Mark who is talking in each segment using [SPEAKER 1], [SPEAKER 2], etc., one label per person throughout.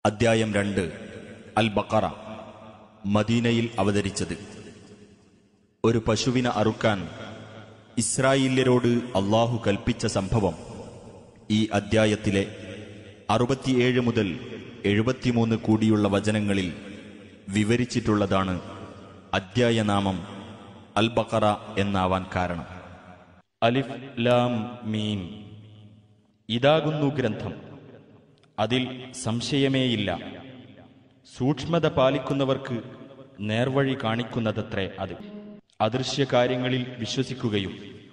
[SPEAKER 1] അദ്ധ്യായം രണ്ട് അൽ ബക്കറ മദീനയിൽ അവതരിച്ചത് ഒരു പശുവിനെ അറുക്കാൻ ഇസ്രായേല്യരോട് അള്ളാഹു കൽപ്പിച്ച സംഭവം ഈ അദ്ധ്യായത്തിലെ അറുപത്തിയേഴ് മുതൽ എഴുപത്തിമൂന്ന് കൂടിയുള്ള വചനങ്ങളിൽ വിവരിച്ചിട്ടുള്ളതാണ് അദ്ധ്യായനാമം അൽ ബക്കറ എന്നാവാൻ കാരണം
[SPEAKER 2] അലിഫ് ലാം മീം ഇതാകുന്നു ഗ്രന്ഥം അതിൽ സംശയമേയില്ല സൂക്ഷ്മത പാലിക്കുന്നവർക്ക് നേർവഴി കാണിക്കുന്നതത്രേ അത് അദൃശ്യകാര്യങ്ങളിൽ വിശ്വസിക്കുകയും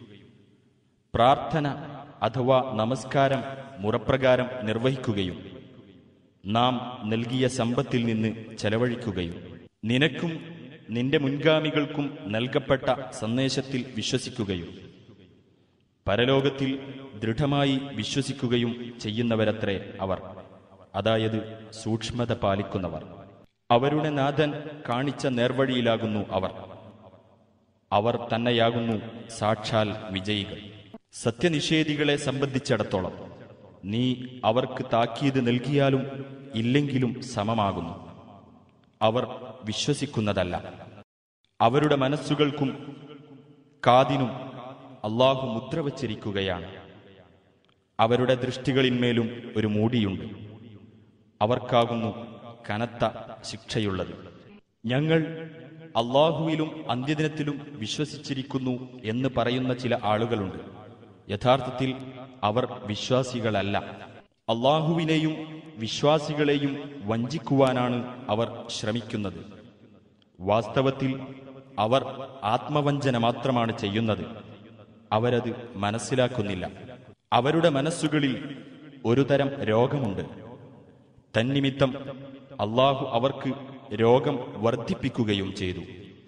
[SPEAKER 2] പ്രാർത്ഥന അഥവാ നമസ്കാരം മുറപ്രകാരം നിർവഹിക്കുകയും നാം നൽകിയ സമ്പത്തിൽ നിന്ന് ചെലവഴിക്കുകയും നിനക്കും നിന്റെ മുൻഗാമികൾക്കും നൽകപ്പെട്ട സന്ദേശത്തിൽ വിശ്വസിക്കുകയും പരലോകത്തിൽ ദൃഢമായി വിശ്വസിക്കുകയും ചെയ്യുന്നവരത്രേ അവർ അതായത് സൂക്ഷ്മത പാലിക്കുന്നവർ അവരുടെ നാഥൻ കാണിച്ച നേർവഴിയിലാകുന്നു അവർ അവർ തന്നെയാകുന്നു സാക്ഷാൽ വിജയികൾ സത്യനിഷേധികളെ സംബന്ധിച്ചിടത്തോളം നീ അവർക്ക് താക്കീത് നൽകിയാലും ഇല്ലെങ്കിലും സമമാകുന്നു അവർ വിശ്വസിക്കുന്നതല്ല അവരുടെ മനസ്സുകൾക്കും കാതിനും അള്ളാഹു മുദ്ര വച്ചിരിക്കുകയാണ് അവരുടെ ദൃഷ്ടികളിന്മേലും ഒരു മൂടിയുണ്ട് അവർക്കാകുന്നു കനത്ത ശിക്ഷയുള്ളത് ഞങ്ങൾ അള്ളാഹുവിലും അന്ത്യദിനത്തിലും വിശ്വസിച്ചിരിക്കുന്നു എന്ന് പറയുന്ന ചില ആളുകളുണ്ട് യഥാർത്ഥത്തിൽ അവർ വിശ്വാസികളല്ല അള്ളാഹുവിനെയും വിശ്വാസികളെയും വഞ്ചിക്കുവാനാണ് അവർ ശ്രമിക്കുന്നത് വാസ്തവത്തിൽ അവർ ആത്മവഞ്ചന മാത്രമാണ് ചെയ്യുന്നത് അവരത് മനസ്സിലാക്കുന്നില്ല അവരുടെ മനസ്സുകളിൽ ഒരു തരം രോഗമുണ്ട് തന്നിമിത്തം അള്ളാഹു അവർക്ക് രോഗം വർദ്ധിപ്പിക്കുകയും ചെയ്തു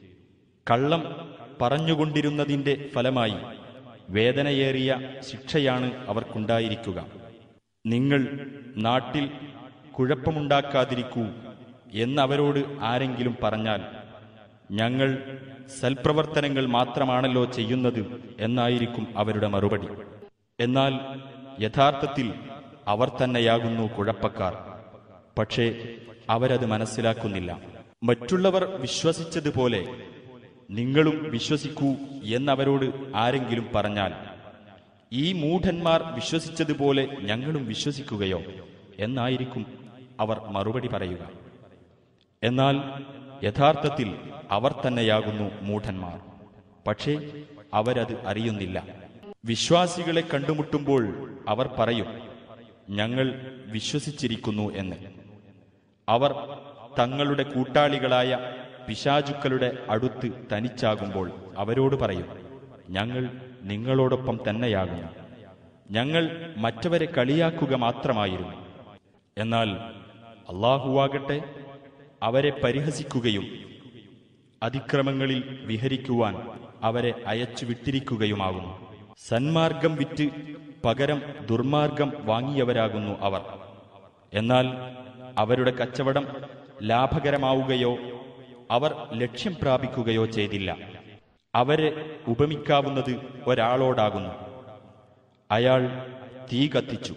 [SPEAKER 2] കള്ളം പറഞ്ഞുകൊണ്ടിരുന്നതിന്റെ ഫലമായി വേദനയേറിയ ശിക്ഷയാണ് അവർക്കുണ്ടായിരിക്കുക നിങ്ങൾ നാട്ടിൽ കുഴപ്പമുണ്ടാക്കാതിരിക്കൂ എന്നവരോട് ആരെങ്കിലും പറഞ്ഞാൽ ഞങ്ങൾ സൽപ്രവർത്തനങ്ങൾ മാത്രമാണല്ലോ ചെയ്യുന്നത് എന്നായിരിക്കും അവരുടെ മറുപടി എന്നാൽ യഥാർത്ഥത്തിൽ അവർ തന്നെയാകുന്നു കുഴപ്പക്കാർ പക്ഷേ അവരത് മനസ്സിലാക്കുന്നില്ല മറ്റുള്ളവർ വിശ്വസിച്ചതുപോലെ നിങ്ങളും വിശ്വസിക്കൂ എന്നവരോട് ആരെങ്കിലും പറഞ്ഞാൽ ഈ മൂഢന്മാർ വിശ്വസിച്ചതുപോലെ ഞങ്ങളും വിശ്വസിക്കുകയോ എന്നായിരിക്കും അവർ മറുപടി പറയുക എന്നാൽ യഥാർത്ഥത്തിൽ അവർ തന്നെയാകുന്നു മൂഢന്മാർ പക്ഷേ അവരത് അറിയുന്നില്ല വിശ്വാസികളെ കണ്ടുമുട്ടുമ്പോൾ അവർ പറയും ഞങ്ങൾ വിശ്വസിച്ചിരിക്കുന്നു എന്ന് അവർ തങ്ങളുടെ കൂട്ടാളികളായ പിശാചുക്കളുടെ അടുത്ത് തനിച്ചാകുമ്പോൾ അവരോട് പറയും ഞങ്ങൾ നിങ്ങളോടൊപ്പം തന്നെയാകുന്നു ഞങ്ങൾ മറ്റവരെ കളിയാക്കുക മാത്രമായിരുന്നു എന്നാൽ അള്ളാഹുവാകട്ടെ അവരെ പരിഹസിക്കുകയും അതിക്രമങ്ങളിൽ വിഹരിക്കുവാൻ അവരെ അയച്ചു വിട്ടിരിക്കുകയുമാകുന്നു സന്മാർഗം വിറ്റ് പകരം ദുർമാർഗം വാങ്ങിയവരാകുന്നു അവർ എന്നാൽ അവരുടെ കച്ചവടം ലാഭകരമാവുകയോ അവർ ലക്ഷ്യം പ്രാപിക്കുകയോ ചെയ്തില്ല അവരെ ഉപമിക്കാവുന്നത് ഒരാളോടാകുന്നു അയാൾ തീ കത്തിച്ചു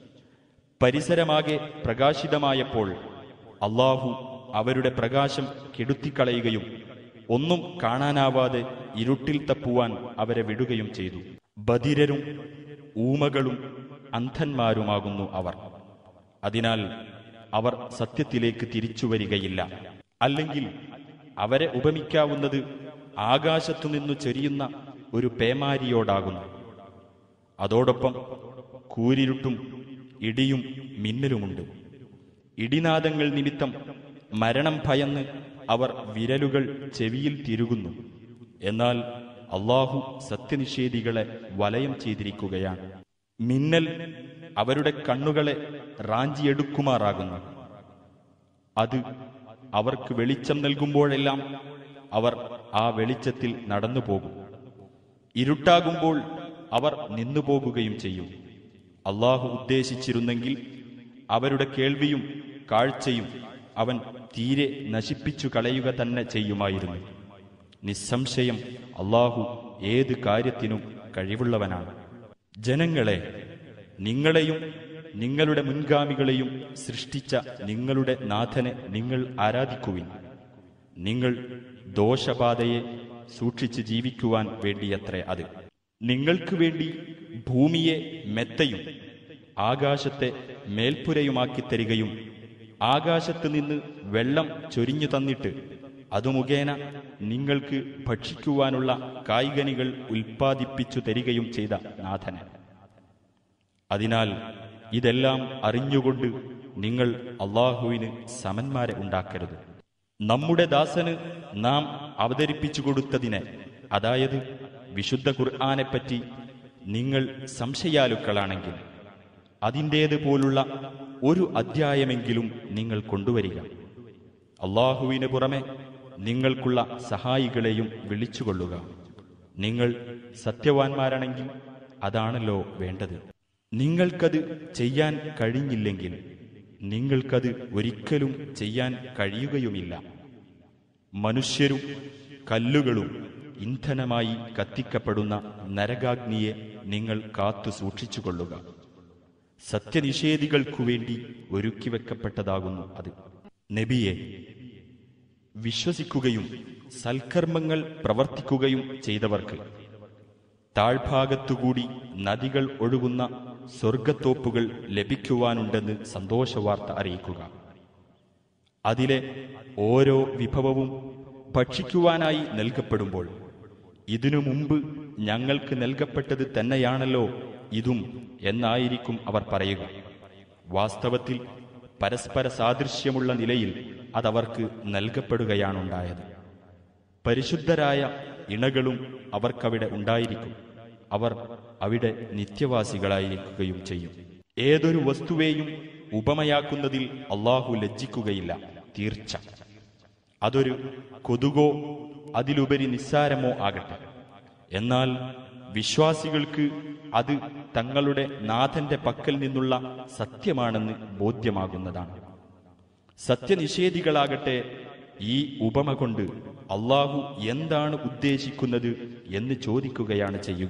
[SPEAKER 2] പരിസരമാകെ പ്രകാശിതമായപ്പോൾ അള്ളാഹു അവരുടെ പ്രകാശം കെടുത്തിക്കളയുകയും ഒന്നും കാണാനാവാതെ ഇരുട്ടിൽ തപ്പുവാൻ അവരെ വിടുകയും ചെയ്തു ബധിരരും ഊമകളും അന്ധന്മാരുമാകുന്നു അവർ അതിനാൽ അവർ സത്യത്തിലേക്ക് തിരിച്ചുവരികയില്ല അല്ലെങ്കിൽ അവരെ ഉപമിക്കാവുന്നത് ആകാശത്തുനിന്നു ചെരിയുന്ന ഒരു പേമാരിയോടാകുന്നു അതോടൊപ്പം കൂരിരുട്ടും ഇടിയും മിന്നലുമുണ്ട് ഇടിനാദങ്ങൾ നിമിത്തം മരണം ഭയന്ന് അവർ വിരലുകൾ ചെവിയിൽ തിരുകുന്നു എന്നാൽ അള്ളാഹു സത്യനിഷേധികളെ വലയം ചെയ്തിരിക്കുകയാണ് മിന്നൽ അവരുടെ കണ്ണുകളെ റാഞ്ചിയെടുക്കുമാറാകുന്നു അത് അവർക്ക് വെളിച്ചം നൽകുമ്പോഴെല്ലാം അവർ ആ വെളിച്ചത്തിൽ നടന്നു പോകും ഇരുട്ടാകുമ്പോൾ അവർ നിന്നുപോകുകയും ചെയ്യും അള്ളാഹു ഉദ്ദേശിച്ചിരുന്നെങ്കിൽ അവരുടെ കേൾവിയും കാഴ്ചയും അവൻ തീരെ നശിപ്പിച്ചു കളയുക തന്നെ ചെയ്യുമായിരുന്നു നിസ്സംശയം അള്ളാഹു ഏത് കാര്യത്തിനും കഴിവുള്ളവനാണ് ജനങ്ങളെ നിങ്ങളെയും നിങ്ങളുടെ മുൻഗാമികളെയും സൃഷ്ടിച്ച നിങ്ങളുടെ നാഥനെ നിങ്ങൾ ആരാധിക്കുവിൻ നിങ്ങൾ ദോഷബാധയെ സൂക്ഷിച്ച് ജീവിക്കുവാൻ വേണ്ടിയത്രേ അത് നിങ്ങൾക്ക് വേണ്ടി ഭൂമിയെ മെത്തയും ആകാശത്തെ മേൽപ്പുരയുമാക്കി തരികയും ആകാശത്ത് നിന്ന് വെള്ളം ചൊരിഞ്ഞു തന്നിട്ട് അതു മുഖേന നിങ്ങൾക്ക് ഭക്ഷിക്കുവാനുള്ള കായികനികൾ ഉൽപ്പാദിപ്പിച്ചു തരികയും ചെയ്ത നാഥന് അതിനാൽ ഇതെല്ലാം അറിഞ്ഞുകൊണ്ട് നിങ്ങൾ അള്ളാഹുവിന് സമന്മാരെ ഉണ്ടാക്കരുത് നമ്മുടെ ദാസന് നാം അവതരിപ്പിച്ചു കൊടുത്തതിനെ അതായത് വിശുദ്ധ ഖുർആാനെപ്പറ്റി നിങ്ങൾ സംശയാലുക്കളാണെങ്കിൽ അതിൻ്റേതുപോലുള്ള ഒരു അധ്യായമെങ്കിലും നിങ്ങൾ കൊണ്ടുവരിക അള്ളാഹുവിന് പുറമെ നിങ്ങൾക്കുള്ള സഹായികളെയും വിളിച്ചുകൊള്ളുക നിങ്ങൾ സത്യവാൻമാരാണെങ്കിൽ അതാണല്ലോ വേണ്ടത് നിങ്ങൾക്കത് ചെയ്യാൻ കഴിഞ്ഞില്ലെങ്കിൽ നിങ്ങൾക്കത് ഒരിക്കലും ചെയ്യാൻ കഴിയുകയുമില്ല മനുഷ്യരും കല്ലുകളും ഇന്ധനമായി കത്തിക്കപ്പെടുന്ന നരകാഗ്നിയെ നിങ്ങൾ കാത്തു സൂക്ഷിച്ചുകൊള്ളുക സത്യനിഷേധികൾക്കു വേണ്ടി ഒരുക്കിവെക്കപ്പെട്ടതാകുന്നു അത് നബിയെ വിശ്വസിക്കുകയും സൽക്കർമ്മങ്ങൾ പ്രവർത്തിക്കുകയും ചെയ്തവർക്ക് താഴ്ഭാഗത്തുകൂടി നദികൾ ഒഴുകുന്ന സ്വർഗത്തോപ്പുകൾ ലഭിക്കുവാനുണ്ടെന്ന് സന്തോഷവാർത്ത അറിയിക്കുക അതിലെ ഓരോ വിഭവവും ഭക്ഷിക്കുവാനായി നൽകപ്പെടുമ്പോൾ ഇതിനു മുമ്പ് ഞങ്ങൾക്ക് നൽകപ്പെട്ടത് തന്നെയാണല്ലോ ഇതും എന്നായിരിക്കും അവർ പറയുക വാസ്തവത്തിൽ പരസ്പര സാദൃശ്യമുള്ള നിലയിൽ അതവർക്ക് നൽകപ്പെടുകയാണുണ്ടായത് പരിശുദ്ധരായ ഇണകളും അവർക്കവിടെ ഉണ്ടായിരിക്കും അവർ അവിടെ നിത്യവാസികളായിരിക്കുകയും ചെയ്യും ഏതൊരു വസ്തുവേയും ഉപമയാക്കുന്നതിൽ അള്ളാഹു ലജ്ജിക്കുകയില്ല തീർച്ച അതൊരു കൊതുകോ അതിലുപരി നിസ്സാരമോ ആകട്ടെ എന്നാൽ വിശ്വാസികൾക്ക് അത് തങ്ങളുടെ നാഥന്റെ പക്കൽ നിന്നുള്ള സത്യമാണെന്ന് ബോധ്യമാകുന്നതാണ് സത്യനിഷേധികളാകട്ടെ ഈ ഉപമ കൊണ്ട് അള്ളാഹു എന്താണ് ഉദ്ദേശിക്കുന്നത് എന്ന് ചോദിക്കുകയാണ് ചെയ്യുക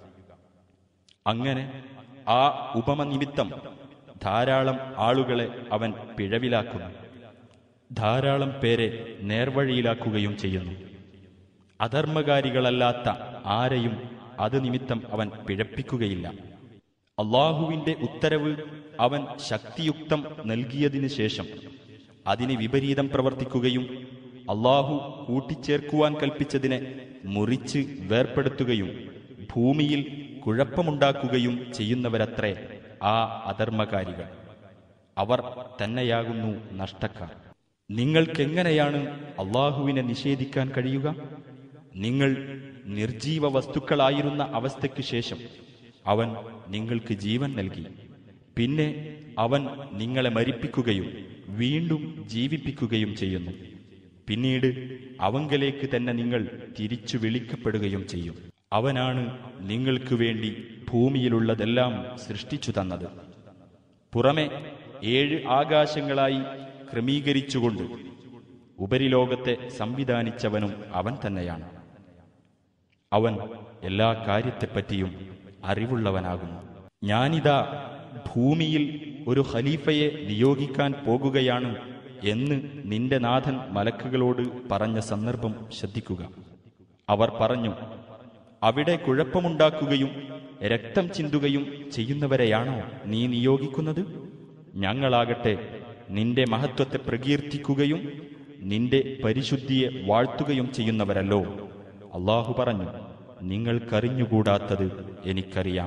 [SPEAKER 2] അങ്ങനെ ആ ഉപമ നിമിത്തം ധാരാളം ആളുകളെ അവൻ പിഴവിലാക്കുന്നു ധാരാളം പേരെ നേർവഴിയിലാക്കുകയും ചെയ്യുന്നു അധർമ്മകാരികളല്ലാത്ത ആരെയും അത് നിമിത്തം അവൻ പിഴപ്പിക്കുകയില്ല അള്ളാഹുവിന്റെ ഉത്തരവ് അവൻ ശക്തിയുക്തം നൽകിയതിനു ശേഷം അതിന് വിപരീതം പ്രവർത്തിക്കുകയും അള്ളാഹു കൂട്ടിച്ചേർക്കുവാൻ കൽപ്പിച്ചതിനെ മുറിച്ച് വേർപ്പെടുത്തുകയും ഭൂമിയിൽ കുഴപ്പമുണ്ടാക്കുകയും ചെയ്യുന്നവരത്രേ ആ അധർമ്മകാരികൾ അവർ തന്നെയാകുന്നു നഷ്ടക്കാർ നിങ്ങൾക്കെങ്ങനെയാണ് അള്ളാഹുവിനെ നിഷേധിക്കാൻ കഴിയുക നിങ്ങൾ നിർജീവ വസ്തുക്കളായിരുന്ന അവസ്ഥയ്ക്ക് ശേഷം അവൻ നിങ്ങൾക്ക് ജീവൻ നൽകി പിന്നെ അവൻ നിങ്ങളെ മരിപ്പിക്കുകയും വീണ്ടും ജീവിപ്പിക്കുകയും ചെയ്യുന്നു പിന്നീട് അവങ്കലേക്ക് തന്നെ നിങ്ങൾ തിരിച്ചു വിളിക്കപ്പെടുകയും ചെയ്യും അവനാണ് നിങ്ങൾക്ക് വേണ്ടി ഭൂമിയിലുള്ളതെല്ലാം സൃഷ്ടിച്ചു തന്നത് പുറമെ ഏഴ് ആകാശങ്ങളായി ക്രമീകരിച്ചുകൊണ്ട് ഉപരിലോകത്തെ സംവിധാനിച്ചവനും അവൻ തന്നെയാണ് അവൻ എല്ലാ കാര്യത്തെപ്പറ്റിയും അറിവുള്ളവനാകുന്നു ഞാനിതാ ഭൂമിയിൽ ഒരു ഖലീഫയെ നിയോഗിക്കാൻ പോകുകയാണ് എന്ന് നിന്റെ നാഥൻ മലക്കുകളോട് പറഞ്ഞ സന്ദർഭം ശ്രദ്ധിക്കുക അവർ പറഞ്ഞു അവിടെ കുഴപ്പമുണ്ടാക്കുകയും രക്തം ചിന്തുകയും ചെയ്യുന്നവരെയാണോ നീ നിയോഗിക്കുന്നത് ഞങ്ങളാകട്ടെ നിന്റെ മഹത്വത്തെ പ്രകീർത്തിക്കുകയും നിന്റെ പരിശുദ്ധിയെ വാഴ്ത്തുകയും ചെയ്യുന്നവരല്ലോ അള്ളാഹു പറഞ്ഞു നിങ്ങൾക്കറിഞ്ഞുകൂടാത്തത് എനിക്കറിയാം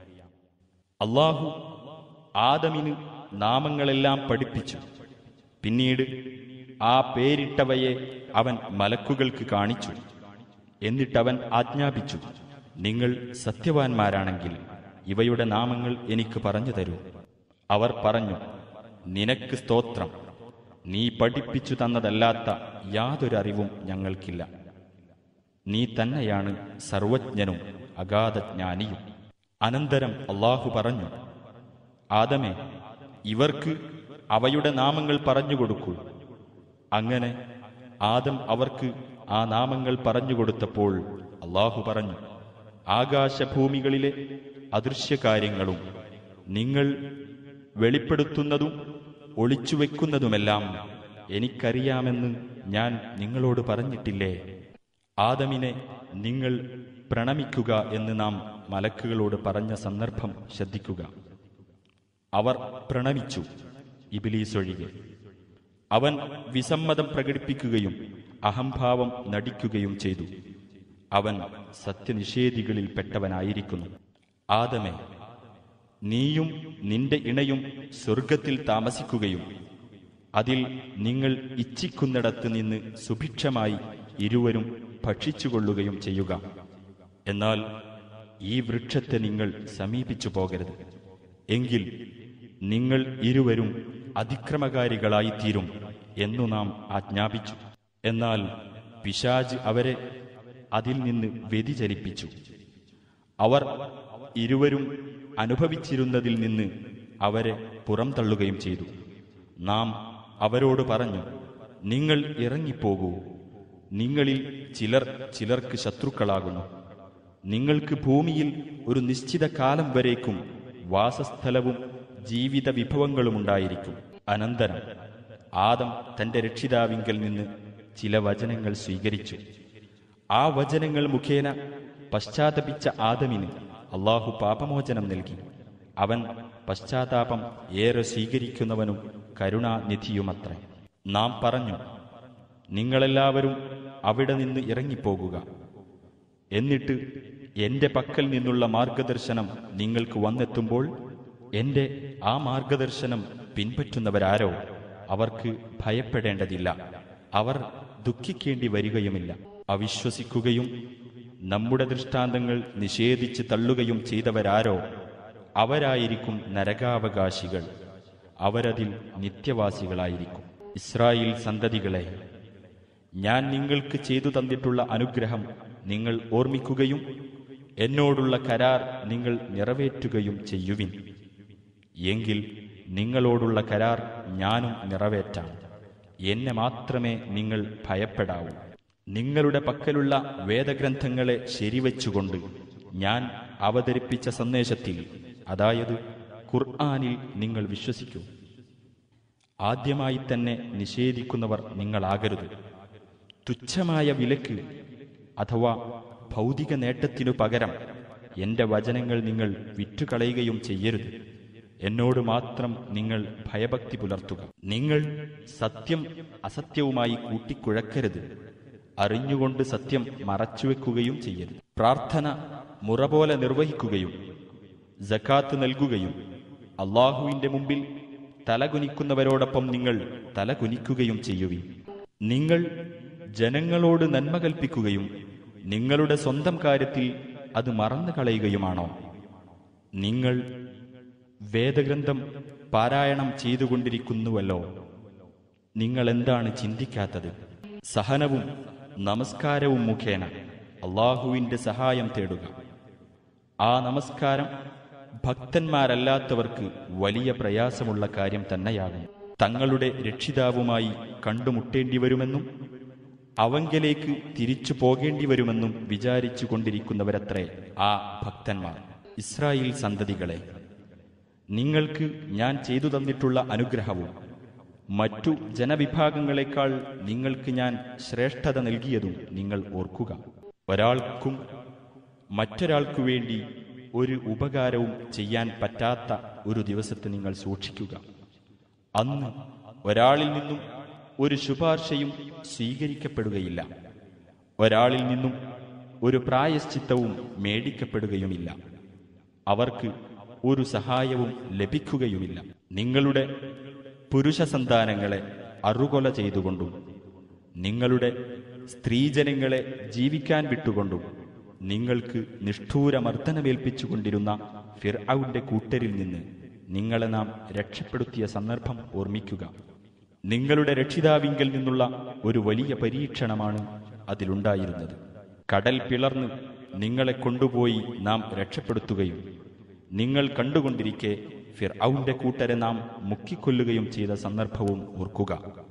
[SPEAKER 2] അള്ളാഹു ആദമിന് നാമങ്ങളെല്ലാം പഠിപ്പിച്ചു പിന്നീട് ആ പേരിട്ടവയെ അവൻ മലക്കുകൾക്ക് കാണിച്ചു എന്നിട്ടവൻ ആജ്ഞാപിച്ചു നിങ്ങൾ സത്യവാൻമാരാണെങ്കിൽ ഇവയുടെ നാമങ്ങൾ എനിക്ക് പറഞ്ഞു തരൂ അവർ പറഞ്ഞു നിനക്ക് സ്തോത്രം നീ പഠിപ്പിച്ചു തന്നതല്ലാത്ത യാതൊരു അറിവും ഞങ്ങൾക്കില്ല നീ തന്നെയാണ് സർവജ്ഞനും അഗാധജ്ഞാനിയും അനന്തരം അള്ളാഹു പറഞ്ഞു ആദമേ ഇവർക്ക് അവയുടെ നാമങ്ങൾ പറഞ്ഞുകൊടുക്കൂ അങ്ങനെ ആദം അവർക്ക് ആ നാമങ്ങൾ പറഞ്ഞുകൊടുത്തപ്പോൾ അള്ളാഹു പറഞ്ഞു ആകാശഭൂമികളിലെ അദൃശ്യകാര്യങ്ങളും നിങ്ങൾ വെളിപ്പെടുത്തുന്നതും ഒളിച്ചുവെക്കുന്നതുമെല്ലാം എനിക്കറിയാമെന്ന് ഞാൻ നിങ്ങളോട് പറഞ്ഞിട്ടില്ലേ ആദമിനെ നിങ്ങൾ പ്രണമിക്കുക എന്ന് നാം മലക്കുകളോട് പറഞ്ഞ സന്ദർഭം ശ്രദ്ധിക്കുക അവർ പ്രണമിച്ചു ഇബിലീസ് ഒഴികെ അവൻ വിസമ്മതം പ്രകടിപ്പിക്കുകയും അഹംഭാവം നടിക്കുകയും ചെയ്തു അവൻ സത്യനിഷേധികളിൽപ്പെട്ടവനായിരിക്കുന്നു ആദമേ നീയും നിന്റെ ഇണയും സ്വർഗത്തിൽ താമസിക്കുകയും അതിൽ നിങ്ങൾ ഇച്ഛിക്കുന്നിടത്ത് നിന്ന് സുഭിക്ഷമായി ഇരുവരും ഭക്ഷിച്ചുകൊള്ളുകയും ചെയ്യുക എന്നാൽ ഈ വൃക്ഷത്തെ നിങ്ങൾ സമീപിച്ചു പോകരുത് എങ്കിൽ നിങ്ങൾ ഇരുവരും അതിക്രമകാരികളായിത്തീരും എന്നു നാം ആജ്ഞാപിച്ചു എന്നാൽ പിശാജ് അവരെ അതിൽ നിന്ന് വ്യതിചലിപ്പിച്ചു അവർ ഇരുവരും അനുഭവിച്ചിരുന്നതിൽ നിന്ന് അവരെ പുറംതള്ളുകയും ചെയ്തു നാം അവരോട് പറഞ്ഞു നിങ്ങൾ ഇറങ്ങിപ്പോകൂ നിങ്ങളിൽ ചിലർ ചിലർക്ക് ശത്രുക്കളാകുന്നു നിങ്ങൾക്ക് ഭൂമിയിൽ ഒരു നിശ്ചിത കാലം വരേക്കും വാസസ്ഥലവും ജീവിത വിഭവങ്ങളുമുണ്ടായിരിക്കും അനന്തരം ആദം തന്റെ രക്ഷിതാവിങ്കൽ നിന്ന് ചില വചനങ്ങൾ സ്വീകരിച്ചു ആ വചനങ്ങൾ മുഖേന പശ്ചാത്തപിച്ച ആദമിന് അള്ളാഹു പാപമോചനം നൽകി അവൻ പശ്ചാത്താപം ഏറെ സ്വീകരിക്കുന്നവനും കരുണാനിധിയുമത്രേ നാം പറഞ്ഞു നിങ്ങളെല്ലാവരും അവിടെ നിന്ന് ഇറങ്ങിപ്പോകുക എന്നിട്ട് എന്റെ പക്കൽ നിന്നുള്ള മാർഗദർശനം നിങ്ങൾക്ക് വന്നെത്തുമ്പോൾ എന്റെ ആ മാർഗദർശനം പിൻപറ്റുന്നവരാരോ അവർക്ക് ഭയപ്പെടേണ്ടതില്ല അവർ ദുഃഖിക്കേണ്ടി വരികയുമില്ല അവിശ്വസിക്കുകയും നമ്മുടെ ദൃഷ്ടാന്തങ്ങൾ നിഷേധിച്ച് തള്ളുകയും ചെയ്തവരാരോ അവരായിരിക്കും നരകാവകാശികൾ അവരതിൽ നിത്യവാസികളായിരിക്കും ഇസ്രായേൽ സന്തതികളെ ഞാൻ നിങ്ങൾക്ക് ചെയ്തു തന്നിട്ടുള്ള അനുഗ്രഹം നിങ്ങൾ ഓർമ്മിക്കുകയും എന്നോടുള്ള കരാർ നിങ്ങൾ നിറവേറ്റുകയും ചെയ്യുവിൻ എങ്കിൽ നിങ്ങളോടുള്ള കരാർ ഞാനും നിറവേറ്റാം എന്നെ മാത്രമേ നിങ്ങൾ ഭയപ്പെടാവൂ നിങ്ങളുടെ പക്കലുള്ള വേദഗ്രന്ഥങ്ങളെ ശരിവച്ചുകൊണ്ട് ഞാൻ അവതരിപ്പിച്ച സന്ദേശത്തിൽ അതായത് ഖുർആാനിൽ നിങ്ങൾ വിശ്വസിക്കൂ ആദ്യമായി തന്നെ നിഷേധിക്കുന്നവർ നിങ്ങളാകരുത് തുച്ഛമായ വിലക്ക് അഥവാ ഭൗതിക നേട്ടത്തിനു പകരം എന്റെ വചനങ്ങൾ നിങ്ങൾ വിറ്റുകളയുകയും ചെയ്യരുത് എന്നോട് മാത്രം നിങ്ങൾ ഭയഭക്തി പുലർത്തുക നിങ്ങൾ സത്യം അസത്യവുമായി കൂട്ടിക്കുഴക്കരുത് അറിഞ്ഞുകൊണ്ട് സത്യം മറച്ചുവെക്കുകയും ചെയ്യരുത് പ്രാർത്ഥന മുറ പോലെ നിർവഹിക്കുകയും ജക്കാത്ത് നൽകുകയും അള്ളാഹുവിന്റെ മുമ്പിൽ തലകുനിക്കുന്നവരോടൊപ്പം നിങ്ങൾ തലകുനിക്കുകയും ചെയ്യുവിൻ നിങ്ങൾ ജനങ്ങളോട് നന്മ കൽപ്പിക്കുകയും നിങ്ങളുടെ സ്വന്തം കാര്യത്തിൽ അത് മറന്നു കളയുകയുമാണോ നിങ്ങൾ വേദഗ്രന്ഥം പാരായണം ചെയ്തുകൊണ്ടിരിക്കുന്നുവല്ലോ നിങ്ങൾ എന്താണ് ചിന്തിക്കാത്തത് സഹനവും നമസ്കാരവും മുഖേന അള്ളാഹുവിന്റെ സഹായം തേടുക ആ നമസ്കാരം ഭക്തന്മാരല്ലാത്തവർക്ക് വലിയ പ്രയാസമുള്ള കാര്യം തന്നെയാകും തങ്ങളുടെ രക്ഷിതാവുമായി കണ്ടുമുട്ടേണ്ടി വരുമെന്നും അവങ്കലേക്ക് തിരിച്ചു പോകേണ്ടി വരുമെന്നും വിചാരിച്ചു കൊണ്ടിരിക്കുന്നവരത്രേ ആ ഭക്തന്മാർ ഇസ്രായേൽ സന്തതികളെ നിങ്ങൾക്ക് ഞാൻ ചെയ്തു തന്നിട്ടുള്ള അനുഗ്രഹവും മറ്റു ജനവിഭാഗങ്ങളെക്കാൾ നിങ്ങൾക്ക് ഞാൻ ശ്രേഷ്ഠത നൽകിയതും നിങ്ങൾ ഓർക്കുക ഒരാൾക്കും മറ്റൊരാൾക്കു വേണ്ടി ഒരു ഉപകാരവും ചെയ്യാൻ പറ്റാത്ത ഒരു ദിവസത്തെ നിങ്ങൾ സൂക്ഷിക്കുക അന്ന് ഒരാളിൽ നിന്നും ഒരു ശുപാർശയും സ്വീകരിക്കപ്പെടുകയില്ല ഒരാളിൽ നിന്നും ഒരു പ്രായശ്ചിത്തവും മേടിക്കപ്പെടുകയുമില്ല അവർക്ക് ഒരു സഹായവും ലഭിക്കുകയുമില്ല നിങ്ങളുടെ പുരുഷ സന്താനങ്ങളെ അറുകൊല ചെയ്തുകൊണ്ടും നിങ്ങളുടെ സ്ത്രീജനങ്ങളെ ജീവിക്കാൻ വിട്ടുകൊണ്ടും നിങ്ങൾക്ക് നിഷ്ഠൂരമർദ്ദനമേൽപ്പിച്ചുകൊണ്ടിരുന്ന ഫിർഔന്റെ കൂട്ടരിൽ നിന്ന് നിങ്ങളെ നാം രക്ഷപ്പെടുത്തിയ സന്ദർഭം ഓർമ്മിക്കുക നിങ്ങളുടെ രക്ഷിതാവിങ്കൽ നിന്നുള്ള ഒരു വലിയ പരീക്ഷണമാണ് അതിലുണ്ടായിരുന്നത് കടൽ പിളർന്ന് നിങ്ങളെ കൊണ്ടുപോയി നാം രക്ഷപ്പെടുത്തുകയും നിങ്ങൾ കണ്ടുകൊണ്ടിരിക്കെ ഫിർഔന്റെ കൂട്ടരെ നാം മുക്കിക്കൊല്ലുകയും ചെയ്ത സന്ദർഭവും ഓർക്കുക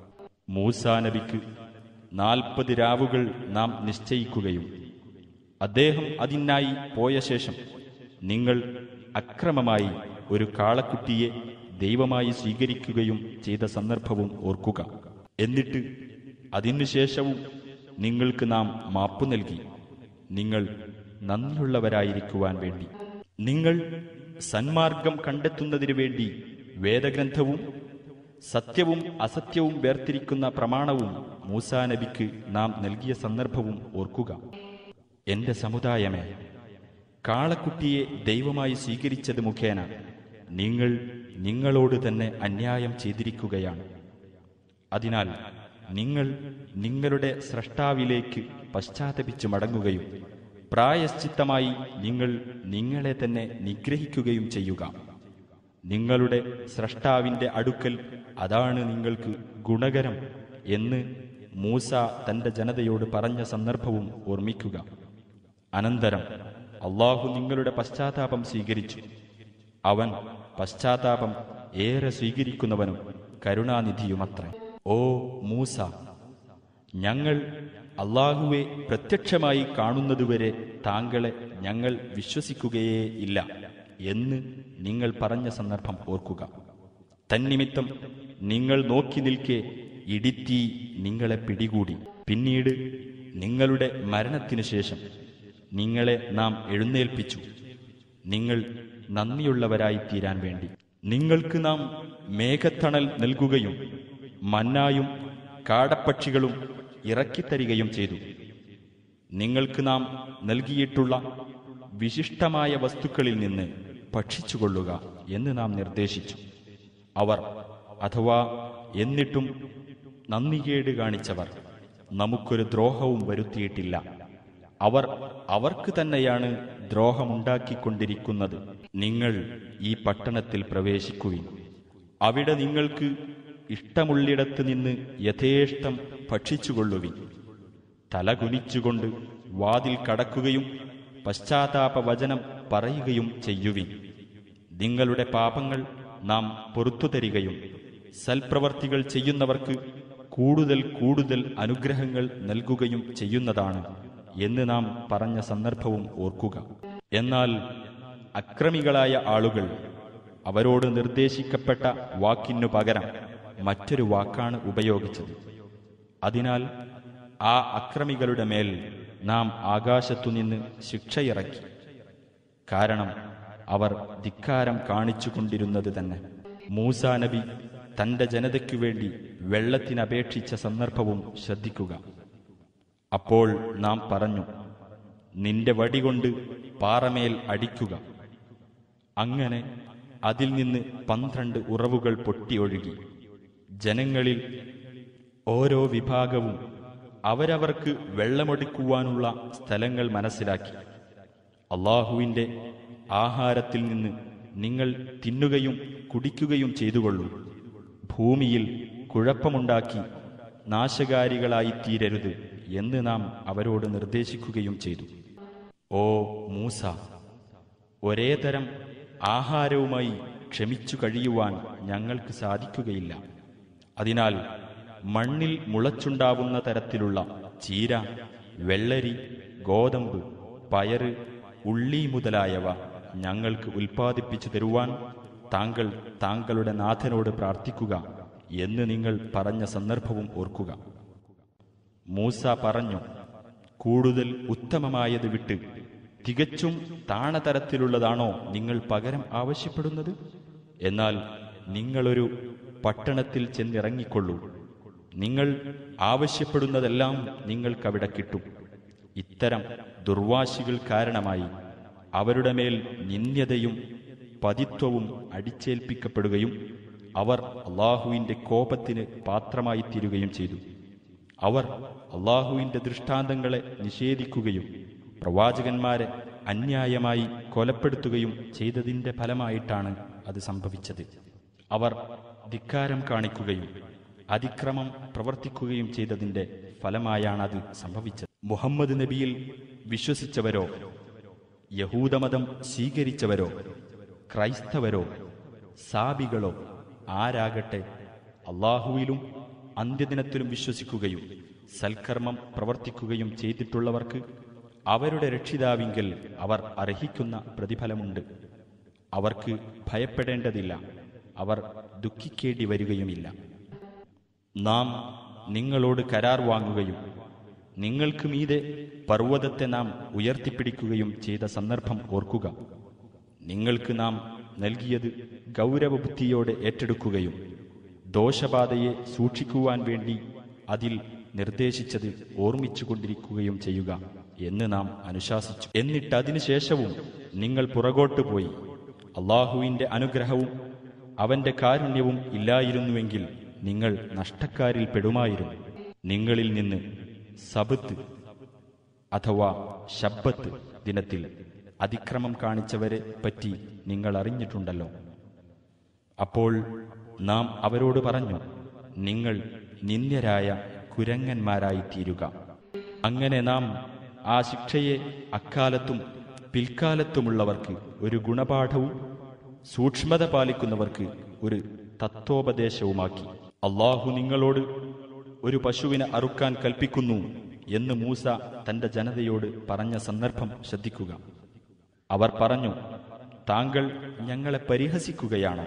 [SPEAKER 2] മൂസാ നബിക്ക് നാൽപ്പത് രാവുകൾ നാം നിശ്ചയിക്കുകയും അദ്ദേഹം അതിനായി പോയ ശേഷം നിങ്ങൾ അക്രമമായി ഒരു കാളക്കുട്ടിയെ ദൈവമായി സ്വീകരിക്കുകയും ചെയ്ത സന്ദർഭവും ഓർക്കുക എന്നിട്ട് അതിനുശേഷവും നിങ്ങൾക്ക് നാം മാപ്പു നൽകി നിങ്ങൾ നന്ദിയുള്ളവരായിരിക്കുവാൻ വേണ്ടി നിങ്ങൾ സന്മാർഗം കണ്ടെത്തുന്നതിനു വേണ്ടി വേദഗ്രന്ഥവും സത്യവും അസത്യവും വേർതിരിക്കുന്ന പ്രമാണവും മൂസാ നബിക്ക് നാം നൽകിയ സന്ദർഭവും ഓർക്കുക എന്റെ സമുദായമേ കാളക്കുട്ടിയെ ദൈവമായി സ്വീകരിച്ചത് മുഖേന നിങ്ങൾ നിങ്ങളോട് തന്നെ അന്യായം ചെയ്തിരിക്കുകയാണ് അതിനാൽ നിങ്ങൾ നിങ്ങളുടെ സ്രഷ്ടാവിലേക്ക് പശ്ചാത്തപിച്ച് മടങ്ങുകയും പ്രായശ്ചിത്തമായി നിങ്ങൾ നിങ്ങളെ തന്നെ നിഗ്രഹിക്കുകയും ചെയ്യുക നിങ്ങളുടെ സ്രഷ്ടാവിന്റെ അടുക്കൽ അതാണ് നിങ്ങൾക്ക് ഗുണകരം എന്ന് മൂസ തന്റെ ജനതയോട് പറഞ്ഞ സന്ദർഭവും ഓർമ്മിക്കുക അനന്തരം അള്ളാഹു നിങ്ങളുടെ പശ്ചാത്താപം സ്വീകരിച്ചു അവൻ പശ്ചാത്താപം ഏറെ സ്വീകരിക്കുന്നവനും കരുണാനിധിയുമത്രേ ഓ മൂസ ഞങ്ങൾ അള്ളാഹുവെ പ്രത്യക്ഷമായി കാണുന്നതുവരെ താങ്കളെ ഞങ്ങൾ വിശ്വസിക്കുകയേ ഇല്ല എന്ന് നിങ്ങൾ പറഞ്ഞ സന്ദർഭം ഓർക്കുക തന്നിമിത്തം നിങ്ങൾ നോക്കി നിൽക്കെ ഇടിത്തീ നിങ്ങളെ പിടികൂടി പിന്നീട് നിങ്ങളുടെ മരണത്തിനു ശേഷം നിങ്ങളെ നാം എഴുന്നേൽപ്പിച്ചു നിങ്ങൾ നന്ദിയുള്ളവരായി തീരാൻ വേണ്ടി നിങ്ങൾക്ക് നാം മേഘത്തണൽ നൽകുകയും മന്നായും കാടപ്പക്ഷികളും ഇറക്കിത്തരികയും ചെയ്തു നിങ്ങൾക്ക് നാം നൽകിയിട്ടുള്ള വിശിഷ്ടമായ വസ്തുക്കളിൽ നിന്ന് ഭക്ഷിച്ചുകൊള്ളുക എന്ന് നാം നിർദ്ദേശിച്ചു അവർ അഥവാ എന്നിട്ടും നന്ദികേട് കാണിച്ചവർ നമുക്കൊരു ദ്രോഹവും വരുത്തിയിട്ടില്ല അവർ അവർക്ക് തന്നെയാണ് ദ്രോഹമുണ്ടാക്കിക്കൊണ്ടിരിക്കുന്നത് നിങ്ങൾ ഈ പട്ടണത്തിൽ പ്രവേശിക്കുവിൻ അവിടെ നിങ്ങൾക്ക് ഇഷ്ടമുള്ളിടത്ത് നിന്ന് യഥേഷ്ടം ഭക്ഷിച്ചുകൊള്ളുവിൻ തല കുനിച്ചുകൊണ്ട് വാതിൽ കടക്കുകയും പശ്ചാത്താപ വചനം പറയുകയും ചെയ്യുവിൻ നിങ്ങളുടെ പാപങ്ങൾ നാം പൊറത്തു തരികയും സൽപ്രവർത്തികൾ ചെയ്യുന്നവർക്ക് കൂടുതൽ കൂടുതൽ അനുഗ്രഹങ്ങൾ നൽകുകയും ചെയ്യുന്നതാണ് എന്ന് നാം പറഞ്ഞ സന്ദർഭവും ഓർക്കുക എന്നാൽ അക്രമികളായ ആളുകൾ അവരോട് നിർദ്ദേശിക്കപ്പെട്ട വാക്കിനു പകരം മറ്റൊരു വാക്കാണ് ഉപയോഗിച്ചത് അതിനാൽ ആ അക്രമികളുടെ മേൽ നാം ആകാശത്തുനിന്ന് ശിക്ഷയിറക്കി കാരണം അവർ ധിക്കാരം കാണിച്ചുകൊണ്ടിരുന്നത് തന്നെ മൂസാ നബി തന്റെ ജനതയ്ക്കു വേണ്ടി വെള്ളത്തിനപേക്ഷിച്ച സന്ദർഭവും ശ്രദ്ധിക്കുക അപ്പോൾ നാം പറഞ്ഞു നിന്റെ വടികൊണ്ട് പാറമേൽ അടിക്കുക അങ്ങനെ അതിൽ നിന്ന് പന്ത്രണ്ട് ഉറവുകൾ പൊട്ടിയൊഴുകി ജനങ്ങളിൽ ഓരോ വിഭാഗവും അവരവർക്ക് വെള്ളമൊടുക്കുവാനുള്ള സ്ഥലങ്ങൾ മനസ്സിലാക്കി അള്ളാഹുവിൻ്റെ ആഹാരത്തിൽ നിന്ന് നിങ്ങൾ തിന്നുകയും കുടിക്കുകയും ചെയ്തുകൊള്ളൂ ഭൂമിയിൽ കുഴപ്പമുണ്ടാക്കി നാശകാരികളായി തീരരുത് എന്ന് നാം അവരോട് നിർദ്ദേശിക്കുകയും ചെയ്തു ഓ മൂസ ഒരേ തരം ആഹാരവുമായി ക്ഷമിച്ചു കഴിയുവാൻ ഞങ്ങൾക്ക് സാധിക്കുകയില്ല അതിനാൽ മണ്ണിൽ മുളച്ചുണ്ടാവുന്ന തരത്തിലുള്ള ചീര വെള്ളരി ഗോതമ്പ് പയറ് ഉള്ളി മുതലായവ ഞങ്ങൾക്ക് ഉൽപ്പാദിപ്പിച്ചു തരുവാൻ താങ്കൾ താങ്കളുടെ നാഥനോട് പ്രാർത്ഥിക്കുക എന്ന് നിങ്ങൾ പറഞ്ഞ സന്ദർഭവും ഓർക്കുക മൂസ പറഞ്ഞു കൂടുതൽ ഉത്തമമായത് വിട്ട് തികച്ചും താണതരത്തിലുള്ളതാണോ നിങ്ങൾ പകരം ആവശ്യപ്പെടുന്നത് എന്നാൽ നിങ്ങളൊരു പട്ടണത്തിൽ ചെന്നിറങ്ങിക്കൊള്ളൂ നിങ്ങൾ ആവശ്യപ്പെടുന്നതെല്ലാം നിങ്ങൾക്കവിടെ കിട്ടും ഇത്തരം ദുർവാശികൾ കാരണമായി അവരുടെ മേൽ നിന്ദ്യതയും പതിത്വവും അടിച്ചേൽപ്പിക്കപ്പെടുകയും അവർ അള്ളാഹുവിന്റെ കോപത്തിന് പാത്രമായി തീരുകയും ചെയ്തു അവർ അള്ളാഹുവിന്റെ ദൃഷ്ടാന്തങ്ങളെ നിഷേധിക്കുകയും പ്രവാചകന്മാരെ അന്യായമായി കൊലപ്പെടുത്തുകയും ചെയ്തതിന്റെ ഫലമായിട്ടാണ് അത് സംഭവിച്ചത് അവർ ധിക്കാരം കാണിക്കുകയും അതിക്രമം പ്രവർത്തിക്കുകയും ചെയ്തതിന്റെ ഫലമായാണ് അത് സംഭവിച്ചത് മുഹമ്മദ് നബിയിൽ വിശ്വസിച്ചവരോ യഹൂദമതം സ്വീകരിച്ചവരോ ക്രൈസ്തവരോ സാബികളോ ആരാകട്ടെ അള്ളാഹുവിലും അന്ത്യദിനത്തിലും വിശ്വസിക്കുകയും സൽക്കർമ്മം പ്രവർത്തിക്കുകയും ചെയ്തിട്ടുള്ളവർക്ക് അവരുടെ രക്ഷിതാവിങ്കൽ അവർ അർഹിക്കുന്ന പ്രതിഫലമുണ്ട് അവർക്ക് ഭയപ്പെടേണ്ടതില്ല അവർ ദുഃഖിക്കേണ്ടി വരികയുമില്ല നാം നിങ്ങളോട് കരാർ വാങ്ങുകയും നിങ്ങൾക്ക് മീതെ പർവ്വതത്തെ നാം ഉയർത്തിപ്പിടിക്കുകയും ചെയ്ത സന്ദർഭം ഓർക്കുക നിങ്ങൾക്ക് നാം നൽകിയത് ഗൗരവബുദ്ധിയോടെ ഏറ്റെടുക്കുകയും ദോഷബാധയെ സൂക്ഷിക്കുവാൻ വേണ്ടി അതിൽ നിർദ്ദേശിച്ചത് ഓർമ്മിച്ചുകൊണ്ടിരിക്കുകയും ചെയ്യുക എന്ന് നാം അനുശാസിച്ചു എന്നിട്ട് അതിനുശേഷവും നിങ്ങൾ പുറകോട്ട് പോയി അള്ളാഹുവിന്റെ അനുഗ്രഹവും അവന്റെ കാരുണ്യവും ഇല്ലായിരുന്നുവെങ്കിൽ നിങ്ങൾ നഷ്ടക്കാരിൽ പെടുമായിരുന്നു നിങ്ങളിൽ നിന്ന് സബത്ത് അഥവാ ശബ്ബത്ത് ദിനത്തിൽ അതിക്രമം കാണിച്ചവരെ പറ്റി നിങ്ങൾ അറിഞ്ഞിട്ടുണ്ടല്ലോ അപ്പോൾ നാം അവരോട് പറഞ്ഞു നിങ്ങൾ നിന്ദ്യരായ കുരങ്ങന്മാരായി തീരുക അങ്ങനെ നാം ആ ശിക്ഷയെ അക്കാലത്തും പിൽക്കാലത്തുമുള്ളവർക്ക് ഒരു ഗുണപാഠവും സൂക്ഷ്മത പാലിക്കുന്നവർക്ക് ഒരു തത്വോപദേശവുമാക്കി അള്ളാഹു നിങ്ങളോട് ഒരു പശുവിനെ അറുക്കാൻ കൽപ്പിക്കുന്നു എന്ന് മൂസ തന്റെ ജനതയോട് പറഞ്ഞ സന്ദർഭം ശ്രദ്ധിക്കുക അവർ പറഞ്ഞു താങ്കൾ ഞങ്ങളെ പരിഹസിക്കുകയാണോ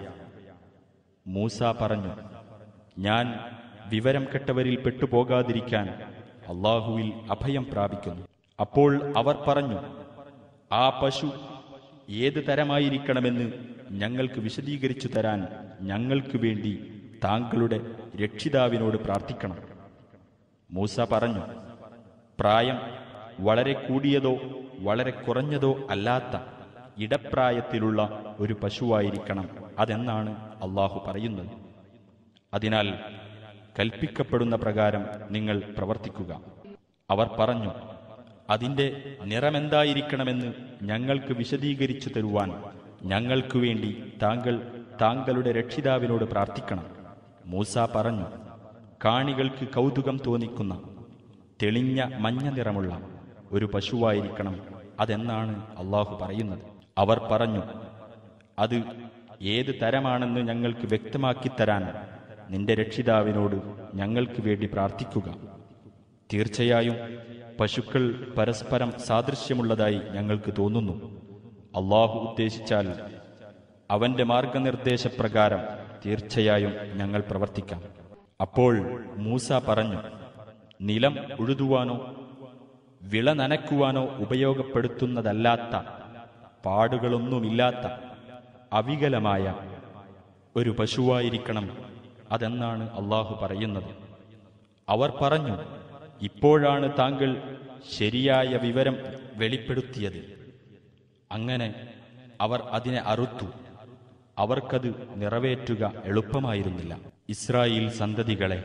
[SPEAKER 2] മൂസ പറഞ്ഞു ഞാൻ വിവരം കെട്ടവരിൽ പെട്ടുപോകാതിരിക്കാൻ അള്ളാഹുവിൽ അഭയം പ്രാപിക്കുന്നു അപ്പോൾ അവർ പറഞ്ഞു ആ പശു ഏത് തരമായിരിക്കണമെന്ന് ഞങ്ങൾക്ക് വിശദീകരിച്ചു തരാൻ ഞങ്ങൾക്ക് വേണ്ടി താങ്കളുടെ രക്ഷിതാവിനോട് പ്രാർത്ഥിക്കണം മൂസ പറഞ്ഞു പ്രായം വളരെ കൂടിയതോ വളരെ കുറഞ്ഞതോ അല്ലാത്ത ഇടപ്രായത്തിലുള്ള ഒരു പശുവായിരിക്കണം അതെന്നാണ് അള്ളാഹു പറയുന്നത് അതിനാൽ കൽപ്പിക്കപ്പെടുന്ന പ്രകാരം നിങ്ങൾ പ്രവർത്തിക്കുക അവർ പറഞ്ഞു അതിന്റെ നിറമെന്തായിരിക്കണമെന്ന് ഞങ്ങൾക്ക് വിശദീകരിച്ചു തരുവാൻ ഞങ്ങൾക്ക് വേണ്ടി താങ്കൾ താങ്കളുടെ രക്ഷിതാവിനോട് പ്രാർത്ഥിക്കണം മൂസ പറഞ്ഞു കാണികൾക്ക് കൗതുകം തോന്നിക്കുന്ന തെളിഞ്ഞ മഞ്ഞ നിറമുള്ള ഒരു പശുവായിരിക്കണം അതെന്നാണ് അള്ളാഹു പറയുന്നത് അവർ പറഞ്ഞു അത് ഏത് തരമാണെന്ന് ഞങ്ങൾക്ക് വ്യക്തമാക്കി തരാൻ നിന്റെ രക്ഷിതാവിനോട് ഞങ്ങൾക്ക് വേണ്ടി പ്രാർത്ഥിക്കുക തീർച്ചയായും പശുക്കൾ പരസ്പരം സാദൃശ്യമുള്ളതായി ഞങ്ങൾക്ക് തോന്നുന്നു അള്ളാഹു ഉദ്ദേശിച്ചാൽ അവന്റെ മാർഗനിർദ്ദേശപ്രകാരം തീർച്ചയായും ഞങ്ങൾ പ്രവർത്തിക്കാം അപ്പോൾ മൂസ പറഞ്ഞു നിലം ഉഴുതുവാനോ വിള നനയ്ക്കുവാനോ ഉപയോഗപ്പെടുത്തുന്നതല്ലാത്ത പാടുകളൊന്നുമില്ലാത്ത അവികലമായ ഒരു പശുവായിരിക്കണം അതെന്നാണ് അള്ളാഹു പറയുന്നത് അവർ പറഞ്ഞു ഇപ്പോഴാണ് താങ്കൾ ശരിയായ വിവരം വെളിപ്പെടുത്തിയത് അങ്ങനെ അവർ അതിനെ അറുത്തു അവർക്കത് നിറവേറ്റുക എളുപ്പമായിരുന്നില്ല ഇസ്രായേൽ സന്തതികളെ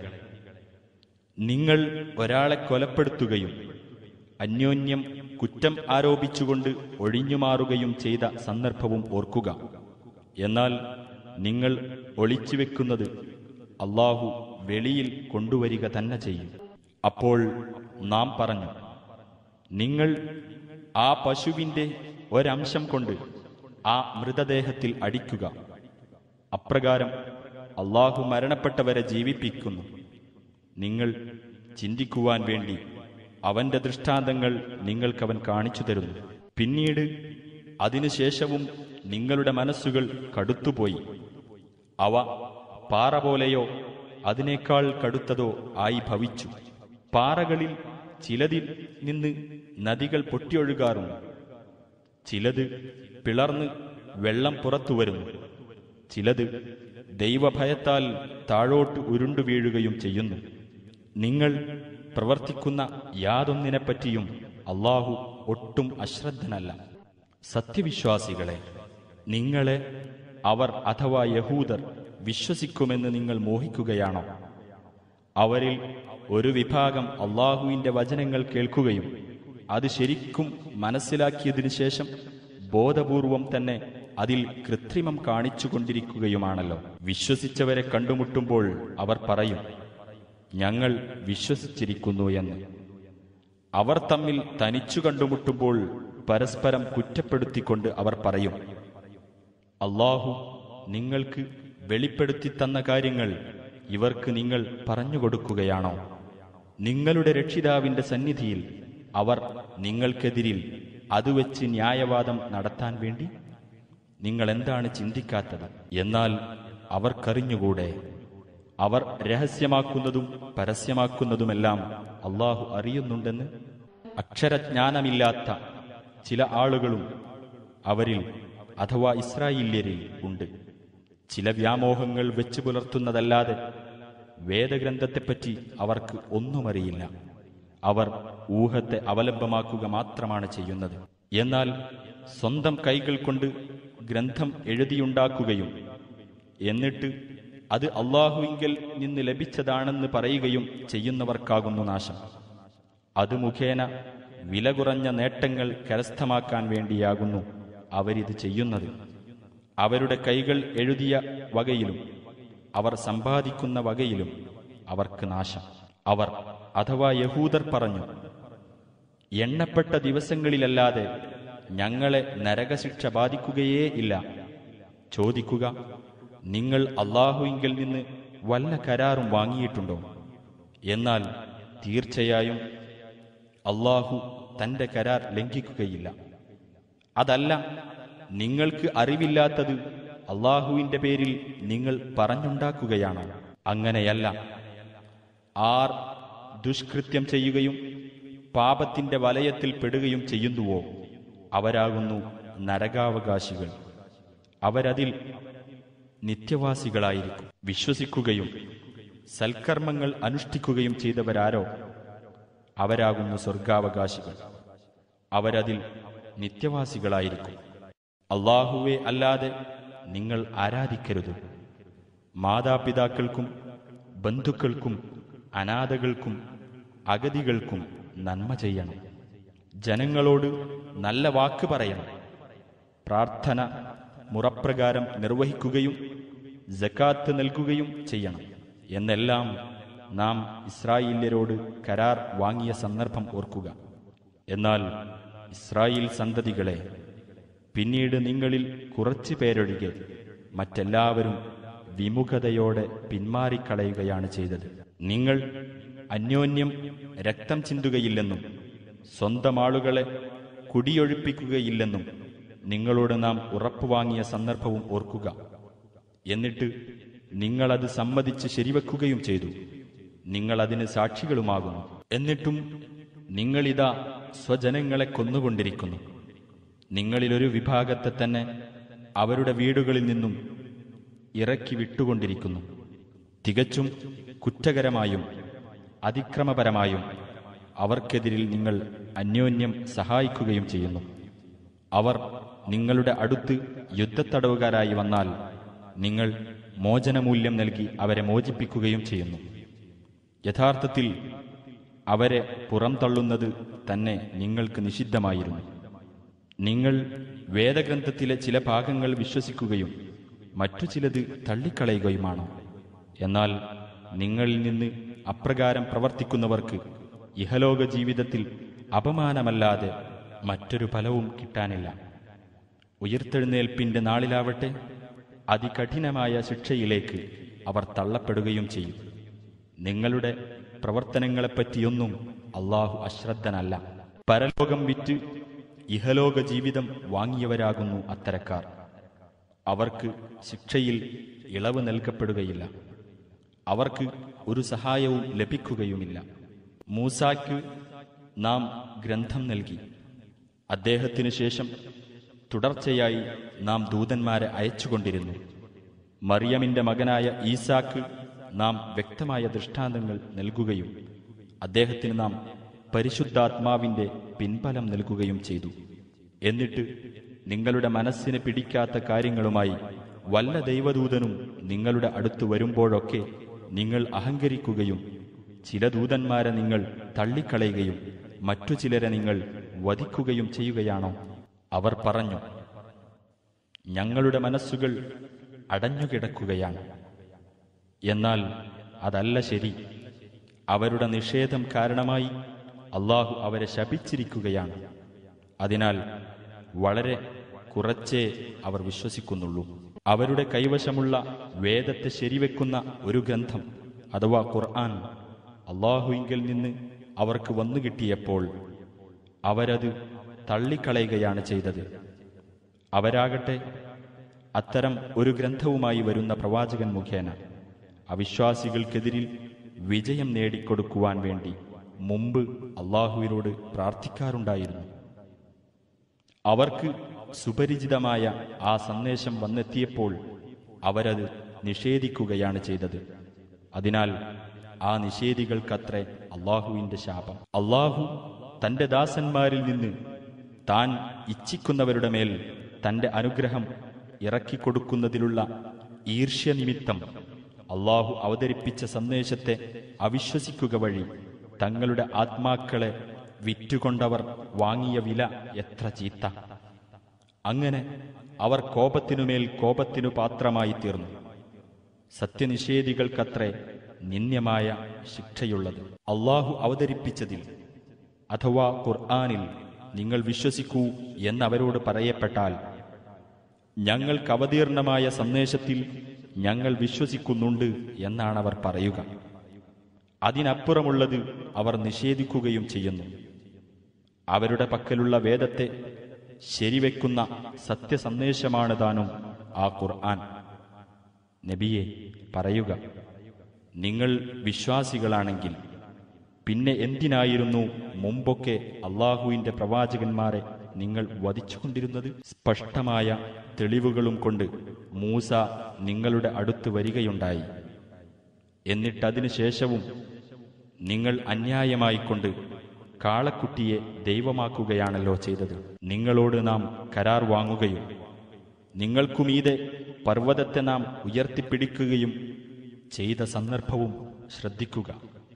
[SPEAKER 2] നിങ്ങൾ ഒരാളെ കൊലപ്പെടുത്തുകയും അന്യോന്യം കുറ്റം ആരോപിച്ചുകൊണ്ട് ഒഴിഞ്ഞുമാറുകയും ചെയ്ത സന്ദർഭവും ഓർക്കുക എന്നാൽ നിങ്ങൾ ഒളിച്ചുവെക്കുന്നത് അള്ളാഹു വെളിയിൽ കൊണ്ടുവരിക തന്നെ ചെയ്യും അപ്പോൾ നാം പറഞ്ഞു നിങ്ങൾ ആ പശുവിന്റെ ഒരംശം കൊണ്ട് ആ മൃതദേഹത്തിൽ അടിക്കുക അപ്രകാരം അള്ളാഹു മരണപ്പെട്ടവരെ ജീവിപ്പിക്കുന്നു നിങ്ങൾ ചിന്തിക്കുവാൻ വേണ്ടി അവന്റെ ദൃഷ്ടാന്തങ്ങൾ നിങ്ങൾക്കവൻ കാണിച്ചു തരുന്നു പിന്നീട് അതിനുശേഷവും നിങ്ങളുടെ മനസ്സുകൾ കടുത്തുപോയി അവ പാറ പോലെയോ അതിനേക്കാൾ കടുത്തതോ ആയി ഭവിച്ചു പാറകളിൽ ചിലതിൽ നിന്ന് നദികൾ പൊട്ടിയൊഴുകാറുണ്ട് ചിലത് പിളർന്ന് വെള്ളം പുറത്തു വരുന്നു ചിലത് ദൈവഭയത്താൽ താഴോട്ട് ഉരുണ്ടു വീഴുകയും ചെയ്യുന്നു നിങ്ങൾ പ്രവർത്തിക്കുന്ന യാതൊന്നിനെപ്പറ്റിയും അള്ളാഹു ഒട്ടും അശ്രദ്ധനല്ല സത്യവിശ്വാസികളെ നിങ്ങളെ അവർ അഥവാ യഹൂദർ വിശ്വസിക്കുമെന്ന് നിങ്ങൾ മോഹിക്കുകയാണോ അവരിൽ ഒരു വിഭാഗം അള്ളാഹുവിന്റെ വചനങ്ങൾ കേൾക്കുകയും അത് ശരിക്കും മനസ്സിലാക്കിയതിനു ശേഷം ബോധപൂർവം തന്നെ അതിൽ കൃത്രിമം കാണിച്ചുകൊണ്ടിരിക്കുകയുമാണല്ലോ വിശ്വസിച്ചവരെ കണ്ടുമുട്ടുമ്പോൾ അവർ പറയും ഞങ്ങൾ വിശ്വസിച്ചിരിക്കുന്നു എന്ന് അവർ തമ്മിൽ തനിച്ചു കണ്ടുമുട്ടുമ്പോൾ പരസ്പരം കുറ്റപ്പെടുത്തിക്കൊണ്ട് അവർ പറയും അള്ളാഹു നിങ്ങൾക്ക് വെളിപ്പെടുത്തി തന്ന കാര്യങ്ങൾ ഇവർക്ക് നിങ്ങൾ പറഞ്ഞുകൊടുക്കുകയാണോ നിങ്ങളുടെ രക്ഷിതാവിന്റെ സന്നിധിയിൽ അവർ നിങ്ങൾക്കെതിരിൽ അതുവെച്ച് ന്യായവാദം നടത്താൻ വേണ്ടി നിങ്ങൾ എന്താണ് ചിന്തിക്കാത്തത് എന്നാൽ അവർക്കറിഞ്ഞുകൂടെ അവർ രഹസ്യമാക്കുന്നതും പരസ്യമാക്കുന്നതുമെല്ലാം അള്ളാഹു അറിയുന്നുണ്ടെന്ന് അക്ഷരജ്ഞാനമില്ലാത്ത ചില ആളുകളും അവരിൽ അഥവാ ഇസ്രായേല്യരിൽ ഉണ്ട് ചില വ്യാമോഹങ്ങൾ വെച്ചു പുലർത്തുന്നതല്ലാതെ വേദഗ്രന്ഥത്തെപ്പറ്റി അവർക്ക് ഒന്നുമറിയില്ല അവർ ഊഹത്തെ അവലംബമാക്കുക മാത്രമാണ് ചെയ്യുന്നത് എന്നാൽ സ്വന്തം കൈകൾ കൊണ്ട് ഗ്രന്ഥം എഴുതിയുണ്ടാക്കുകയും എന്നിട്ട് അത് അള്ളാഹുവിങ്കൽ നിന്ന് ലഭിച്ചതാണെന്ന് പറയുകയും ചെയ്യുന്നവർക്കാകുന്നു നാശം അത് മുഖേന വില കുറഞ്ഞ നേട്ടങ്ങൾ കരസ്ഥമാക്കാൻ വേണ്ടിയാകുന്നു അവരിത് ചെയ്യുന്നത് അവരുടെ കൈകൾ എഴുതിയ വകയിലും അവർ സമ്പാദിക്കുന്ന വകയിലും അവർക്ക് നാശം അവർ അഥവാ യഹൂദർ പറഞ്ഞു എണ്ണപ്പെട്ട ദിവസങ്ങളിലല്ലാതെ ഞങ്ങളെ നരകശിക്ഷ ബാധിക്കുകയേ ഇല്ല ചോദിക്കുക നിങ്ങൾ അള്ളാഹുവിങ്കിൽ നിന്ന് വല്ല കരാറും വാങ്ങിയിട്ടുണ്ടോ എന്നാൽ തീർച്ചയായും അള്ളാഹു തന്റെ കരാർ ലംഘിക്കുകയില്ല അതല്ല നിങ്ങൾക്ക് അറിവില്ലാത്തത് അള്ളാഹുവിന്റെ പേരിൽ നിങ്ങൾ പറഞ്ഞുണ്ടാക്കുകയാണ് അങ്ങനെയല്ല ആർ ദുഷ്കൃത്യം ചെയ്യുകയും പാപത്തിന്റെ വലയത്തിൽ പെടുകയും ചെയ്യുന്നുവോ അവരാകുന്നു നരകാവകാശികൾ അവരതിൽ നിത്യവാസികളായിരിക്കും വിശ്വസിക്കുകയും സൽക്കർമ്മങ്ങൾ അനുഷ്ഠിക്കുകയും ചെയ്തവരാരോ അവരാകുന്നു സ്വർഗാവകാശികൾ അവരതിൽ നിത്യവാസികളായിരിക്കും അള്ളാഹുവെ അല്ലാതെ നിങ്ങൾ ആരാധിക്കരുത് മാതാപിതാക്കൾക്കും ബന്ധുക്കൾക്കും അനാഥകൾക്കും അഗതികൾക്കും നന്മ ചെയ്യണം ജനങ്ങളോട് നല്ല വാക്ക് പറയണം പ്രാർത്ഥന മുറപ്രകാരം നിർവഹിക്കുകയും ജക്കാത്ത് നൽകുകയും ചെയ്യണം എന്നെല്ലാം നാം ഇസ്രായേല്യരോട് കരാർ വാങ്ങിയ സന്ദർഭം ഓർക്കുക എന്നാൽ ഇസ്രായേൽ സന്തതികളെ പിന്നീട് നിങ്ങളിൽ കുറച്ചു പേരൊഴികെ മറ്റെല്ലാവരും വിമുഖതയോടെ പിന്മാറിക്കളയുകയാണ് ചെയ്തത് നിങ്ങൾ അന്യോന്യം രക്തം ചിന്തുകയില്ലെന്നും സ്വന്തം ആളുകളെ കുടിയൊഴിപ്പിക്കുകയില്ലെന്നും നിങ്ങളോട് നാം ഉറപ്പുവാങ്ങിയ സന്ദർഭവും ഓർക്കുക എന്നിട്ട് നിങ്ങളത് സമ്മതിച്ച് ശരിവെക്കുകയും ചെയ്തു നിങ്ങളതിന് സാക്ഷികളുമാകുന്നു എന്നിട്ടും നിങ്ങളിതാ സ്വജനങ്ങളെ കൊന്നുകൊണ്ടിരിക്കുന്നു നിങ്ങളിലൊരു വിഭാഗത്തെ തന്നെ അവരുടെ വീടുകളിൽ നിന്നും ഇറക്കി വിട്ടുകൊണ്ടിരിക്കുന്നു തികച്ചും കുറ്റകരമായും അതിക്രമപരമായും അവർക്കെതിരിൽ നിങ്ങൾ അന്യോന്യം സഹായിക്കുകയും ചെയ്യുന്നു അവർ നിങ്ങളുടെ അടുത്ത് യുദ്ധത്തടവുകാരായി വന്നാൽ നിങ്ങൾ മോചനമൂല്യം നൽകി അവരെ മോചിപ്പിക്കുകയും ചെയ്യുന്നു യഥാർത്ഥത്തിൽ അവരെ പുറംതള്ളുന്നത് തന്നെ നിങ്ങൾക്ക് നിഷിദ്ധമായിരുന്നു നിങ്ങൾ വേദഗ്രന്ഥത്തിലെ ചില ഭാഗങ്ങൾ വിശ്വസിക്കുകയും മറ്റു ചിലത് തള്ളിക്കളയുകയുമാണോ എന്നാൽ നിങ്ങളിൽ നിന്ന് അപ്രകാരം പ്രവർത്തിക്കുന്നവർക്ക് ഇഹലോക ജീവിതത്തിൽ അപമാനമല്ലാതെ മറ്റൊരു ഫലവും കിട്ടാനില്ല ഉയർത്തെഴുന്നേൽപ്പിന്റെ നാളിലാവട്ടെ അതികഠിനമായ ശിക്ഷയിലേക്ക് അവർ തള്ളപ്പെടുകയും ചെയ്യും നിങ്ങളുടെ പ്രവർത്തനങ്ങളെപ്പറ്റിയൊന്നും അള്ളാഹു അശ്രദ്ധനല്ല പരലോകം വിറ്റ് ഇഹലോക ജീവിതം വാങ്ങിയവരാകുന്നു അത്തരക്കാർ അവർക്ക് ശിക്ഷയിൽ ഇളവ് നൽകപ്പെടുകയില്ല അവർക്ക് ഒരു സഹായവും ലഭിക്കുകയുമില്ല മൂസാക്ക് നാം ഗ്രന്ഥം നൽകി അദ്ദേഹത്തിനു ശേഷം തുടർച്ചയായി നാം ദൂതന്മാരെ അയച്ചുകൊണ്ടിരുന്നു മറിയമിന്റെ മകനായ ഈസാക്ക് നാം വ്യക്തമായ ദൃഷ്ടാന്തങ്ങൾ നൽകുകയും അദ്ദേഹത്തിന് നാം പരിശുദ്ധാത്മാവിന്റെ പിൻബലം നൽകുകയും ചെയ്തു എന്നിട്ട് നിങ്ങളുടെ മനസ്സിന് പിടിക്കാത്ത കാര്യങ്ങളുമായി വല്ല ദൈവദൂതനും നിങ്ങളുടെ അടുത്ത് വരുമ്പോഴൊക്കെ നിങ്ങൾ അഹങ്കരിക്കുകയും ചില ദൂതന്മാരെ നിങ്ങൾ തള്ളിക്കളയുകയും മറ്റു ചിലരെ നിങ്ങൾ വധിക്കുകയും ചെയ്യുകയാണോ അവർ പറഞ്ഞു ഞങ്ങളുടെ മനസ്സുകൾ അടഞ്ഞുകിടക്കുകയാണ് എന്നാൽ അതല്ല ശരി അവരുടെ നിഷേധം കാരണമായി അള്ളാഹു അവരെ ശപിച്ചിരിക്കുകയാണ് അതിനാൽ വളരെ കുറച്ചേ അവർ വിശ്വസിക്കുന്നുള്ളൂ അവരുടെ കൈവശമുള്ള വേദത്തെ ശരിവെക്കുന്ന ഒരു ഗ്രന്ഥം അഥവാ ഖുർആൻ അള്ളാഹുവിങ്കിൽ നിന്ന് അവർക്ക് വന്നു കിട്ടിയപ്പോൾ അവരത് തള്ളിക്കളയുകയാണ് ചെയ്തത് അവരാകട്ടെ അത്തരം ഒരു ഗ്രന്ഥവുമായി വരുന്ന പ്രവാചകൻ മുഖേന അവിശ്വാസികൾക്കെതിരിൽ വിജയം നേടിക്കൊടുക്കുവാൻ വേണ്ടി മുമ്പ് അള്ളാഹുവിനോട് പ്രാർത്ഥിക്കാറുണ്ടായിരുന്നു അവർക്ക് സുപരിചിതമായ ആ സന്ദേശം വന്നെത്തിയപ്പോൾ അവരത് നിഷേധിക്കുകയാണ് ചെയ്തത് അതിനാൽ ആ നിഷേധികൾക്കത്രേ അള്ളാഹുവിന്റെ ശാപം അള്ളാഹു തന്റെ ദാസന്മാരിൽ നിന്ന് താൻ ഇച്ഛിക്കുന്നവരുടെ മേൽ തന്റെ അനുഗ്രഹം ഇറക്കിക്കൊടുക്കുന്നതിലുള്ള ഈർഷ്യനിമിത്തം അള്ളാഹു അവതരിപ്പിച്ച സന്ദേശത്തെ അവിശ്വസിക്കുക വഴി തങ്ങളുടെ ആത്മാക്കളെ വിറ്റുകൊണ്ടവർ വാങ്ങിയ വില എത്ര ചീത്ത അങ്ങനെ അവർ കോപത്തിനുമേൽ കോപത്തിനു പാത്രമായി തീർന്നു സത്യനിഷേധികൾക്കത്രേ നിന്ദ്യമായ ശിക്ഷയുള്ളത് അള്ളാഹു അവതരിപ്പിച്ചതിൽ അഥവാ ഖുർആാനിൽ നിങ്ങൾ വിശ്വസിക്കൂ എന്നവരോട് പറയപ്പെട്ടാൽ ഞങ്ങൾക്ക് അവതീർണമായ സന്ദേശത്തിൽ ഞങ്ങൾ വിശ്വസിക്കുന്നുണ്ട് എന്നാണ് അവർ പറയുക അതിനപ്പുറമുള്ളത് അവർ നിഷേധിക്കുകയും ചെയ്യുന്നു അവരുടെ പക്കലുള്ള വേദത്തെ ശരിവെക്കുന്ന സത്യസന്ദേശമാണ് താനും ആ ഖുർആൻ നബിയെ പറയുക നിങ്ങൾ വിശ്വാസികളാണെങ്കിൽ പിന്നെ എന്തിനായിരുന്നു മുമ്പൊക്കെ അള്ളാഹുവിന്റെ പ്രവാചകന്മാരെ നിങ്ങൾ വധിച്ചുകൊണ്ടിരുന്നത് സ്പഷ്ടമായ തെളിവുകളും കൊണ്ട് മൂസ നിങ്ങളുടെ അടുത്ത് വരികയുണ്ടായി എന്നിട്ടതിനു ശേഷവും നിങ്ങൾ അന്യായമായിക്കൊണ്ട് കാളക്കുട്ടിയെ ദൈവമാക്കുകയാണല്ലോ ചെയ്തത് നിങ്ങളോട് നാം കരാർ വാങ്ങുകയും നിങ്ങൾക്കുമീതെ പർവ്വതത്തെ നാം ഉയർത്തിപ്പിടിക്കുകയും ചെയ്ത സന്ദർഭവും ശ്രദ്ധിക്കുക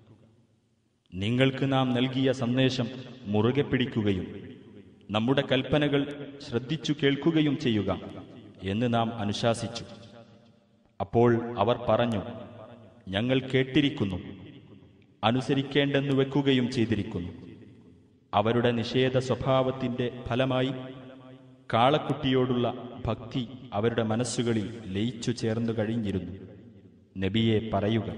[SPEAKER 2] നിങ്ങൾക്ക് നാം നൽകിയ സന്ദേശം മുറുകെ പിടിക്കുകയും നമ്മുടെ കൽപ്പനകൾ ശ്രദ്ധിച്ചു കേൾക്കുകയും ചെയ്യുക എന്ന് നാം അനുശാസിച്ചു അപ്പോൾ അവർ പറഞ്ഞു ഞങ്ങൾ കേട്ടിരിക്കുന്നു അനുസരിക്കേണ്ടെന്നു വെക്കുകയും ചെയ്തിരിക്കുന്നു അവരുടെ നിഷേധ സ്വഭാവത്തിന്റെ ഫലമായി കാളക്കുട്ടിയോടുള്ള ഭക്തി അവരുടെ മനസ്സുകളിൽ ലയിച്ചു ചേർന്നു കഴിഞ്ഞിരുന്നു നബിയെ പറയുക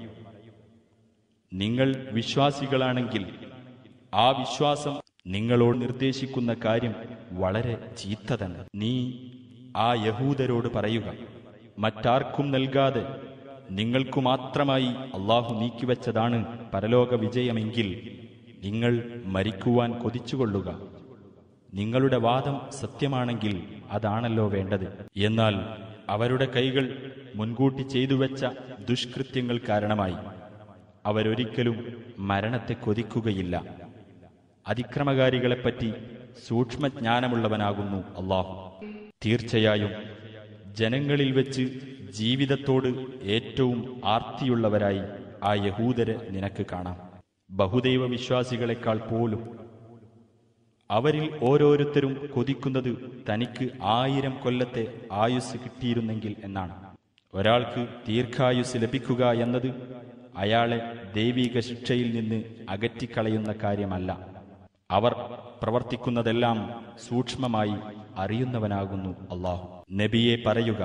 [SPEAKER 2] നിങ്ങൾ വിശ്വാസികളാണെങ്കിൽ ആ വിശ്വാസം നിങ്ങളോട് നിർദ്ദേശിക്കുന്ന കാര്യം വളരെ ചീത്ത തന്നെ നീ ആ യഹൂദരോട് പറയുക മറ്റാർക്കും നൽകാതെ നിങ്ങൾക്കു മാത്രമായി അള്ളാഹു നീക്കിവച്ചതാണ് പരലോക വിജയമെങ്കിൽ നിങ്ങൾ മരിക്കുവാൻ കൊതിച്ചുകൊള്ളുക നിങ്ങളുടെ വാദം സത്യമാണെങ്കിൽ അതാണല്ലോ വേണ്ടത് എന്നാൽ അവരുടെ കൈകൾ മുൻകൂട്ടി ചെയ്തുവെച്ച ദുഷ്കൃത്യങ്ങൾ കാരണമായി അവരൊരിക്കലും മരണത്തെ കൊതിക്കുകയില്ല അതിക്രമകാരികളെപ്പറ്റി സൂക്ഷ്മജ്ഞാനമുള്ളവനാകുന്നു അള്ളാഹു തീർച്ചയായും ജനങ്ങളിൽ വെച്ച് ജീവിതത്തോട് ഏറ്റവും ആർത്തിയുള്ളവരായി ആ യഹൂദരെ നിനക്ക് കാണാം ബഹുദൈവ വിശ്വാസികളെക്കാൾ പോലും അവരിൽ ഓരോരുത്തരും കൊതിക്കുന്നത് തനിക്ക് ആയിരം കൊല്ലത്തെ ആയുസ് കിട്ടിയിരുന്നെങ്കിൽ എന്നാണ് ഒരാൾക്ക് ദീർഘായുസ് ലഭിക്കുക എന്നത് അയാളെ ദൈവിക ശിക്ഷയിൽ നിന്ന് അകറ്റിക്കളയുന്ന കാര്യമല്ല അവർ പ്രവർത്തിക്കുന്നതെല്ലാം സൂക്ഷ്മമായി അറിയുന്നവനാകുന്നു അള്ളാഹു നബിയെ പറയുക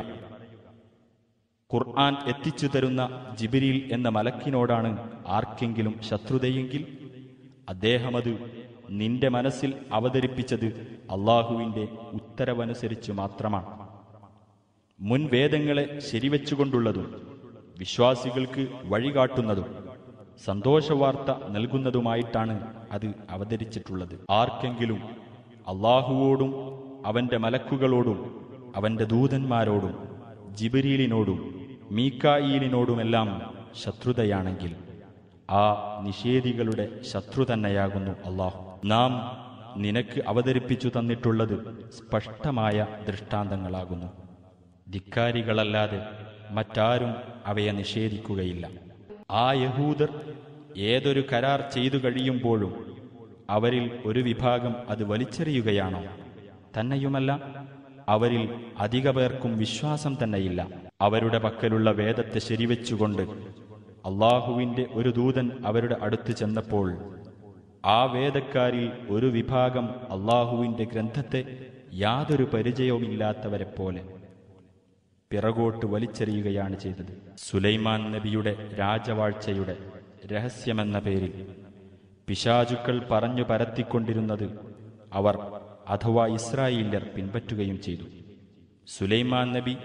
[SPEAKER 2] ഖുർആൻ എത്തിച്ചു തരുന്ന ജിബിരിൽ എന്ന മലക്കിനോടാണ് ആർക്കെങ്കിലും ശത്രുതയെങ്കിൽ അദ്ദേഹമത് നിന്റെ മനസ്സിൽ അവതരിപ്പിച്ചത് അള്ളാഹുവിന്റെ ഉത്തരവനുസരിച്ച് മാത്രമാണ് മുൻ വേദങ്ങളെ ശരിവെച്ചുകൊണ്ടുള്ളതും വിശ്വാസികൾക്ക് വഴികാട്ടുന്നതും സന്തോഷവാർത്ത നൽകുന്നതുമായിട്ടാണ് അത് അവതരിച്ചിട്ടുള്ളത് ആർക്കെങ്കിലും അള്ളാഹുവോടും അവന്റെ മലക്കുകളോടും അവന്റെ ദൂതന്മാരോടും ജിബരീലിനോടും മീക്കായീലിനോടുമെല്ലാം ശത്രുതയാണെങ്കിൽ ആ നിഷേധികളുടെ ശത്രു തന്നെയാകുന്നു അള്ളാഹു നാം നിനക്ക് അവതരിപ്പിച്ചു തന്നിട്ടുള്ളത് സ്പഷ്ടമായ ദൃഷ്ടാന്തങ്ങളാകുന്നു ധിക്കാരികളല്ലാതെ മറ്റാരും അവയെ നിഷേധിക്കുകയില്ല ആ യഹൂദർ ഏതൊരു കരാർ ചെയ്തു കഴിയുമ്പോഴും അവരിൽ ഒരു വിഭാഗം അത് വലിച്ചെറിയുകയാണോ തന്നെയുമല്ല അവരിൽ അധിക പേർക്കും വിശ്വാസം തന്നെയില്ല അവരുടെ പക്കലുള്ള വേദത്തെ ശരിവെച്ചുകൊണ്ട് അള്ളാഹുവിന്റെ ഒരു ദൂതൻ അവരുടെ അടുത്ത് ചെന്നപ്പോൾ ആ വേദക്കാരിൽ ഒരു വിഭാഗം അള്ളാഹുവിന്റെ ഗ്രന്ഥത്തെ യാതൊരു പരിചയവുമില്ലാത്തവരെ പോലെ പിറകോട്ട് വലിച്ചെറിയുകയാണ് ചെയ്തത് സുലൈമാൻ നബിയുടെ രാജവാഴ്ചയുടെ രഹസ്യമെന്ന പേരിൽ പിശാചുക്കൾ പറഞ്ഞു പരത്തിക്കൊണ്ടിരുന്നത് അവർ അഥവാ ഇസ്രായേല്യർ പിൻപറ്റുകയും ചെയ്തു സുലൈമാൻ നബി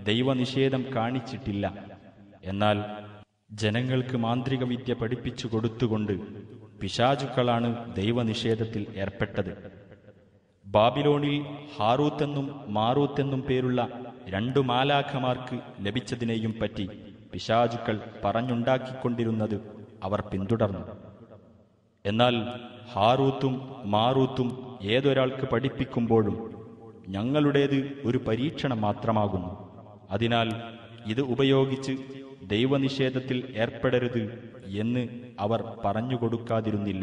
[SPEAKER 2] ദൈവനിഷേധം കാണിച്ചിട്ടില്ല എന്നാൽ ജനങ്ങൾക്ക് മാന്ത്രിക വിദ്യ പഠിപ്പിച്ചു കൊടുത്തുകൊണ്ട് പിശാചുക്കളാണ് ദൈവനിഷേധത്തിൽ ഏർപ്പെട്ടത് ബാബിലോണിൽ ഹാറൂത്തെന്നും മാറൂത്തെന്നും പേരുള്ള രണ്ടു മാലാഖമാർക്ക് ലഭിച്ചതിനെയും പറ്റി പിശാചുക്കൾ പറഞ്ഞുണ്ടാക്കിക്കൊണ്ടിരുന്നത് അവർ പിന്തുടർന്നു എന്നാൽ ഹാറൂത്തും മാറൂത്തും ഏതൊരാൾക്ക് പഠിപ്പിക്കുമ്പോഴും ഞങ്ങളുടേത് ഒരു പരീക്ഷണം മാത്രമാകുന്നു അതിനാൽ ഇത് ഉപയോഗിച്ച് ദൈവനിഷേധത്തിൽ ഏർപ്പെടരുത് എന്ന് അവർ പറഞ്ഞുകൊടുക്കാതിരുന്നില്ല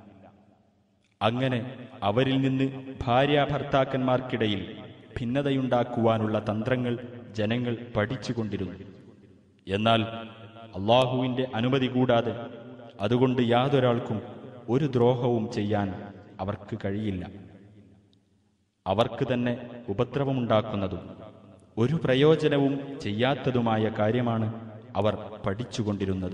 [SPEAKER 2] അങ്ങനെ അവരിൽ നിന്ന് ഭാര്യാഭർത്താക്കന്മാർക്കിടയിൽ ഭിന്നതയുണ്ടാക്കുവാനുള്ള തന്ത്രങ്ങൾ ജനങ്ങൾ പഠിച്ചുകൊണ്ടിരുന്നു എന്നാൽ അള്ളാഹുവിന്റെ അനുമതി കൂടാതെ അതുകൊണ്ട് യാതൊരാൾക്കും ഒരു ദ്രോഹവും ചെയ്യാൻ അവർക്ക് കഴിയില്ല അവർക്ക് തന്നെ ഉപദ്രവമുണ്ടാക്കുന്നതും ഒരു പ്രയോജനവും ചെയ്യാത്തതുമായ കാര്യമാണ് അവർ പഠിച്ചുകൊണ്ടിരുന്നത്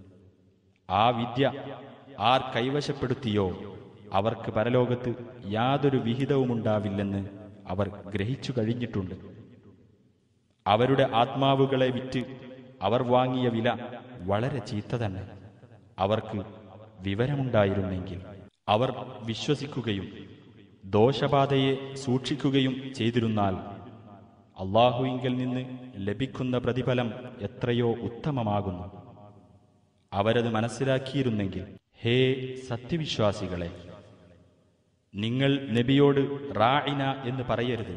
[SPEAKER 2] ആ വിദ്യ ആർ കൈവശപ്പെടുത്തിയോ അവർക്ക് പരലോകത്ത് യാതൊരു വിഹിതവുമുണ്ടാവില്ലെന്ന് അവർ ഗ്രഹിച്ചു കഴിഞ്ഞിട്ടുണ്ട് അവരുടെ ആത്മാവുകളെ വിറ്റ് അവർ വാങ്ങിയ വില വളരെ ചീത്ത തന്നെ അവർക്ക് വിവരമുണ്ടായിരുന്നെങ്കിൽ അവർ വിശ്വസിക്കുകയും ദോഷബാധയെ സൂക്ഷിക്കുകയും ചെയ്തിരുന്നാൽ അള്ളാഹുവിങ്കിൽ നിന്ന് ലഭിക്കുന്ന പ്രതിഫലം എത്രയോ ഉത്തമമാകുന്നു അവരത് മനസ്സിലാക്കിയിരുന്നെങ്കിൽ ഹേ സത്യവിശ്വാസികളെ നിങ്ങൾ നബിയോട് റായിന എന്ന് പറയരുത്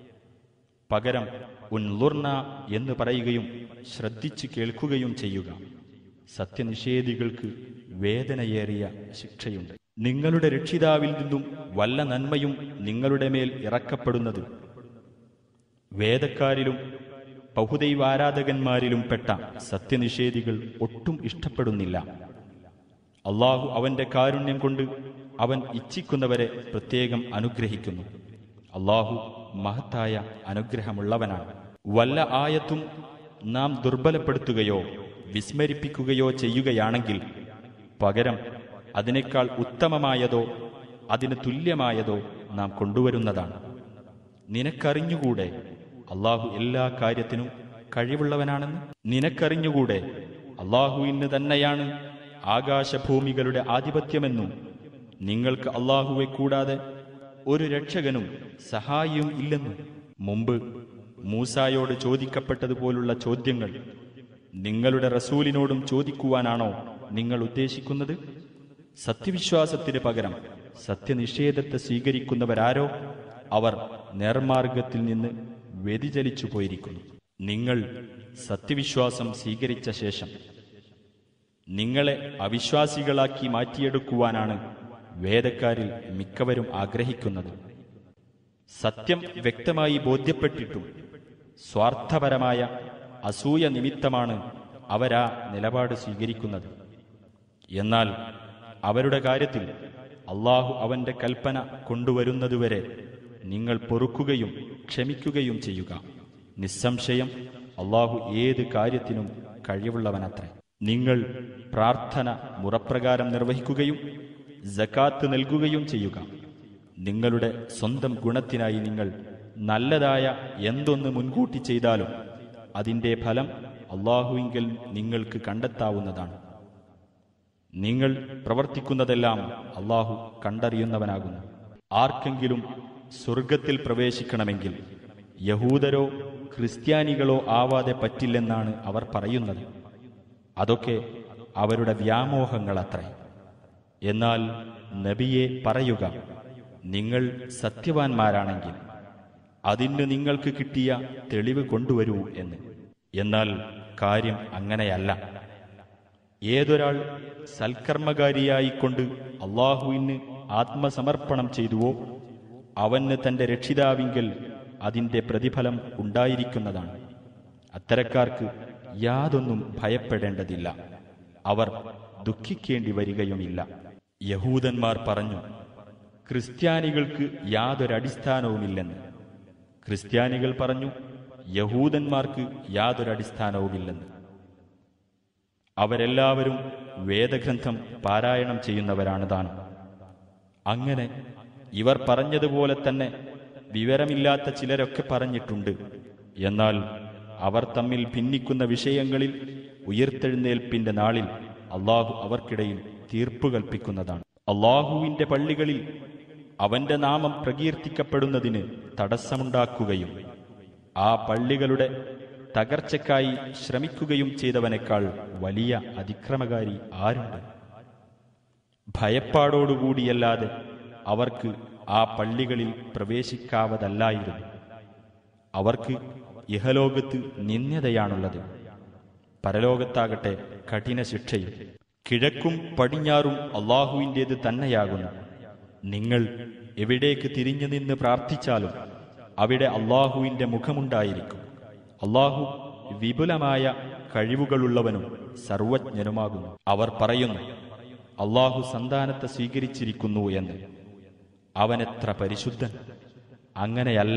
[SPEAKER 2] പകരം ഉൻലുർന എന്ന് പറയുകയും ശ്രദ്ധിച്ചു കേൾക്കുകയും ചെയ്യുക സത്യനിഷേധികൾക്ക് വേദനയേറിയ ശിക്ഷയുണ്ട് നിങ്ങളുടെ രക്ഷിതാവിൽ നിന്നും വല്ല നന്മയും നിങ്ങളുടെ മേൽ ഇറക്കപ്പെടുന്നത് വേദക്കാരിലും ബഹുദൈവാരാധകന്മാരിലും പെട്ട സത്യനിഷേധികൾ ഒട്ടും ഇഷ്ടപ്പെടുന്നില്ല അള്ളാഹു അവന്റെ കാരുണ്യം കൊണ്ട് അവൻ ഇച്ഛിക്കുന്നവരെ പ്രത്യേകം അനുഗ്രഹിക്കുന്നു അള്ളാഹു മഹത്തായ അനുഗ്രഹമുള്ളവനാണ് വല്ല ആയത്തും നാം ദുർബലപ്പെടുത്തുകയോ വിസ്മരിപ്പിക്കുകയോ ചെയ്യുകയാണെങ്കിൽ പകരം അതിനേക്കാൾ ഉത്തമമായതോ അതിന് തുല്യമായതോ നാം കൊണ്ടുവരുന്നതാണ് നിനക്കറിഞ്ഞുകൂടെ അള്ളാഹു എല്ലാ കാര്യത്തിനും കഴിവുള്ളവനാണെന്ന് നിനക്കറിഞ്ഞുകൂടെ അള്ളാഹുവിന് തന്നെയാണ് ആകാശഭൂമികളുടെ ആധിപത്യമെന്നും നിങ്ങൾക്ക് അള്ളാഹുവെ കൂടാതെ ഒരു രക്ഷകനും സഹായിയും ഇല്ലെന്നും മുമ്പ് മൂസായോട് ചോദിക്കപ്പെട്ടതുപോലുള്ള ചോദ്യങ്ങൾ നിങ്ങളുടെ റസൂലിനോടും ചോദിക്കുവാനാണോ നിങ്ങൾ ഉദ്ദേശിക്കുന്നത് സത്യവിശ്വാസത്തിന് പകരം സത്യനിഷേധത്തെ സ്വീകരിക്കുന്നവരാരോ അവർ നേർമാർഗത്തിൽ നിന്ന് വ്യതിചലിച്ചു പോയിരിക്കുന്നു നിങ്ങൾ സത്യവിശ്വാസം സ്വീകരിച്ച ശേഷം നിങ്ങളെ അവിശ്വാസികളാക്കി മാറ്റിയെടുക്കുവാനാണ് വേദക്കാരിൽ മിക്കവരും ആഗ്രഹിക്കുന്നത് സത്യം വ്യക്തമായി ബോധ്യപ്പെട്ടിട്ടും സ്വാർത്ഥപരമായ അസൂയ നിമിത്തമാണ് അവരാ നിലപാട് സ്വീകരിക്കുന്നത് എന്നാൽ അവരുടെ കാര്യത്തിൽ അള്ളാഹു അവന്റെ കൽപ്പന കൊണ്ടുവരുന്നതുവരെ നിങ്ങൾ പൊറുക്കുകയും ക്ഷമിക്കുകയും ചെയ്യുക നിസ്സംശയം അള്ളാഹു ഏത് കാര്യത്തിനും കഴിവുള്ളവനത്രേ നിങ്ങൾ പ്രാർത്ഥന മുറപ്രകാരം നിർവഹിക്കുകയും ജക്കാത്ത് നൽകുകയും ചെയ്യുക നിങ്ങളുടെ സ്വന്തം ഗുണത്തിനായി നിങ്ങൾ നല്ലതായ എന്തൊന്ന് മുൻകൂട്ടി ചെയ്താലും അതിന്റെ ഫലം അള്ളാഹുവിങ്കിൽ നിങ്ങൾക്ക് കണ്ടെത്താവുന്നതാണ് നിങ്ങൾ പ്രവർത്തിക്കുന്നതെല്ലാം അള്ളാഹു കണ്ടറിയുന്നവനാകുന്നു ആർക്കെങ്കിലും സ്വർഗത്തിൽ പ്രവേശിക്കണമെങ്കിൽ യഹൂദരോ ക്രിസ്ത്യാനികളോ ആവാതെ പറ്റില്ലെന്നാണ് അവർ പറയുന്നത് അതൊക്കെ അവരുടെ വ്യാമോഹങ്ങളത്രേ എന്നാൽ നബിയെ പറയുക നിങ്ങൾ സത്യവാൻമാരാണെങ്കിൽ അതിന് നിങ്ങൾക്ക് കിട്ടിയ തെളിവ് കൊണ്ടുവരൂ എന്ന് എന്നാൽ കാര്യം അങ്ങനെയല്ല ഏതൊരാൾ സൽക്കർമ്മകാരിയായിക്കൊണ്ട് അള്ളാഹുവിന് ആത്മസമർപ്പണം ചെയ്തുവോ അവന് തന്റെ രക്ഷിതാവിങ്കൽ അതിന്റെ പ്രതിഫലം ഉണ്ടായിരിക്കുന്നതാണ് അത്തരക്കാർക്ക് യാതൊന്നും ഭയപ്പെടേണ്ടതില്ല അവർ ദുഃഖിക്കേണ്ടി വരികയുമില്ല യഹൂദന്മാർ പറഞ്ഞു ക്രിസ്ത്യാനികൾക്ക് യാതൊരടിസ്ഥാനവുമില്ലെന്ന് ക്രിസ്ത്യാനികൾ പറഞ്ഞു യഹൂദന്മാർക്ക് യാതൊരടിസ്ഥാനവുമില്ലെന്ന് അവരെല്ലാവരും വേദഗ്രന്ഥം പാരായണം ചെയ്യുന്നവരാണ് താനും അങ്ങനെ ഇവർ പറഞ്ഞതുപോലെ തന്നെ വിവരമില്ലാത്ത ചിലരൊക്കെ പറഞ്ഞിട്ടുണ്ട് എന്നാൽ അവർ തമ്മിൽ ഭിന്നിക്കുന്ന വിഷയങ്ങളിൽ ഉയർത്തെഴുന്നേൽപ്പിന്റെ നാളിൽ അള്ളാഹു അവർക്കിടയിൽ തീർപ്പ് കൽപ്പിക്കുന്നതാണ് അള്ളാഹുവിന്റെ പള്ളികളിൽ അവന്റെ നാമം പ്രകീർത്തിക്കപ്പെടുന്നതിന് തടസ്സമുണ്ടാക്കുകയും ആ പള്ളികളുടെ തകർച്ചയ്ക്കായി ശ്രമിക്കുകയും ചെയ്തവനേക്കാൾ വലിയ അതിക്രമകാരി ആരുണ്ട് ഭയപ്പാടോടുകൂടിയല്ലാതെ അവർക്ക് ആ പള്ളികളിൽ പ്രവേശിക്കാവതല്ലായിരുന്നു അവർക്ക് ഇഹലോകത്ത് നിന്ദ്യതയാണുള്ളത് പരലോകത്താകട്ടെ കഠിന ശിക്ഷയും കിഴക്കും പടിഞ്ഞാറും അള്ളാഹുവിൻ്റേത് തന്നെയാകുന്നു നിങ്ങൾ എവിടേക്ക് തിരിഞ്ഞു നിന്ന് പ്രാർത്ഥിച്ചാലും അവിടെ അള്ളാഹുവിൻ്റെ മുഖമുണ്ടായിരിക്കും അള്ളാഹു വിപുലമായ കഴിവുകളുള്ളവനും സർവജ്ഞനുമാകുന്നു അവർ പറയുന്നു അള്ളാഹു സന്താനത്തെ സ്വീകരിച്ചിരിക്കുന്നു എന്ന് അവനെത്ര പരിശുദ്ധൻ അങ്ങനെയല്ല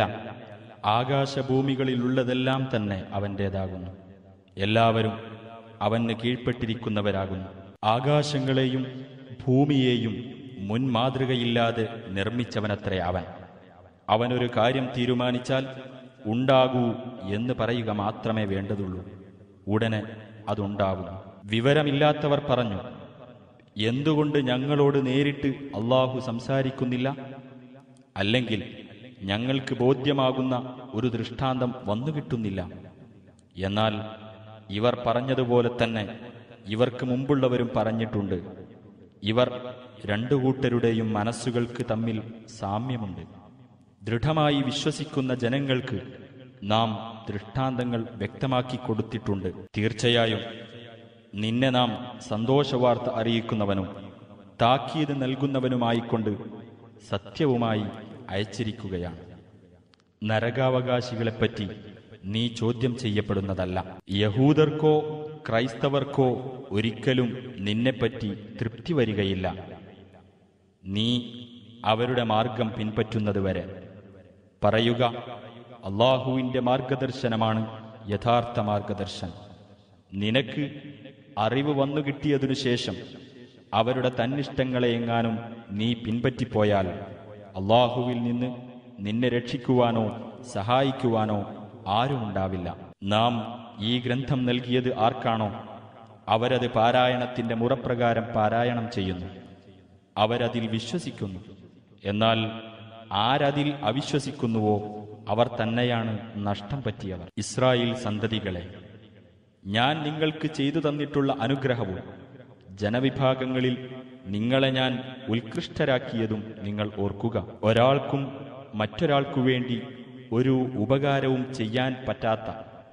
[SPEAKER 2] ആകാശഭൂമികളിലുള്ളതെല്ലാം തന്നെ അവൻ്റേതാകുന്നു എല്ലാവരും അവന് കീഴ്പ്പെട്ടിരിക്കുന്നവരാകുന്നു ആകാശങ്ങളെയും ഭൂമിയെയും മുൻമാതൃകയില്ലാതെ നിർമ്മിച്ചവനത്രേ അവൻ അവനൊരു കാര്യം തീരുമാനിച്ചാൽ ഉണ്ടാകൂ എന്ന് പറയുക മാത്രമേ വേണ്ടതുള്ളൂ ഉടനെ അതുണ്ടാകുന്നു വിവരമില്ലാത്തവർ പറഞ്ഞു എന്തുകൊണ്ട് ഞങ്ങളോട് നേരിട്ട് അള്ളാഹു സംസാരിക്കുന്നില്ല അല്ലെങ്കിൽ ഞങ്ങൾക്ക് ബോധ്യമാകുന്ന ഒരു ദൃഷ്ടാന്തം വന്നുകിട്ടുന്നില്ല എന്നാൽ ഇവർ പറഞ്ഞതുപോലെ തന്നെ ഇവർക്ക് മുമ്പുള്ളവരും പറഞ്ഞിട്ടുണ്ട് ഇവർ രണ്ടു കൂട്ടരുടെയും മനസ്സുകൾക്ക് തമ്മിൽ സാമ്യമുണ്ട് ദൃഢമായി വിശ്വസിക്കുന്ന ജനങ്ങൾക്ക് നാം ദൃഷ്ടാന്തങ്ങൾ വ്യക്തമാക്കി കൊടുത്തിട്ടുണ്ട് തീർച്ചയായും നിന്നെ നാം സന്തോഷവാർത്ത അറിയിക്കുന്നവനും താക്കീത് നൽകുന്നവനുമായിക്കൊണ്ട് സത്യവുമായി അയച്ചിരിക്കുകയാണ് നരകാവകാശികളെപ്പറ്റി നീ ചോദ്യം ചെയ്യപ്പെടുന്നതല്ല യഹൂദർക്കോ ക്രൈസ്തവർക്കോ ഒരിക്കലും നിന്നെപ്പറ്റി തൃപ്തി വരികയില്ല നീ അവരുടെ മാർഗം പിൻപറ്റുന്നതുവരെ പറയുക അള്ളാഹുവിൻ്റെ മാർഗദർശനമാണ് യഥാർത്ഥ മാർഗദർശനം നിനക്ക് അറിവ് വന്നു കിട്ടിയതിനു ശേഷം അവരുടെ തന്നിഷ്ടങ്ങളെ എങ്ങാനും നീ പിൻപറ്റിപ്പോയാൽ അള്ളാഹുവിൽ നിന്ന് നിന്നെ രക്ഷിക്കുവാനോ സഹായിക്കുവാനോ ആരുമുണ്ടാവില്ല നാം ഈ ഗ്രന്ഥം നൽകിയത് ആർക്കാണോ അവരത് പാരായണത്തിന്റെ മുറപ്രകാരം പാരായണം ചെയ്യുന്നു അവരതിൽ വിശ്വസിക്കുന്നു എന്നാൽ ആരതിൽ അവിശ്വസിക്കുന്നുവോ അവർ തന്നെയാണ് നഷ്ടം പറ്റിയവർ ഇസ്രായേൽ സന്തതികളെ ഞാൻ നിങ്ങൾക്ക് ചെയ്തു തന്നിട്ടുള്ള അനുഗ്രഹവും ജനവിഭാഗങ്ങളിൽ നിങ്ങളെ ഞാൻ ഉത്കൃഷ്ടരാക്കിയതും നിങ്ങൾ ഓർക്കുക ഒരാൾക്കും മറ്റൊരാൾക്കു വേണ്ടി ഒരു ഉപകാരവും ചെയ്യാൻ പറ്റാത്ത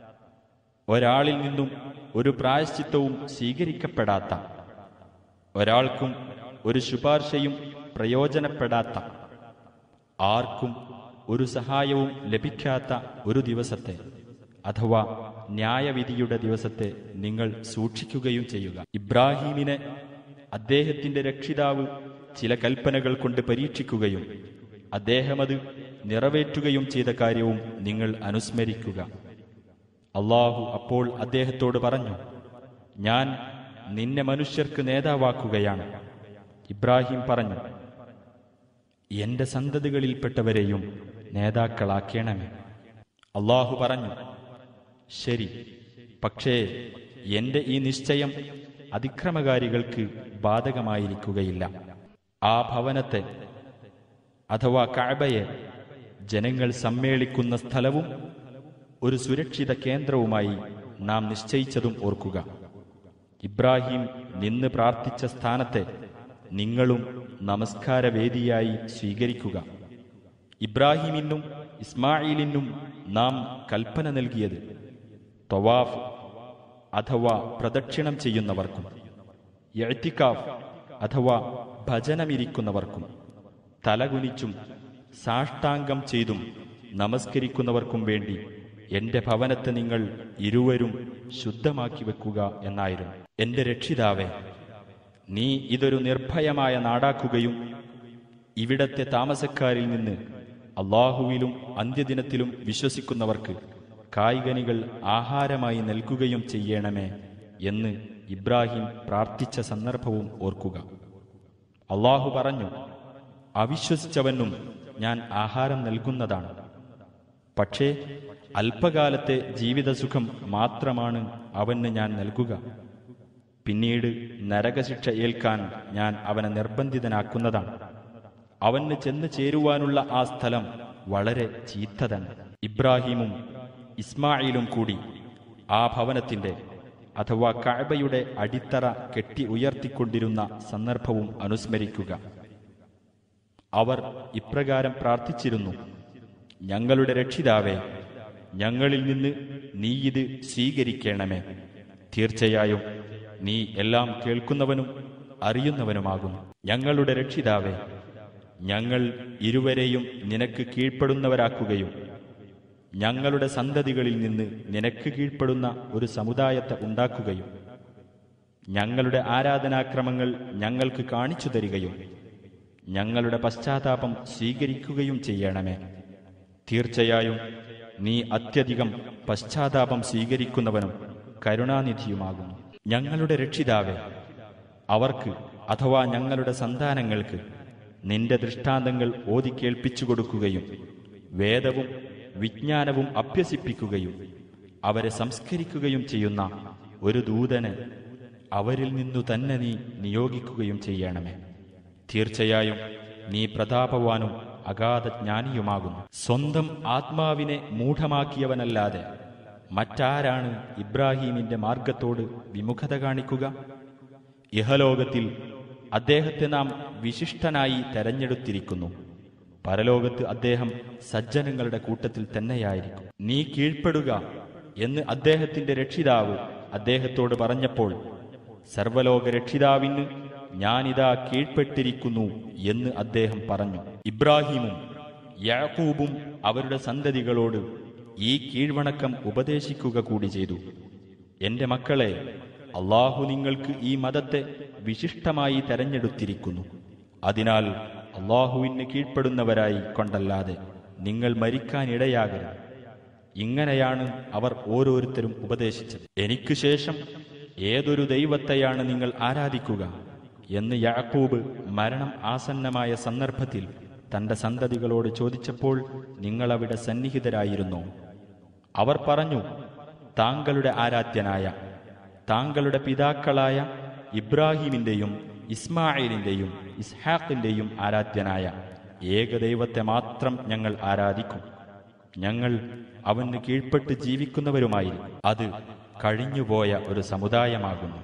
[SPEAKER 2] ഒരാളിൽ നിന്നും ഒരു പ്രായശ്ചിത്തവും സ്വീകരിക്കപ്പെടാത്ത ഒരാൾക്കും ഒരു ശുപാർശയും പ്രയോജനപ്പെടാത്ത ആർക്കും ഒരു സഹായവും ലഭിക്കാത്ത ഒരു ദിവസത്തെ അഥവാ ന്യായവിധിയുടെ ദിവസത്തെ നിങ്ങൾ സൂക്ഷിക്കുകയും ചെയ്യുക ഇബ്രാഹീമിനെ അദ്ദേഹത്തിന്റെ രക്ഷിതാവ് ചില കൽപ്പനകൾ കൊണ്ട് പരീക്ഷിക്കുകയും അദ്ദേഹം അത് നിറവേറ്റുകയും ചെയ്ത കാര്യവും നിങ്ങൾ അനുസ്മരിക്കുക അള്ളാഹു അപ്പോൾ അദ്ദേഹത്തോട് പറഞ്ഞു ഞാൻ നിന്നെ മനുഷ്യർക്ക് നേതാവാക്കുകയാണ് ഇബ്രാഹിം പറഞ്ഞു എന്റെ സന്തതികളിൽപ്പെട്ടവരെയും നേതാക്കളാക്കേണമേ അള്ളാഹു പറഞ്ഞു ശരി പക്ഷേ എന്റെ ഈ നിശ്ചയം അതിക്രമകാരികൾക്ക് ബാധകമായിരിക്കുകയില്ല ആ ഭവനത്തെ അഥവാ കഅബയെ ജനങ്ങൾ സമ്മേളിക്കുന്ന സ്ഥലവും ഒരു സുരക്ഷിത കേന്ദ്രവുമായി നാം നിശ്ചയിച്ചതും ഓർക്കുക ഇബ്രാഹിം നിന്ന് പ്രാർത്ഥിച്ച സ്ഥാനത്തെ നിങ്ങളും നമസ്കാരവേദിയായി സ്വീകരിക്കുക ഇബ്രാഹിമിനും ഇസ്മായിലിനും നാം കൽപ്പന നൽകിയത് തൊവാഫ് അഥവാ പ്രദക്ഷിണം ചെയ്യുന്നവർക്കും എഴുത്തിക്കാഫ് അഥവാ ഭജനമിരിക്കുന്നവർക്കും തലകുനിച്ചും സാഷ്ടാംഗം ചെയ്തും നമസ്കരിക്കുന്നവർക്കും വേണ്ടി എന്റെ ഭവനത്തെ നിങ്ങൾ ഇരുവരും ശുദ്ധമാക്കി വെക്കുക എന്നായിരുന്നു എന്റെ രക്ഷിതാവേ നീ ഇതൊരു നിർഭയമായ നാടാക്കുകയും ഇവിടത്തെ താമസക്കാരിൽ നിന്ന് അള്ളാഹുവിലും അന്ത്യദിനത്തിലും വിശ്വസിക്കുന്നവർക്ക് കായികനികൾ ആഹാരമായി നൽകുകയും ചെയ്യണമേ എന്ന് ഇബ്രാഹിം പ്രാർത്ഥിച്ച സന്ദർഭവും ഓർക്കുക അള്ളാഹു പറഞ്ഞു അവിശ്വസിച്ചവനും ഞാൻ ആഹാരം നൽകുന്നതാണ് പക്ഷേ അല്പകാലത്തെ ജീവിതസുഖം മാത്രമാണ് അവന് ഞാൻ നൽകുക പിന്നീട് നരകശിക്ഷ ഏൽക്കാൻ ഞാൻ അവനെ നിർബന്ധിതനാക്കുന്നതാണ് അവന് ചെന്ന് ചേരുവാനുള്ള ആ സ്ഥലം വളരെ ചീത്ത തന്നെ ഇബ്രാഹീമും ഇസ്മായിലും കൂടി ആ ഭവനത്തിന്റെ അഥവാ കഅബയുടെ അടിത്തറ കെട്ടി ഉയർത്തിക്കൊണ്ടിരുന്ന സന്ദർഭവും അനുസ്മരിക്കുക അവർ ഇപ്രകാരം പ്രാർത്ഥിച്ചിരുന്നു ഞങ്ങളുടെ രക്ഷിതാവേ ഞങ്ങളിൽ നിന്ന് നീ ഇത് സ്വീകരിക്കണമേ തീർച്ചയായും നീ എല്ലാം കേൾക്കുന്നവനും അറിയുന്നവനുമാകുന്നു ഞങ്ങളുടെ രക്ഷിതാവേ ഞങ്ങൾ ഇരുവരെയും നിനക്ക് കീഴ്പ്പെടുന്നവരാക്കുകയും ഞങ്ങളുടെ സന്തതികളിൽ നിന്ന് നിനക്ക് കീഴ്പ്പെടുന്ന ഒരു സമുദായത്തെ ഉണ്ടാക്കുകയും ഞങ്ങളുടെ ആരാധനാക്രമങ്ങൾ ഞങ്ങൾക്ക് കാണിച്ചു തരികയും ഞങ്ങളുടെ പശ്ചാത്താപം സ്വീകരിക്കുകയും ചെയ്യണമേ തീർച്ചയായും നീ അത്യധികം പശ്ചാത്താപം സ്വീകരിക്കുന്നവനും കരുണാനിധിയുമാകുന്നു ഞങ്ങളുടെ രക്ഷിതാവേ അവർക്ക് അഥവാ ഞങ്ങളുടെ സന്താനങ്ങൾക്ക് നിന്റെ ദൃഷ്ടാന്തങ്ങൾ ഓതി കേൾപ്പിച്ചു കൊടുക്കുകയും വേദവും വിജ്ഞാനവും അഭ്യസിപ്പിക്കുകയും അവരെ സംസ്കരിക്കുകയും ചെയ്യുന്ന ഒരു ദൂതന് അവരിൽ നിന്നു തന്നെ നീ നിയോഗിക്കുകയും ചെയ്യണമേ തീർച്ചയായും നീ പ്രതാപവാനും അഗാധ ജ്ഞാനിയുമാകുന്നു സ്വന്തം ആത്മാവിനെ മൂഢമാക്കിയവനല്ലാതെ മറ്റാരാണ് ഇബ്രാഹീമിന്റെ മാർഗത്തോട് വിമുഖത കാണിക്കുക ഇഹലോകത്തിൽ അദ്ദേഹത്തെ നാം വിശിഷ്ടനായി തെരഞ്ഞെടുത്തിരിക്കുന്നു പരലോകത്ത് അദ്ദേഹം സജ്ജനങ്ങളുടെ കൂട്ടത്തിൽ തന്നെയായിരിക്കും നീ കീഴ്പ്പെടുക എന്ന് അദ്ദേഹത്തിന്റെ രക്ഷിതാവ് അദ്ദേഹത്തോട് പറഞ്ഞപ്പോൾ സർവലോക രക്ഷിതാവിന് ഞാനിതാ കീഴ്പ്പെട്ടിരിക്കുന്നു എന്ന് അദ്ദേഹം പറഞ്ഞു ഇബ്രാഹിമും യാക്കൂബും അവരുടെ സന്തതികളോട് ഈ കീഴ്വണക്കം ഉപദേശിക്കുക കൂടി ചെയ്തു എന്റെ മക്കളെ അള്ളാഹു നിങ്ങൾക്ക് ഈ മതത്തെ വിശിഷ്ടമായി തെരഞ്ഞെടുത്തിരിക്കുന്നു അതിനാൽ അള്ളാഹുവിന് കീഴ്പ്പെടുന്നവരായി കൊണ്ടല്ലാതെ നിങ്ങൾ മരിക്കാനിടയാകരുത് ഇങ്ങനെയാണ് അവർ ഓരോരുത്തരും ഉപദേശിച്ചത് എനിക്ക് ശേഷം ഏതൊരു ദൈവത്തെയാണ് നിങ്ങൾ ആരാധിക്കുക എന്ന് യാക്കൂബ് മരണം ആസന്നമായ സന്ദർഭത്തിൽ തന്റെ സന്തതികളോട് ചോദിച്ചപ്പോൾ നിങ്ങളവിടെ സന്നിഹിതരായിരുന്നോ അവർ പറഞ്ഞു താങ്കളുടെ ആരാധ്യനായ താങ്കളുടെ പിതാക്കളായ ഇബ്രാഹിമിന്റെയും ഇസ്മായിലിന്റെയും ഇസ്ഹാഖിന്റെയും ആരാധ്യനായ ഏകദൈവത്തെ മാത്രം ഞങ്ങൾ ആരാധിക്കും ഞങ്ങൾ അവന് കീഴ്പ്പെട്ട് ജീവിക്കുന്നവരുമായിരിക്കും അത് കഴിഞ്ഞുപോയ ഒരു സമുദായമാകുന്നു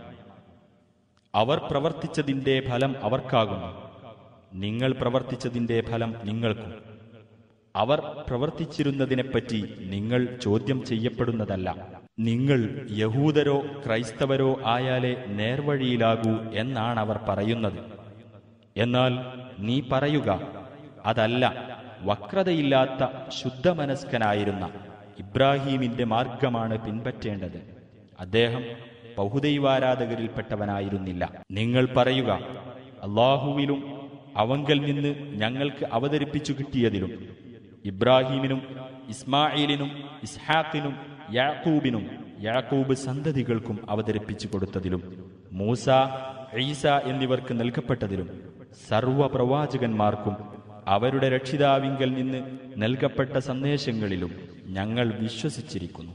[SPEAKER 2] അവർ പ്രവർത്തിച്ചതിന്റെ ഫലം അവർക്കാകുന്നു നിങ്ങൾ പ്രവർത്തിച്ചതിന്റെ ഫലം നിങ്ങൾക്കും അവർ പ്രവർത്തിച്ചിരുന്നതിനെപ്പറ്റി നിങ്ങൾ ചോദ്യം ചെയ്യപ്പെടുന്നതല്ല നിങ്ങൾ യഹൂദരോ ക്രൈസ്തവരോ ആയാലേ നേർവഴിയിലാകൂ എന്നാണ് അവർ പറയുന്നത് എന്നാൽ നീ പറയുക അതല്ല വക്രതയില്ലാത്ത ശുദ്ധമനസ്കനായിരുന്ന ഇബ്രാഹീമിന്റെ മാർഗമാണ് പിൻപറ്റേണ്ടത് അദ്ദേഹം ബഹുദൈവാരാധകരിൽപ്പെട്ടവനായിരുന്നില്ല നിങ്ങൾ പറയുക അള്ളാഹുവിലും അവങ്കൽ നിന്ന് ഞങ്ങൾക്ക് അവതരിപ്പിച്ചു കിട്ടിയതിലും ഇബ്രാഹീമിനും ഇസ്മായിലിനും ഇസ്ഹാഖിനും യാക്കൂബിനും യാക്കൂബ് സന്തതികൾക്കും അവതരിപ്പിച്ചു കൊടുത്തതിലും മൂസ ഈസ എന്നിവർക്ക് നൽകപ്പെട്ടതിലും സർവ പ്രവാചകന്മാർക്കും അവരുടെ രക്ഷിതാവിങ്കൽ നിന്ന് നൽകപ്പെട്ട സന്ദേശങ്ങളിലും ഞങ്ങൾ വിശ്വസിച്ചിരിക്കുന്നു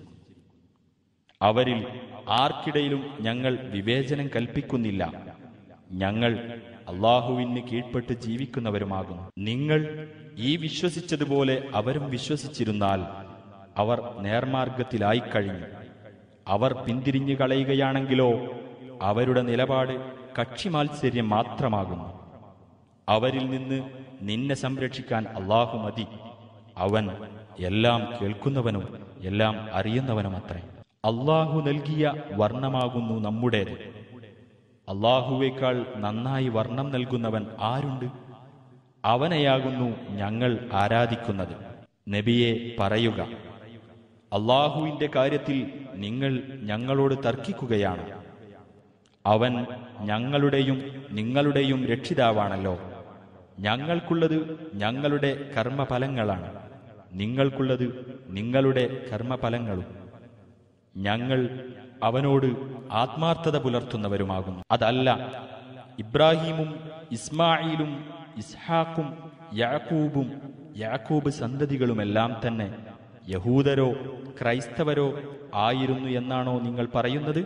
[SPEAKER 2] അവരിൽ ആർക്കിടയിലും ഞങ്ങൾ വിവേചനം കൽപ്പിക്കുന്നില്ല ഞങ്ങൾ അള്ളാഹുവിന് കീഴ്പ്പെട്ട് ജീവിക്കുന്നവരുമാകുന്നു നിങ്ങൾ ഈ വിശ്വസിച്ചതുപോലെ അവരും വിശ്വസിച്ചിരുന്നാൽ അവർ നേർമാർഗത്തിലായി കഴിഞ്ഞു അവർ പിന്തിരിഞ്ഞു കളയുകയാണെങ്കിലോ അവരുടെ നിലപാട് കക്ഷിമാത്സര്യം മാത്രമാകുന്നു അവരിൽ നിന്ന് നിന്നെ സംരക്ഷിക്കാൻ അള്ളാഹു മതി അവൻ എല്ലാം കേൾക്കുന്നവനും എല്ലാം അറിയുന്നവനുമത്രേ അള്ളാഹു നൽകിയ വർണ്ണമാകുന്നു നമ്മുടേത് അള്ളാഹുവേക്കാൾ നന്നായി വർണ്ണം നൽകുന്നവൻ ആരുണ്ട് അവനെയാകുന്നു ഞങ്ങൾ ആരാധിക്കുന്നത് നബിയെ പറയുക അള്ളാഹുവിന്റെ കാര്യത്തിൽ നിങ്ങൾ ഞങ്ങളോട് തർക്കിക്കുകയാണ് അവൻ ഞങ്ങളുടെയും നിങ്ങളുടെയും രക്ഷിതാവാണല്ലോ ഞങ്ങൾക്കുള്ളത് ഞങ്ങളുടെ കർമ്മഫലങ്ങളാണ് നിങ്ങൾക്കുള്ളത് നിങ്ങളുടെ കർമ്മഫലങ്ങളും ഞങ്ങൾ അവനോട് ആത്മാർത്ഥത പുലർത്തുന്നവരുമാകുന്നു അതല്ല ഇബ്രാഹീമും ഇസ്മായിലും ഇസ്ഹാക്കും യാക്കൂബും യാക്കൂബ് സന്തതികളുമെല്ലാം തന്നെ യഹൂദരോ ക്രൈസ്തവരോ ആയിരുന്നു എന്നാണോ നിങ്ങൾ പറയുന്നത്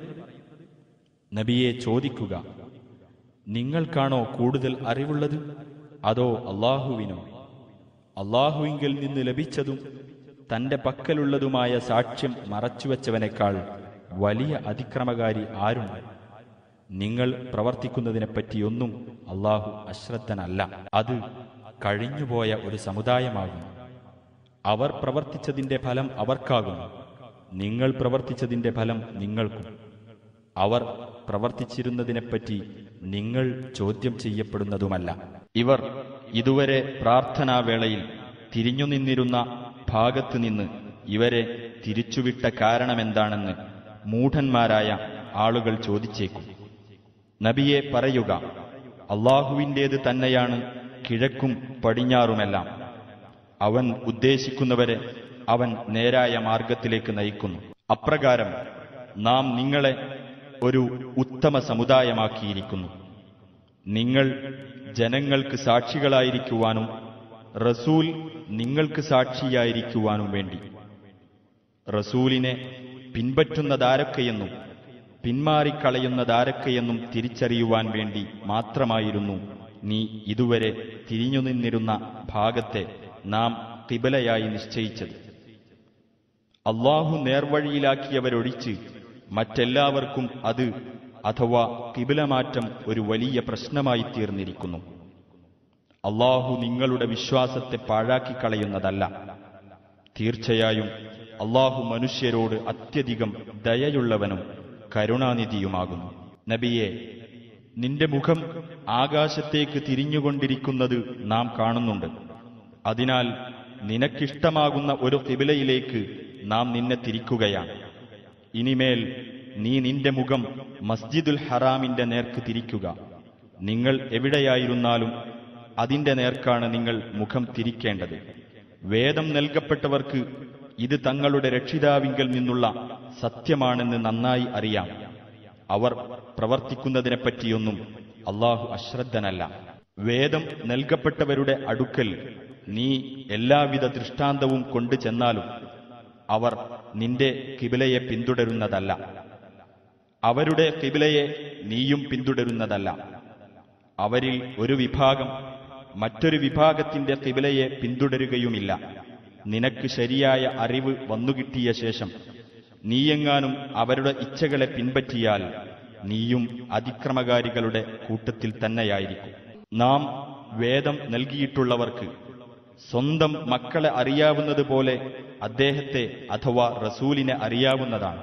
[SPEAKER 2] നബിയെ ചോദിക്കുക നിങ്ങൾക്കാണോ കൂടുതൽ അറിവുള്ളത് അതോ അള്ളാഹുവിനോ അള്ളാഹുവിങ്കിൽ നിന്ന് ലഭിച്ചതും തന്റെ പക്കലുള്ളതുമായ സാക്ഷ്യം മറച്ചുവെച്ചവനേക്കാൾ വലിയ അതിക്രമകാരി ആരുണ്ട് നിങ്ങൾ പ്രവർത്തിക്കുന്നതിനെപ്പറ്റിയൊന്നും അള്ളാഹു അശ്രദ്ധനല്ല അത് കഴിഞ്ഞുപോയ ഒരു സമുദായമാകുന്നു അവർ പ്രവർത്തിച്ചതിന്റെ ഫലം അവർക്കാകുന്നു നിങ്ങൾ പ്രവർത്തിച്ചതിന്റെ ഫലം നിങ്ങൾക്കും അവർ പ്രവർത്തിച്ചിരുന്നതിനെപ്പറ്റി നിങ്ങൾ ചോദ്യം ചെയ്യപ്പെടുന്നതുമല്ല ഇവർ ഇതുവരെ പ്രാർത്ഥനാവേളയിൽ തിരിഞ്ഞു നിന്നിരുന്ന ഭാഗത്ത് നിന്ന് ഇവരെ തിരിച്ചുവിട്ട കാരണമെന്താണെന്ന് മൂഢന്മാരായ ആളുകൾ ചോദിച്ചേക്കും നബിയെ പറയുക അള്ളാഹുവിൻ്റേത് തന്നെയാണ് കിഴക്കും പടിഞ്ഞാറുമെല്ലാം അവൻ ഉദ്ദേശിക്കുന്നവരെ അവൻ നേരായ മാർഗത്തിലേക്ക് നയിക്കുന്നു അപ്രകാരം നാം നിങ്ങളെ ഒരു ഉത്തമ സമുദായമാക്കിയിരിക്കുന്നു നിങ്ങൾ ജനങ്ങൾക്ക് സാക്ഷികളായിരിക്കുവാനും റസൂൽ നിങ്ങൾക്ക് സാക്ഷിയായിരിക്കുവാനും വേണ്ടി റസൂലിനെ പിൻപറ്റുന്നതാരൊക്കെയെന്നും പിന്മാറിക്കളയുന്നതാരൊക്കെയെന്നും തിരിച്ചറിയുവാൻ വേണ്ടി മാത്രമായിരുന്നു നീ ഇതുവരെ തിരിഞ്ഞു നിന്നിരുന്ന ഭാഗത്തെ നാം കിബലയായി നിശ്ചയിച്ചത് അള്ളാഹു നേർവഴിയിലാക്കിയവരൊഴിച്ച് മറ്റെല്ലാവർക്കും അത് അഥവാ കിബിലമാറ്റം ഒരു വലിയ പ്രശ്നമായി തീർന്നിരിക്കുന്നു അള്ളാഹു നിങ്ങളുടെ വിശ്വാസത്തെ പാഴാക്കിക്കളയുന്നതല്ല തീർച്ചയായും അള്ളാഹു മനുഷ്യരോട് അത്യധികം ദയയുള്ളവനും കരുണാനിധിയുമാകുന്നു നബിയെ നിന്റെ മുഖം ആകാശത്തേക്ക് തിരിഞ്ഞുകൊണ്ടിരിക്കുന്നത് നാം കാണുന്നുണ്ട് അതിനാൽ നിനക്കിഷ്ടമാകുന്ന ഒരു കിബിലയിലേക്ക് നാം നിന്നെ തിരിക്കുകയാണ് ഇനിമേൽ നീ നിന്റെ മുഖം മസ്ജിദുൽ ഹറാമിന്റെ നേർക്ക് തിരിക്കുക നിങ്ങൾ എവിടെയായിരുന്നാലും അതിന്റെ നേർക്കാണ് നിങ്ങൾ മുഖം തിരിക്കേണ്ടത് വേദം നൽകപ്പെട്ടവർക്ക് ഇത് തങ്ങളുടെ രക്ഷിതാവിങ്കൽ നിന്നുള്ള സത്യമാണെന്ന് നന്നായി അറിയാം അവർ പ്രവർത്തിക്കുന്നതിനെപ്പറ്റിയൊന്നും അള്ളാഹു അശ്രദ്ധനല്ല വേദം നൽകപ്പെട്ടവരുടെ അടുക്കൽ നീ എല്ലാവിധ ദൃഷ്ടാന്തവും കൊണ്ടു ചെന്നാലും അവർ നിന്റെ കിബിലയെ പിന്തുടരുന്നതല്ല അവരുടെ കിബിലയെ നീയും പിന്തുടരുന്നതല്ല അവരിൽ ഒരു വിഭാഗം മറ്റൊരു വിഭാഗത്തിന്റെ കിബിലയെ പിന്തുടരുകയുമില്ല നിനക്ക് ശരിയായ അറിവ് വന്നുകിട്ടിയ ശേഷം നീയെങ്ങാനും അവരുടെ ഇച്ഛകളെ പിൻപറ്റിയാൽ നീയും അതിക്രമകാരികളുടെ കൂട്ടത്തിൽ തന്നെയായിരിക്കും നാം വേദം നൽകിയിട്ടുള്ളവർക്ക് സ്വന്തം മക്കളെ അറിയാവുന്നതുപോലെ അദ്ദേഹത്തെ അഥവാ റസൂലിനെ അറിയാവുന്നതാണ്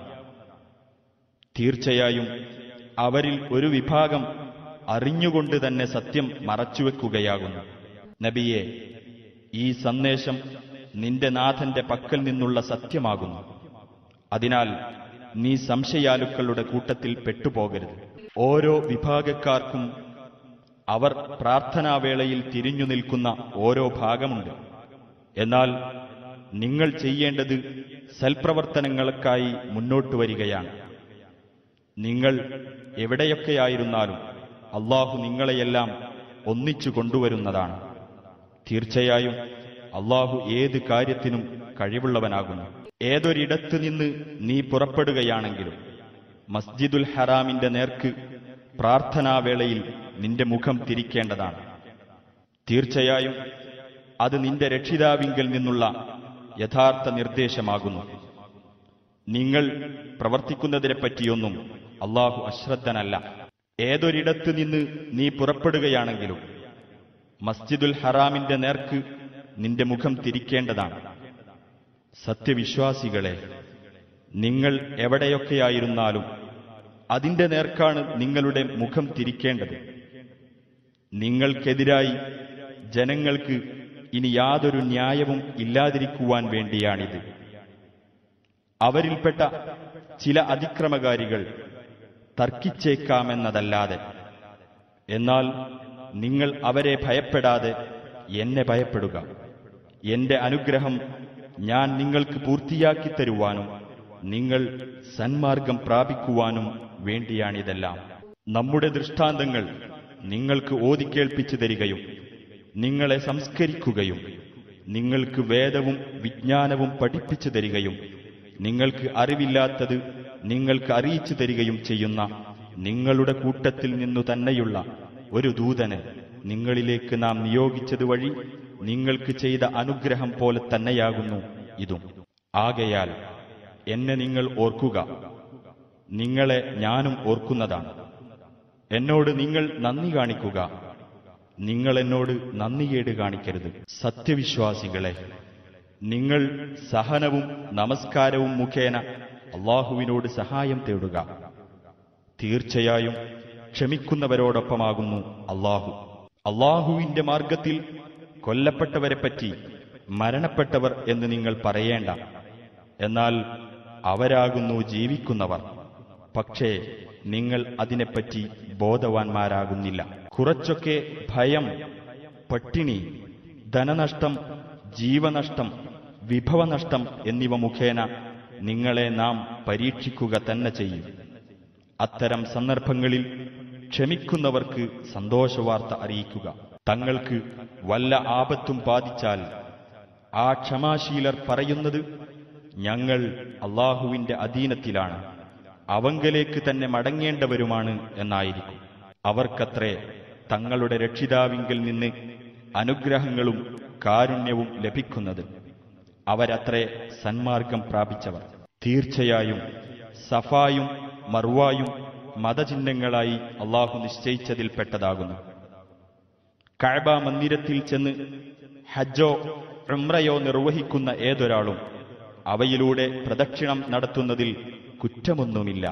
[SPEAKER 2] തീർച്ചയായും അവരിൽ ഒരു വിഭാഗം അറിഞ്ഞുകൊണ്ട് തന്നെ സത്യം മറച്ചുവെക്കുകയാകുന്നു നബിയെ ഈ സന്ദേശം നിന്റെ നാഥന്റെ പക്കൽ നിന്നുള്ള സത്യമാകുന്നു അതിനാൽ നീ സംശയാലുക്കളുടെ കൂട്ടത്തിൽ പെട്ടുപോകരുത് ഓരോ വിഭാഗക്കാർക്കും അവർ പ്രാർത്ഥനാവേളയിൽ തിരിഞ്ഞു നിൽക്കുന്ന ഓരോ ഭാഗമുണ്ട് എന്നാൽ നിങ്ങൾ ചെയ്യേണ്ടത് സൽപ്രവർത്തനങ്ങൾക്കായി മുന്നോട്ടു വരികയാണ് നിങ്ങൾ എവിടെയൊക്കെയായിരുന്നാലും അള്ളാഹു നിങ്ങളെയെല്ലാം ഒന്നിച്ചു കൊണ്ടുവരുന്നതാണ് തീർച്ചയായും അള്ളാഹു ഏത് കാര്യത്തിനും കഴിവുള്ളവനാകുന്നു ഏതൊരിടത്ത് നിന്ന് നീ പുറപ്പെടുകയാണെങ്കിലും മസ്ജിദുൽ ഹറാമിന്റെ നേർക്ക് പ്രാർത്ഥനാവേളയിൽ നിന്റെ മുഖം തിരിക്കേണ്ടതാണ് തീർച്ചയായും അത് നിന്റെ രക്ഷിതാവിങ്കൽ നിന്നുള്ള യഥാർത്ഥ നിർദ്ദേശമാകുന്നു നിങ്ങൾ പ്രവർത്തിക്കുന്നതിനെപ്പറ്റിയൊന്നും അള്ളാഹു അശ്രദ്ധനല്ല ഏതൊരിടത്ത് നിന്ന് നീ പുറപ്പെടുകയാണെങ്കിലും മസ്ജിദുൽ ഹറാമിന്റെ നേർക്ക് നിന്റെ മുഖം തിരിക്കേണ്ടതാണ് സത്യവിശ്വാസികളെ നിങ്ങൾ എവിടെയൊക്കെയായിരുന്നാലും അതിന്റെ നേർക്കാണ് നിങ്ങളുടെ മുഖം തിരിക്കേണ്ടത് നിങ്ങൾക്കെതിരായി ജനങ്ങൾക്ക് ഇനി യാതൊരു ന്യായവും ഇല്ലാതിരിക്കുവാൻ വേണ്ടിയാണിത് അവരിൽപ്പെട്ട ചില അതിക്രമകാരികൾ തർക്കിച്ചേക്കാമെന്നതല്ലാതെ എന്നാൽ നിങ്ങൾ അവരെ ഭയപ്പെടാതെ എന്നെ ഭയപ്പെടുക എന്റെ അനുഗ്രഹം ഞാൻ നിങ്ങൾക്ക് പൂർത്തിയാക്കി തരുവാനും നിങ്ങൾ സന്മാർഗം പ്രാപിക്കുവാനും വേണ്ടിയാണിതെല്ലാം നമ്മുടെ ദൃഷ്ടാന്തങ്ങൾ നിങ്ങൾക്ക് ഓതിക്കേൾപ്പിച്ചു തരികയും നിങ്ങളെ സംസ്കരിക്കുകയും നിങ്ങൾക്ക് വേദവും വിജ്ഞാനവും പഠിപ്പിച്ചു തരികയും നിങ്ങൾക്ക് അറിവില്ലാത്തത് നിങ്ങൾക്ക് അറിയിച്ചു തരികയും ചെയ്യുന്ന നിങ്ങളുടെ കൂട്ടത്തിൽ നിന്നു തന്നെയുള്ള ഒരു ദൂതന് നിങ്ങളിലേക്ക് നാം നിയോഗിച്ചത് വഴി നിങ്ങൾക്ക് ചെയ്ത അനുഗ്രഹം പോലെ തന്നെയാകുന്നു ഇതും ആകയാൽ എന്നെ നിങ്ങൾ ഓർക്കുക നിങ്ങളെ ഞാനും ഓർക്കുന്നതാണ് എന്നോട് നിങ്ങൾ നന്ദി കാണിക്കുക നിങ്ങൾ എന്നോട് നന്ദികേട് കാണിക്കരുത് സത്യവിശ്വാസികളെ നിങ്ങൾ സഹനവും നമസ്കാരവും മുഖേന അള്ളാഹുവിനോട് സഹായം തേടുക തീർച്ചയായും ക്ഷമിക്കുന്നവരോടൊപ്പമാകുന്നു അള്ളാഹു അള്ളാഹുവിന്റെ മാർഗത്തിൽ കൊല്ലപ്പെട്ടവരെപ്പറ്റി മരണപ്പെട്ടവർ എന്ന് നിങ്ങൾ പറയേണ്ട എന്നാൽ അവരാകുന്നു ജീവിക്കുന്നവർ പക്ഷേ നിങ്ങൾ അതിനെപ്പറ്റി ബോധവാന്മാരാകുന്നില്ല കുറച്ചൊക്കെ ഭയം പട്ടിണി ധനനഷ്ടം ജീവനഷ്ടം വിഭവനഷ്ടം എന്നിവ മുഖേന നിങ്ങളെ നാം പരീക്ഷിക്കുക തന്നെ ചെയ്യും അത്തരം സന്ദർഭങ്ങളിൽ ക്ഷമിക്കുന്നവർക്ക് സന്തോഷവാർത്ത അറിയിക്കുക തങ്ങൾക്ക് വല്ല ആപത്തും ബാധിച്ചാൽ ആ ക്ഷമാശീലർ പറയുന്നത് ഞങ്ങൾ അള്ളാഹുവിന്റെ അധീനത്തിലാണ് അവങ്കലേക്ക് തന്നെ മടങ്ങേണ്ടവരുമാണ് എന്നായിരിക്കും അവർക്കത്രേ തങ്ങളുടെ രക്ഷിതാവിങ്കിൽ നിന്ന് അനുഗ്രഹങ്ങളും കാരുണ്യവും ലഭിക്കുന്നത് അവരത്രേ സന്മാർഗം പ്രാപിച്ചവർ തീർച്ചയായും സഫായും മർവായും മതചിഹ്നങ്ങളായി അള്ളാഹു നിശ്ചയിച്ചതിൽപ്പെട്ടതാകുന്നു കഅബ മന്ദിരത്തിൽ ചെന്ന് ഹജ്ജോ ഉംറയോ നിർവഹിക്കുന്ന ഏതൊരാളും അവയിലൂടെ പ്രദക്ഷിണം നടത്തുന്നതിൽ കുറ്റമൊന്നുമില്ല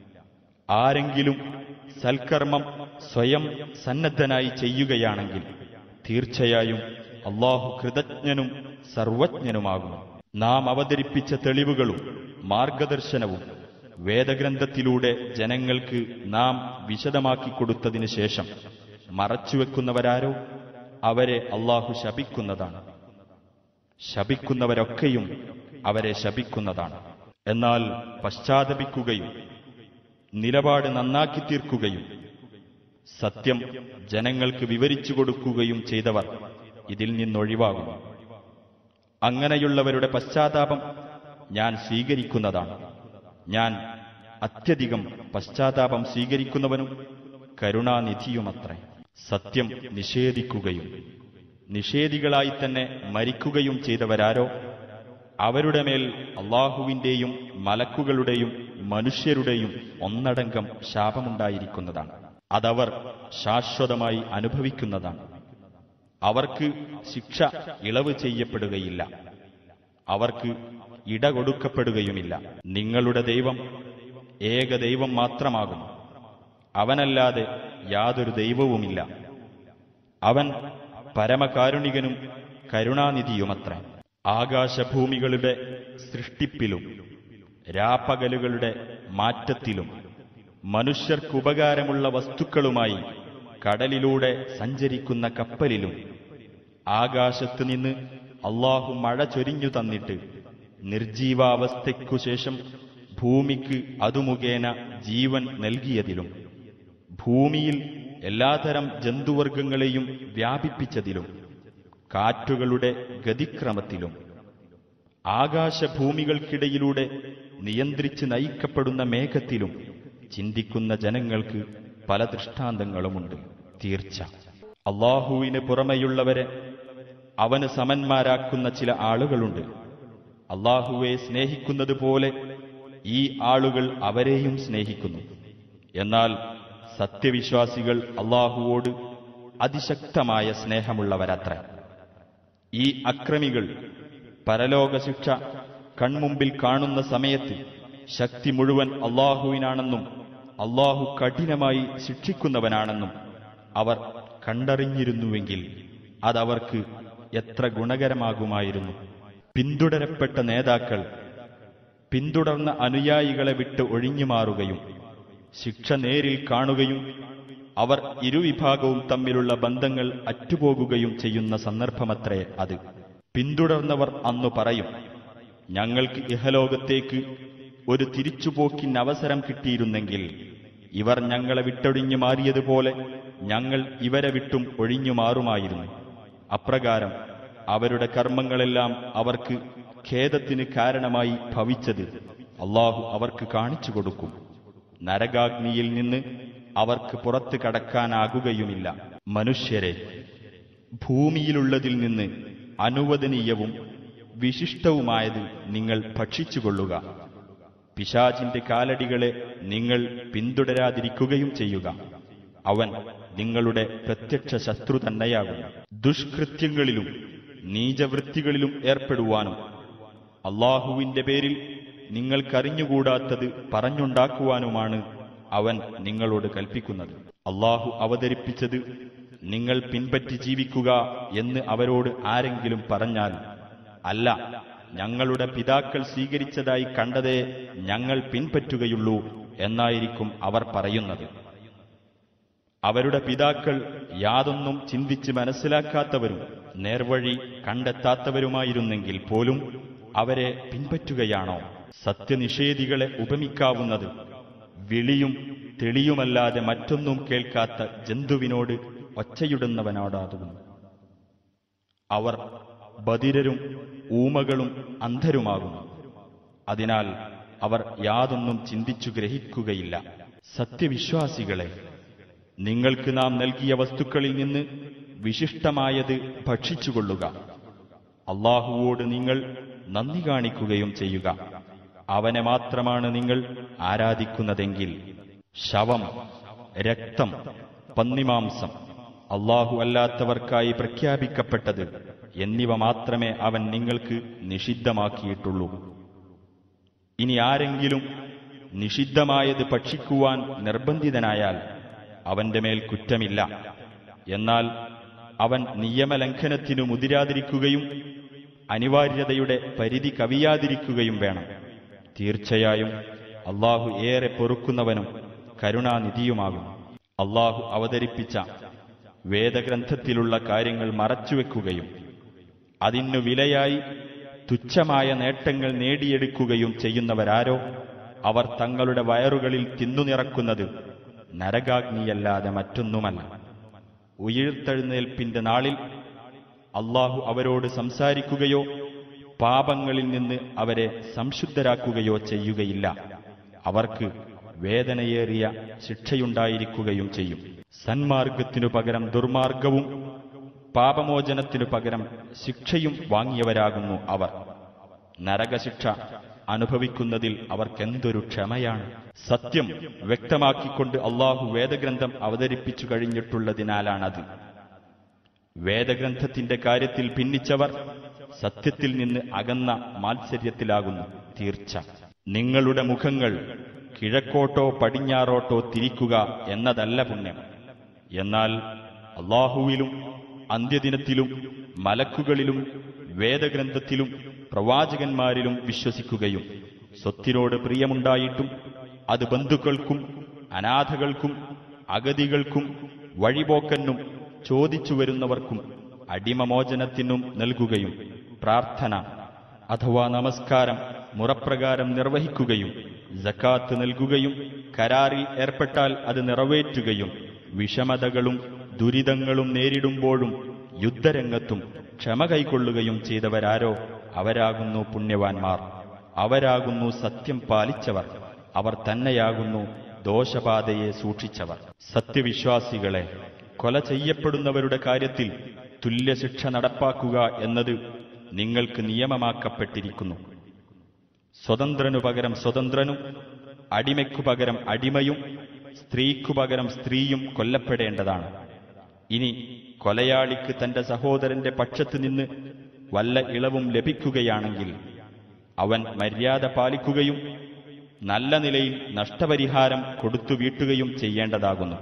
[SPEAKER 2] ആരെങ്കിലും സൽക്കർമ്മം സ്വയം സന്നദ്ധനായി ചെയ്യുകയാണെങ്കിൽ തീർച്ചയായും അള്ളാഹു കൃതജ്ഞനും സർവജ്ഞനുമാകുന്നു നാം അവതരിപ്പിച്ച തെളിവുകളും മാർഗദർശനവും വേദഗ്രന്ഥത്തിലൂടെ ജനങ്ങൾക്ക് നാം വിശദമാക്കി കൊടുത്തതിനു ശേഷം മറച്ചുവെക്കുന്നവരാരോ അവരെ അള്ളാഹു ശപിക്കുന്നതാണ് ശപിക്കുന്നവരൊക്കെയും അവരെ ശപിക്കുന്നതാണ് എന്നാൽ പശ്ചാത്തപിക്കുകയും നിലപാട് നന്നാക്കി തീർക്കുകയും സത്യം ജനങ്ങൾക്ക് വിവരിച്ചു കൊടുക്കുകയും ചെയ്തവർ ഇതിൽ നിന്നൊഴിവാകുന്നു അങ്ങനെയുള്ളവരുടെ പശ്ചാത്താപം ഞാൻ സ്വീകരിക്കുന്നതാണ് ഞാൻ അത്യധികം പശ്ചാത്താപം സ്വീകരിക്കുന്നവനും കരുണാനിധിയുമത്രേ സത്യം നിഷേധിക്കുകയും നിഷേധികളായി തന്നെ മരിക്കുകയും ചെയ്തവരാരോ അവരുടെ മേൽ അള്ളാഹുവിന്റെയും മലക്കുകളുടെയും മനുഷ്യരുടെയും ഒന്നടങ്കം ശാപമുണ്ടായിരിക്കുന്നതാണ് അതവർ ശാശ്വതമായി അനുഭവിക്കുന്നതാണ് അവർക്ക് ശിക്ഷ ഇളവ് ചെയ്യപ്പെടുകയില്ല അവർക്ക് ഇട കൊടുക്കപ്പെടുകയുമില്ല നിങ്ങളുടെ ദൈവം ഏക ദൈവം മാത്രമാകുന്നു അവനല്ലാതെ യാതൊരു ദൈവവുമില്ല അവൻ പരമകാരുണികനും കരുണാനിധിയുമത്രേ ആകാശഭൂമികളുടെ സൃഷ്ടിപ്പിലും രാപ്പകലുകളുടെ മാറ്റത്തിലും മനുഷ്യർക്കുപകാരമുള്ള വസ്തുക്കളുമായി കടലിലൂടെ സഞ്ചരിക്കുന്ന കപ്പലിലും ആകാശത്ത് നിന്ന് അള്ളാഹു മഴ ചൊരിഞ്ഞു തന്നിട്ട് നിർജീവാവസ്ഥയ്ക്കു ശേഷം ഭൂമിക്ക് അതു മുഖേന ജീവൻ നൽകിയതിലും ഭൂമിയിൽ എല്ലാതരം ജന്തുവർഗങ്ങളെയും വ്യാപിപ്പിച്ചതിലും കാറ്റുകളുടെ ഗതിക്രമത്തിലും ആകാശഭൂമികൾക്കിടയിലൂടെ നിയന്ത്രിച്ച് നയിക്കപ്പെടുന്ന മേഘത്തിലും ചിന്തിക്കുന്ന ജനങ്ങൾക്ക് പല ദൃഷ്ടാന്തങ്ങളുമുണ്ട് തീർച്ച അള്ളാഹുവിന് പുറമെയുള്ളവരെ അവന് സമന്മാരാക്കുന്ന ചില ആളുകളുണ്ട് അള്ളാഹുവെ സ്നേഹിക്കുന്നത് പോലെ ഈ ആളുകൾ അവരെയും സ്നേഹിക്കുന്നു എന്നാൽ സത്യവിശ്വാസികൾ അള്ളാഹുവോട് അതിശക്തമായ സ്നേഹമുള്ളവരത്ര ഈ അക്രമികൾ പരലോകശിക്ഷ കൺമുമ്പിൽ കാണുന്ന സമയത്ത് ശക്തി മുഴുവൻ അള്ളാഹുവിനാണെന്നും അള്ളാഹു കഠിനമായി ശിക്ഷിക്കുന്നവനാണെന്നും അവർ കണ്ടറിഞ്ഞിരുന്നുവെങ്കിൽ അതവർക്ക് എത്ര ഗുണകരമാകുമായിരുന്നു പിന്തുടരപ്പെട്ട നേതാക്കൾ പിന്തുടർന്ന അനുയായികളെ വിട്ട് ഒഴിഞ്ഞുമാറുകയും ശിക്ഷ നേരിൽ കാണുകയും അവർ ഇരുവിഭാഗവും തമ്മിലുള്ള ബന്ധങ്ങൾ അറ്റുപോകുകയും ചെയ്യുന്ന സന്ദർഭമത്രേ അത് പിന്തുടർന്നവർ അന്നു പറയും ഞങ്ങൾക്ക് ഇഹലോകത്തേക്ക് ഒരു തിരിച്ചുപോക്കിന് അവസരം കിട്ടിയിരുന്നെങ്കിൽ ഇവർ ഞങ്ങളെ വിട്ടൊഴിഞ്ഞു മാറിയതുപോലെ ഞങ്ങൾ ഇവരെ വിട്ടും ഒഴിഞ്ഞു മാറുമായിരുന്നു അപ്രകാരം അവരുടെ കർമ്മങ്ങളെല്ലാം അവർക്ക് ഖേദത്തിന് കാരണമായി ഭവിച്ചത് അള്ളാഹു അവർക്ക് കാണിച്ചു കൊടുക്കും നരകാഗ്നിയിൽ നിന്ന് അവർക്ക് പുറത്ത് കടക്കാനാകുകയുമില്ല മനുഷ്യരെ ഭൂമിയിലുള്ളതിൽ നിന്ന് അനുവദനീയവും വിശിഷ്ടവുമായത് നിങ്ങൾ ഭക്ഷിച്ചുകൊള്ളുക പിശാചിന്റെ കാലടികളെ നിങ്ങൾ പിന്തുടരാതിരിക്കുകയും ചെയ്യുക അവൻ നിങ്ങളുടെ പ്രത്യക്ഷ ശത്രു തന്നെയാകും ദുഷ്കൃത്യങ്ങളിലും നീചവൃത്തികളിലും ഏർപ്പെടുവാനും അള്ളാഹുവിന്റെ പേരിൽ നിങ്ങൾക്കറിഞ്ഞുകൂടാത്തത് പറഞ്ഞുണ്ടാക്കുവാനുമാണ് അവൻ നിങ്ങളോട് കൽപ്പിക്കുന്നത് അള്ളാഹു അവതരിപ്പിച്ചത് നിങ്ങൾ പിൻപറ്റി ജീവിക്കുക എന്ന് അവരോട് ആരെങ്കിലും പറഞ്ഞാൽ അല്ല ഞങ്ങളുടെ പിതാക്കൾ സ്വീകരിച്ചതായി കണ്ടതേ ഞങ്ങൾ പിൻപറ്റുകയുള്ളൂ എന്നായിരിക്കും അവർ പറയുന്നത് അവരുടെ പിതാക്കൾ യാതൊന്നും ചിന്തിച്ച് മനസ്സിലാക്കാത്തവരും നേർവഴി കണ്ടെത്താത്തവരുമായിരുന്നെങ്കിൽ പോലും അവരെ പിൻപറ്റുകയാണോ സത്യനിഷേധികളെ ഉപമിക്കാവുന്നത് വിളിയും തെളിയുമല്ലാതെ മറ്റൊന്നും കേൾക്കാത്ത ജന്തുവിനോട് ഒച്ചയിടുന്നവനോടാകുന്നു അവർ ബധിരരും ഊമകളും അന്ധരുമാകുന്നു അതിനാൽ അവർ യാതൊന്നും ചിന്തിച്ചു ഗ്രഹിക്കുകയില്ല സത്യവിശ്വാസികളെ നിങ്ങൾക്ക് നാം നൽകിയ വസ്തുക്കളിൽ നിന്ന് വിശിഷ്ടമായത് ഭക്ഷിച്ചുകൊള്ളുക അള്ളാഹുവോട് നിങ്ങൾ നന്ദി കാണിക്കുകയും ചെയ്യുക അവനെ മാത്രമാണ് നിങ്ങൾ ആരാധിക്കുന്നതെങ്കിൽ ശവം രക്തം പന്നിമാംസം അള്ളാഹു അല്ലാത്തവർക്കായി പ്രഖ്യാപിക്കപ്പെട്ടത് എന്നിവ മാത്രമേ അവൻ നിങ്ങൾക്ക് നിഷിദ്ധമാക്കിയിട്ടുള്ളൂ ഇനി ആരെങ്കിലും നിഷിദ്ധമായത് ഭക്ഷിക്കുവാൻ നിർബന്ധിതനായാൽ അവന്റെ മേൽ കുറ്റമില്ല എന്നാൽ അവൻ നിയമലംഘനത്തിനു മുതിരാതിരിക്കുകയും അനിവാര്യതയുടെ പരിധി കവിയാതിരിക്കുകയും വേണം തീർച്ചയായും അള്ളാഹു ഏറെ പൊറുക്കുന്നവനും കരുണാനിധിയുമാകും അള്ളാഹു അവതരിപ്പിച്ച വേദഗ്രന്ഥത്തിലുള്ള കാര്യങ്ങൾ മറച്ചുവെക്കുകയും അതിനു വിലയായി തുച്ഛമായ നേട്ടങ്ങൾ നേടിയെടുക്കുകയും ചെയ്യുന്നവരാരോ അവർ തങ്ങളുടെ വയറുകളിൽ തിന്നുനിറക്കുന്നത് നരകാഗ്നിയല്ലാതെ മറ്റൊന്നുമല്ല ഉയിർത്തെഴുന്നേൽപ്പിന്റെ നാളിൽ അള്ളാഹു അവരോട് സംസാരിക്കുകയോ പാപങ്ങളിൽ നിന്ന് അവരെ സംശുദ്ധരാക്കുകയോ ചെയ്യുകയില്ല അവർക്ക് വേദനയേറിയ ശിക്ഷയുണ്ടായിരിക്കുകയും ചെയ്യും സന്മാർഗത്തിനു പകരം ദുർമാർഗവും പാപമോചനത്തിനു പകരം ശിക്ഷയും വാങ്ങിയവരാകുന്നു അവർ നരകശിക്ഷ അനുഭവിക്കുന്നതിൽ അവർക്കെന്തൊരു ക്ഷമയാണ് സത്യം വ്യക്തമാക്കിക്കൊണ്ട് അള്ളാഹു വേദഗ്രന്ഥം അവതരിപ്പിച്ചു കഴിഞ്ഞിട്ടുള്ളതിനാലാണത് വേദഗ്രന്ഥത്തിന്റെ കാര്യത്തിൽ ഭിന്നിച്ചവർ സത്യത്തിൽ നിന്ന് അകന്ന മാത്സര്യത്തിലാകുന്നു തീർച്ച നിങ്ങളുടെ മുഖങ്ങൾ കിഴക്കോട്ടോ പടിഞ്ഞാറോട്ടോ തിരിക്കുക എന്നതല്ല പുണ്യം എന്നാൽ അള്ളാഹുവിലും അന്ത്യദിനത്തിലും മലക്കുകളിലും വേദഗ്രന്ഥത്തിലും പ്രവാചകന്മാരിലും വിശ്വസിക്കുകയും സ്വത്തിനോട് പ്രിയമുണ്ടായിട്ടും അത് ബന്ധുക്കൾക്കും അനാഥകൾക്കും അഗതികൾക്കും വഴിപോക്കനും ചോദിച്ചു വരുന്നവർക്കും അടിമമോചനത്തിനും നൽകുകയും പ്രാർത്ഥന അഥവാ നമസ്കാരം മുറപ്രകാരം നിർവഹിക്കുകയും ജക്കാത്ത് നൽകുകയും കരാറിൽ ഏർപ്പെട്ടാൽ അത് നിറവേറ്റുകയും വിഷമതകളും ദുരിതങ്ങളും നേരിടുമ്പോഴും യുദ്ധരംഗത്തും ക്ഷമ കൈക്കൊള്ളുകയും ചെയ്തവരാരോ അവരാകുന്നു പുണ്യവാന്മാർ അവരാകുന്നു സത്യം പാലിച്ചവർ അവർ തന്നെയാകുന്നു ദോഷപാതയെ സൂക്ഷിച്ചവർ സത്യവിശ്വാസികളെ കൊല ചെയ്യപ്പെടുന്നവരുടെ കാര്യത്തിൽ തുല്യശിക്ഷ നടപ്പാക്കുക എന്നത് നിങ്ങൾക്ക് നിയമമാക്കപ്പെട്ടിരിക്കുന്നു സ്വതന്ത്രനു പകരം സ്വതന്ത്രനും അടിമയ്ക്കു പകരം അടിമയും സ്ത്രീക്കു പകരം സ്ത്രീയും കൊല്ലപ്പെടേണ്ടതാണ് ഇനി കൊലയാളിക്ക് തന്റെ സഹോദരന്റെ പക്ഷത്തു നിന്ന് വല്ല ഇളവും ലഭിക്കുകയാണെങ്കിൽ അവൻ മര്യാദ പാലിക്കുകയും നല്ല നിലയിൽ നഷ്ടപരിഹാരം കൊടുത്തു വീട്ടുകയും ചെയ്യേണ്ടതാകുന്നു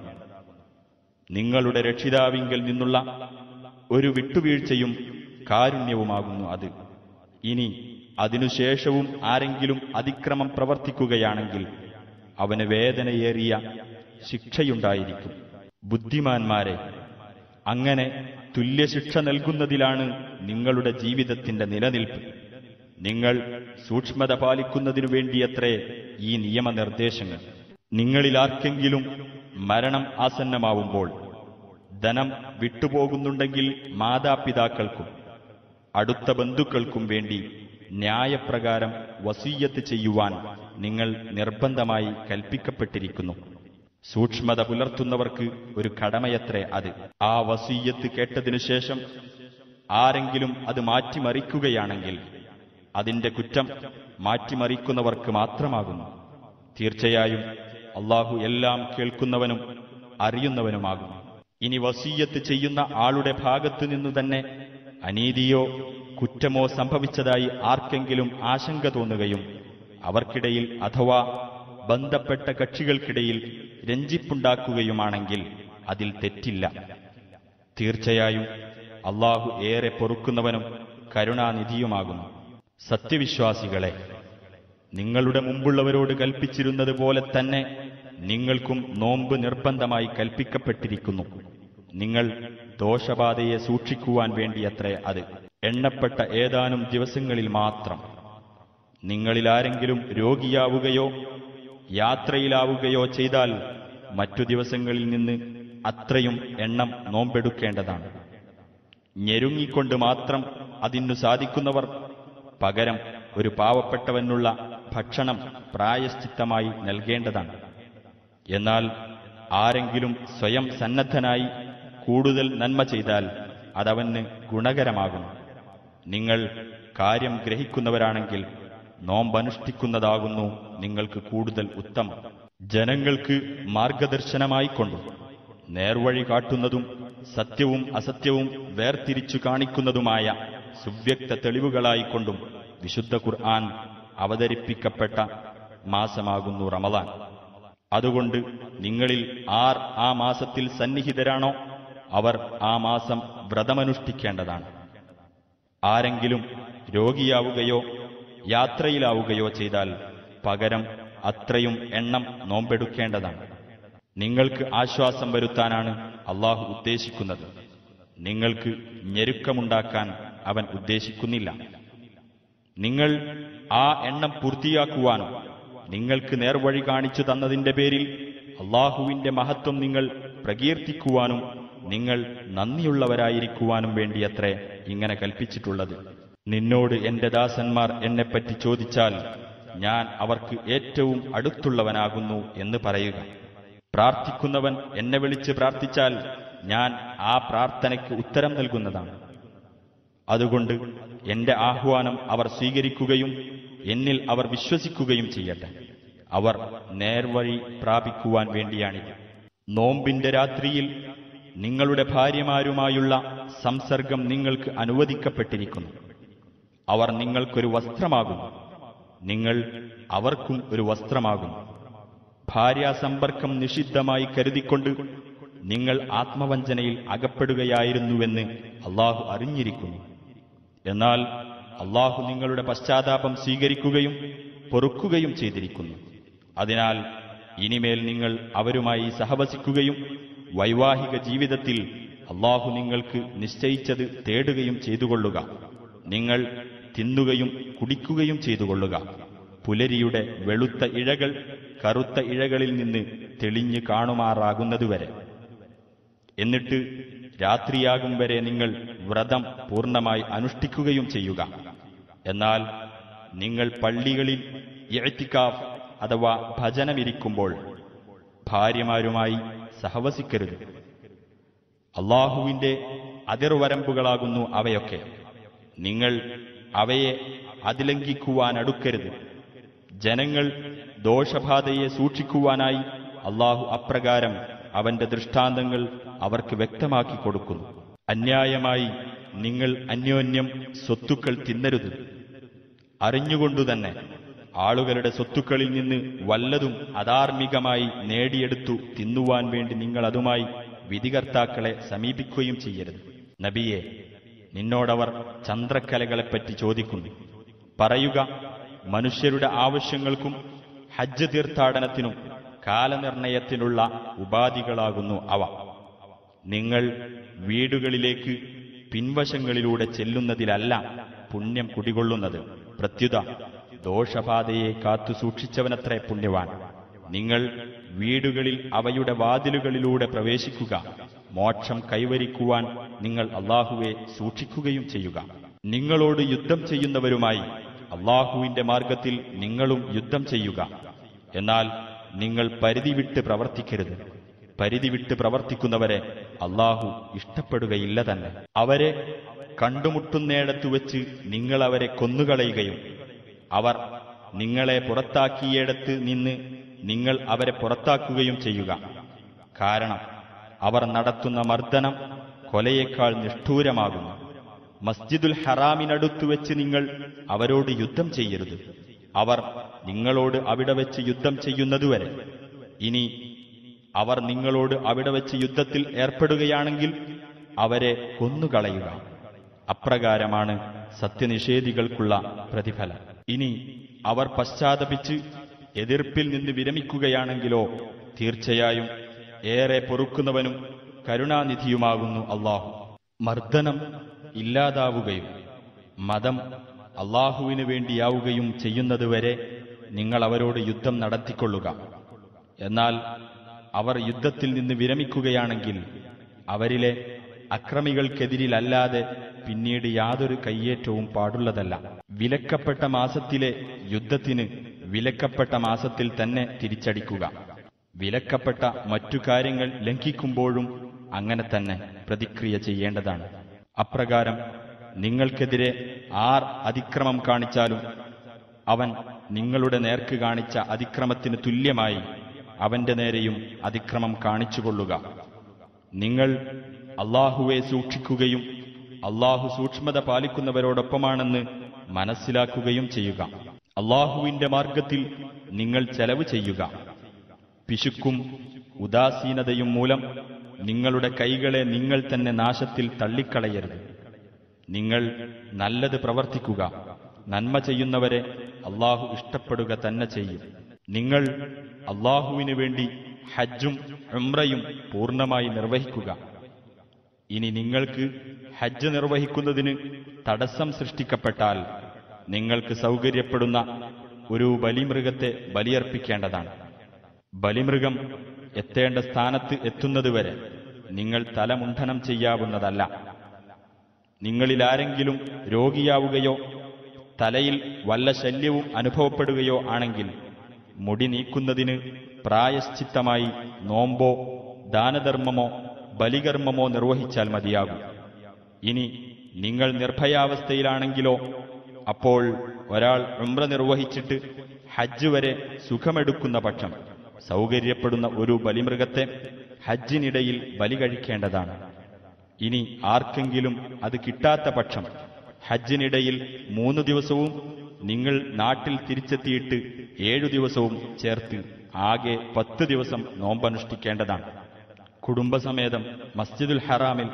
[SPEAKER 2] നിങ്ങളുടെ രക്ഷിതാവിങ്കൽ നിന്നുള്ള ഒരു വിട്ടുവീഴ്ചയും കാരുണ്യവുമാകുന്നു അത് ഇനി അതിനുശേഷവും ആരെങ്കിലും അതിക്രമം പ്രവർത്തിക്കുകയാണെങ്കിൽ അവന് വേദനയേറിയ ശിക്ഷയുണ്ടായിരിക്കും ബുദ്ധിമാന്മാരെ അങ്ങനെ തുല്യശിക്ഷ നൽകുന്നതിലാണ് നിങ്ങളുടെ ജീവിതത്തിന്റെ നിലനിൽപ്പ് നിങ്ങൾ സൂക്ഷ്മത പാലിക്കുന്നതിനു വേണ്ടിയത്രേ ഈ നിയമനിർദ്ദേശങ്ങൾ നിങ്ങളിലാർക്കെങ്കിലും മരണം ആസന്നമാവുമ്പോൾ ധനം വിട്ടുപോകുന്നുണ്ടെങ്കിൽ മാതാപിതാക്കൾക്കും അടുത്ത ബന്ധുക്കൾക്കും വേണ്ടി ന്യായപ്രകാരം വസീയത്ത് ചെയ്യുവാൻ നിങ്ങൾ നിർബന്ധമായി കൽപ്പിക്കപ്പെട്ടിരിക്കുന്നു സൂക്ഷ്മത പുലർത്തുന്നവർക്ക് ഒരു കടമയത്രേ അത് ആ വസീയത്ത് കേട്ടതിനു ശേഷം ആരെങ്കിലും അത് മാറ്റിമറിക്കുകയാണെങ്കിൽ അതിന്റെ കുറ്റം മാറ്റിമറിക്കുന്നവർക്ക് മാത്രമാകുന്നു തീർച്ചയായും അള്ളാഹു എല്ലാം കേൾക്കുന്നവനും അറിയുന്നവനുമാകുന്നു ഇനി വസീയത്ത് ചെയ്യുന്ന ആളുടെ ഭാഗത്തു നിന്നു തന്നെ അനീതിയോ കുറ്റമോ സംഭവിച്ചതായി ആർക്കെങ്കിലും ആശങ്ക തോന്നുകയും അവർക്കിടയിൽ അഥവാ ബന്ധപ്പെട്ട കക്ഷികൾക്കിടയിൽ രഞ്ജിപ്പുണ്ടാക്കുകയുമാണെങ്കിൽ അതിൽ തെറ്റില്ല തീർച്ചയായും അള്ളാഹു ഏറെ പൊറുക്കുന്നവനും കരുണാനിധിയുമാകുന്നു സത്യവിശ്വാസികളെ നിങ്ങളുടെ മുമ്പുള്ളവരോട് കൽപ്പിച്ചിരുന്നത് പോലെ തന്നെ നിങ്ങൾക്കും നോമ്പ് നിർബന്ധമായി കൽപ്പിക്കപ്പെട്ടിരിക്കുന്നു നിങ്ങൾ ദോഷബാധയെ സൂക്ഷിക്കുവാൻ വേണ്ടിയത്രേ അത് എണ്ണപ്പെട്ട ഏതാനും ദിവസങ്ങളിൽ മാത്രം നിങ്ങളിലാരെങ്കിലും രോഗിയാവുകയോ യാത്രയിലാവുകയോ ചെയ്താൽ മറ്റു ദിവസങ്ങളിൽ നിന്ന് അത്രയും എണ്ണം നോമ്പെടുക്കേണ്ടതാണ് ഞെരുങ്ങിക്കൊണ്ട് മാത്രം അതിനു സാധിക്കുന്നവർ പകരം ഒരു പാവപ്പെട്ടവനുള്ള ഭക്ഷണം പ്രായശ്ചിത്തമായി നൽകേണ്ടതാണ് എന്നാൽ ആരെങ്കിലും സ്വയം സന്നദ്ധനായി കൂടുതൽ നന്മ ചെയ്താൽ അതവന് ഗുണകരമാകും നിങ്ങൾ കാര്യം ഗ്രഹിക്കുന്നവരാണെങ്കിൽ നോമ്പനുഷ്ഠിക്കുന്നതാകുന്നു നിങ്ങൾക്ക് കൂടുതൽ ഉത്തമം ജനങ്ങൾക്ക് മാർഗദർശനമായിക്കൊണ്ടും നേർവഴി കാട്ടുന്നതും സത്യവും അസത്യവും വേർതിരിച്ചു കാണിക്കുന്നതുമായ സുവ്യക്ത തെളിവുകളായിക്കൊണ്ടും വിശുദ്ധ ഖുർആൻ അവതരിപ്പിക്കപ്പെട്ട മാസമാകുന്നു റമദാൻ അതുകൊണ്ട് നിങ്ങളിൽ ആർ ആ മാസത്തിൽ സന്നിഹിതരാണോ അവർ ആ മാസം വ്രതമനുഷ്ഠിക്കേണ്ടതാണ് ആരെങ്കിലും രോഗിയാവുകയോ യാത്രയിലാവുകയോ ചെയ്താൽ പകരം അത്രയും എണ്ണം നോമ്പെടുക്കേണ്ടതാണ് നിങ്ങൾക്ക് ആശ്വാസം വരുത്താനാണ് അള്ളാഹു ഉദ്ദേശിക്കുന്നത് നിങ്ങൾക്ക് ഞെരുക്കമുണ്ടാക്കാൻ അവൻ ഉദ്ദേശിക്കുന്നില്ല നിങ്ങൾ ആ എണ്ണം പൂർത്തിയാക്കുവാനും നിങ്ങൾക്ക് നേർവഴി കാണിച്ചു തന്നതിന്റെ പേരിൽ അള്ളാഹുവിന്റെ മഹത്വം നിങ്ങൾ പ്രകീർത്തിക്കുവാനും നിങ്ങൾ നന്ദിയുള്ളവരായിരിക്കുവാനും വേണ്ടിയത്രേ ഇങ്ങനെ കൽപ്പിച്ചിട്ടുള്ളത് നിന്നോട് എന്റെ ദാസന്മാർ എന്നെപ്പറ്റി ചോദിച്ചാൽ ഞാൻ അവർക്ക് ഏറ്റവും അടുത്തുള്ളവനാകുന്നു എന്ന് പറയുക പ്രാർത്ഥിക്കുന്നവൻ എന്നെ വിളിച്ച് പ്രാർത്ഥിച്ചാൽ ഞാൻ ആ പ്രാർത്ഥനയ്ക്ക് ഉത്തരം നൽകുന്നതാണ് അതുകൊണ്ട് എന്റെ ആഹ്വാനം അവർ സ്വീകരിക്കുകയും എന്നിൽ അവർ വിശ്വസിക്കുകയും ചെയ്യട്ടെ അവർ നേർവഴി പ്രാപിക്കുവാൻ വേണ്ടിയാണിത് നോമ്പിന്റെ രാത്രിയിൽ നിങ്ങളുടെ ഭാര്യമാരുമായുള്ള സംസർഗം നിങ്ങൾക്ക് അനുവദിക്കപ്പെട്ടിരിക്കുന്നു അവർ നിങ്ങൾക്കൊരു വസ്ത്രമാകുന്നു നിങ്ങൾ അവർക്കും ഒരു വസ്ത്രമാകുന്നു ഭാര്യാസമ്പർക്കം നിഷിദ്ധമായി കരുതിക്കൊണ്ട് നിങ്ങൾ ആത്മവഞ്ചനയിൽ അകപ്പെടുകയായിരുന്നുവെന്ന് അള്ളാഹു അറിഞ്ഞിരിക്കുന്നു എന്നാൽ അള്ളാഹു നിങ്ങളുടെ പശ്ചാത്താപം സ്വീകരിക്കുകയും പൊറുക്കുകയും ചെയ്തിരിക്കുന്നു അതിനാൽ ഇനിമേൽ നിങ്ങൾ അവരുമായി സഹവസിക്കുകയും വൈവാഹിക ജീവിതത്തിൽ അള്ളാഹു നിങ്ങൾക്ക് നിശ്ചയിച്ചത് തേടുകയും ചെയ്തുകൊള്ളുക നിങ്ങൾ തിന്നുകയും കുടിക്കുകയും ചെയ്തുകൊള്ളുക പുലരിയുടെ വെളുത്ത ഇഴകൾ കറുത്ത ഇഴകളിൽ നിന്ന് തെളിഞ്ഞു കാണുമാറാകുന്നതുവരെ എന്നിട്ട് രാത്രിയാകും വരെ നിങ്ങൾ വ്രതം പൂർണ്ണമായി അനുഷ്ഠിക്കുകയും ചെയ്യുക എന്നാൽ നിങ്ങൾ പള്ളികളിൽ ഇഴത്തിക്കാഫ് അഥവാ ഭജനമിരിക്കുമ്പോൾ ഭാര്യമാരുമായി സഹവസിക്കരുത് അള്ളാഹുവിന്റെ അതിർവരമ്പുകളാകുന്നു അവയൊക്കെ നിങ്ങൾ അവയെ അതിലംഘിക്കുവാൻ അടുക്കരുത് ജനങ്ങൾ ദോഷബാധയെ സൂക്ഷിക്കുവാനായി അള്ളാഹു അപ്രകാരം അവന്റെ ദൃഷ്ടാന്തങ്ങൾ അവർക്ക് വ്യക്തമാക്കി കൊടുക്കുന്നു അന്യായമായി നിങ്ങൾ അന്യോന്യം സ്വത്തുക്കൾ തിന്നരുത് അറിഞ്ഞുകൊണ്ടുതന്നെ ആളുകളുടെ സ്വത്തുക്കളിൽ നിന്ന് വല്ലതും അധാർമികമായി നേടിയെടുത്തു തിന്നുവാൻ വേണ്ടി നിങ്ങൾ അതുമായി വിധികർത്താക്കളെ സമീപിക്കുകയും ചെയ്യരുത് നബിയെ നിന്നോടവർ ചന്ദ്രക്കലകളെപ്പറ്റി ചോദിക്കുന്നു പറയുക മനുഷ്യരുടെ ആവശ്യങ്ങൾക്കും ഹജ്ജ് തീർത്ഥാടനത്തിനും കാലനിർണയത്തിനുള്ള ഉപാധികളാകുന്നു അവ നിങ്ങൾ വീടുകളിലേക്ക് പിൻവശങ്ങളിലൂടെ ചെല്ലുന്നതിലല്ല പുണ്യം കുടികൊള്ളുന്നത് പ്രത്യുത ദോഷബാധയെ കാത്തു സൂക്ഷിച്ചവനത്രേ പുണ്യവാൻ നിങ്ങൾ വീടുകളിൽ അവയുടെ വാതിലുകളിലൂടെ പ്രവേശിക്കുക മോക്ഷം കൈവരിക്കുവാൻ നിങ്ങൾ അള്ളാഹുവെ സൂക്ഷിക്കുകയും ചെയ്യുക നിങ്ങളോട് യുദ്ധം ചെയ്യുന്നവരുമായി അള്ളാഹുവിന്റെ മാർഗത്തിൽ നിങ്ങളും യുദ്ധം ചെയ്യുക എന്നാൽ നിങ്ങൾ പരിധി വിട്ട് പ്രവർത്തിക്കരുത് പരിധി വിട്ട് പ്രവർത്തിക്കുന്നവരെ അള്ളാഹു ഇഷ്ടപ്പെടുകയില്ല തന്നെ അവരെ കണ്ടുമുട്ടുന്നിടത്തു വെച്ച് നിങ്ങൾ അവരെ കൊന്നുകളയുകയും അവർ നിങ്ങളെ പുറത്താക്കിയിടത്ത് നിന്ന് നിങ്ങൾ അവരെ പുറത്താക്കുകയും ചെയ്യുക കാരണം അവർ നടത്തുന്ന മർദ്ദനം കൊലയേക്കാൾ നിഷ്ഠൂരമാകുന്നു മസ്ജിദുൽ ഹറാമിനടുത്തു വെച്ച് നിങ്ങൾ അവരോട് യുദ്ധം ചെയ്യരുത് അവർ നിങ്ങളോട് അവിടെ വെച്ച് യുദ്ധം ചെയ്യുന്നതുവരെ ഇനി അവർ നിങ്ങളോട് അവിടെ വെച്ച് യുദ്ധത്തിൽ ഏർപ്പെടുകയാണെങ്കിൽ അവരെ കൊന്നുകളയുക അപ്രകാരമാണ് സത്യനിഷേധികൾക്കുള്ള പ്രതിഫലം ഇനി അവർ പശ്ചാത്തപിച്ച് എതിർപ്പിൽ നിന്ന് വിരമിക്കുകയാണെങ്കിലോ തീർച്ചയായും ഏറെ പൊറുക്കുന്നവനും കരുണാനിധിയുമാകുന്നു അള്ളാഹു മർദ്ദനം ഇല്ലാതാവുകയും മതം അള്ളാഹുവിനു വേണ്ടിയാവുകയും ചെയ്യുന്നതുവരെ നിങ്ങൾ അവരോട് യുദ്ധം നടത്തിക്കൊള്ളുക എന്നാൽ അവർ യുദ്ധത്തിൽ നിന്ന് വിരമിക്കുകയാണെങ്കിൽ അവരിലെ അക്രമികൾക്കെതിരിലല്ലാതെ പിന്നീട് യാതൊരു കയ്യേറ്റവും പാടുള്ളതല്ല വിലക്കപ്പെട്ട മാസത്തിലെ യുദ്ധത്തിന് വിലക്കപ്പെട്ട മാസത്തിൽ തന്നെ തിരിച്ചടിക്കുക വിലക്കപ്പെട്ട മറ്റു കാര്യങ്ങൾ ലംഘിക്കുമ്പോഴും അങ്ങനെ തന്നെ പ്രതിക്രിയ ചെയ്യേണ്ടതാണ് അപ്രകാരം നിങ്ങൾക്കെതിരെ ആർ അതിക്രമം കാണിച്ചാലും അവൻ നിങ്ങളുടെ നേർക്ക് കാണിച്ച അതിക്രമത്തിന് തുല്യമായി അവന്റെ നേരെയും അതിക്രമം കാണിച്ചുകൊള്ളുക നിങ്ങൾ അള്ളാഹുവെ സൂക്ഷിക്കുകയും അള്ളാഹു സൂക്ഷ്മത പാലിക്കുന്നവരോടൊപ്പമാണെന്ന് മനസ്സിലാക്കുകയും ചെയ്യുക അള്ളാഹുവിന്റെ മാർഗത്തിൽ നിങ്ങൾ ചെലവ് ചെയ്യുക പിശുക്കും ഉദാസീനതയും മൂലം നിങ്ങളുടെ കൈകളെ നിങ്ങൾ തന്നെ നാശത്തിൽ തള്ളിക്കളയരുത് നിങ്ങൾ നല്ലത് പ്രവർത്തിക്കുക നന്മ ചെയ്യുന്നവരെ അള്ളാഹു ഇഷ്ടപ്പെടുക തന്നെ ചെയ്യും നിങ്ങൾ അള്ളാഹുവിനു വേണ്ടി ഹജ്ജും ഉംറയും പൂർണ്ണമായി നിർവഹിക്കുക ഇനി നിങ്ങൾക്ക് ഹജ്ജ് നിർവഹിക്കുന്നതിന് തടസ്സം സൃഷ്ടിക്കപ്പെട്ടാൽ നിങ്ങൾക്ക് സൗകര്യപ്പെടുന്ന ഒരു ബലിമൃഗത്തെ ബലിയർപ്പിക്കേണ്ടതാണ് ബലിമൃഗം എത്തേണ്ട സ്ഥാനത്ത് എത്തുന്നതുവരെ നിങ്ങൾ തലമുണ്ഠനം ചെയ്യാവുന്നതല്ല നിങ്ങളിലാരെങ്കിലും രോഗിയാവുകയോ തലയിൽ വല്ല ശല്യവും അനുഭവപ്പെടുകയോ ആണെങ്കിൽ മുടി നീക്കുന്നതിന് പ്രായശ്ചിത്തമായി നോമ്പോ ദാനധർമ്മമോ ബലികർമ്മമോ നിർവഹിച്ചാൽ മതിയാകും ഇനി നിങ്ങൾ നിർഭയാവസ്ഥയിലാണെങ്കിലോ അപ്പോൾ ഒരാൾ ഉംറ നിർവഹിച്ചിട്ട് ഹജ്ജ് വരെ സുഖമെടുക്കുന്ന പക്ഷം സൗകര്യപ്പെടുന്ന ഒരു ബലിമൃഗത്തെ ഹജ്ജിനിടയിൽ ബലി കഴിക്കേണ്ടതാണ് ഇനി ആർക്കെങ്കിലും അത് കിട്ടാത്ത പക്ഷം ഹജ്ജിനിടയിൽ മൂന്ന് ദിവസവും നിങ്ങൾ നാട്ടിൽ തിരിച്ചെത്തിയിട്ട് ഏഴു ദിവസവും ചേർത്ത് ആകെ പത്ത് ദിവസം നോമ്പനുഷ്ഠിക്കേണ്ടതാണ് കുടുംബസമേതം മസ്ജിദുൽ ഹറാമിൽ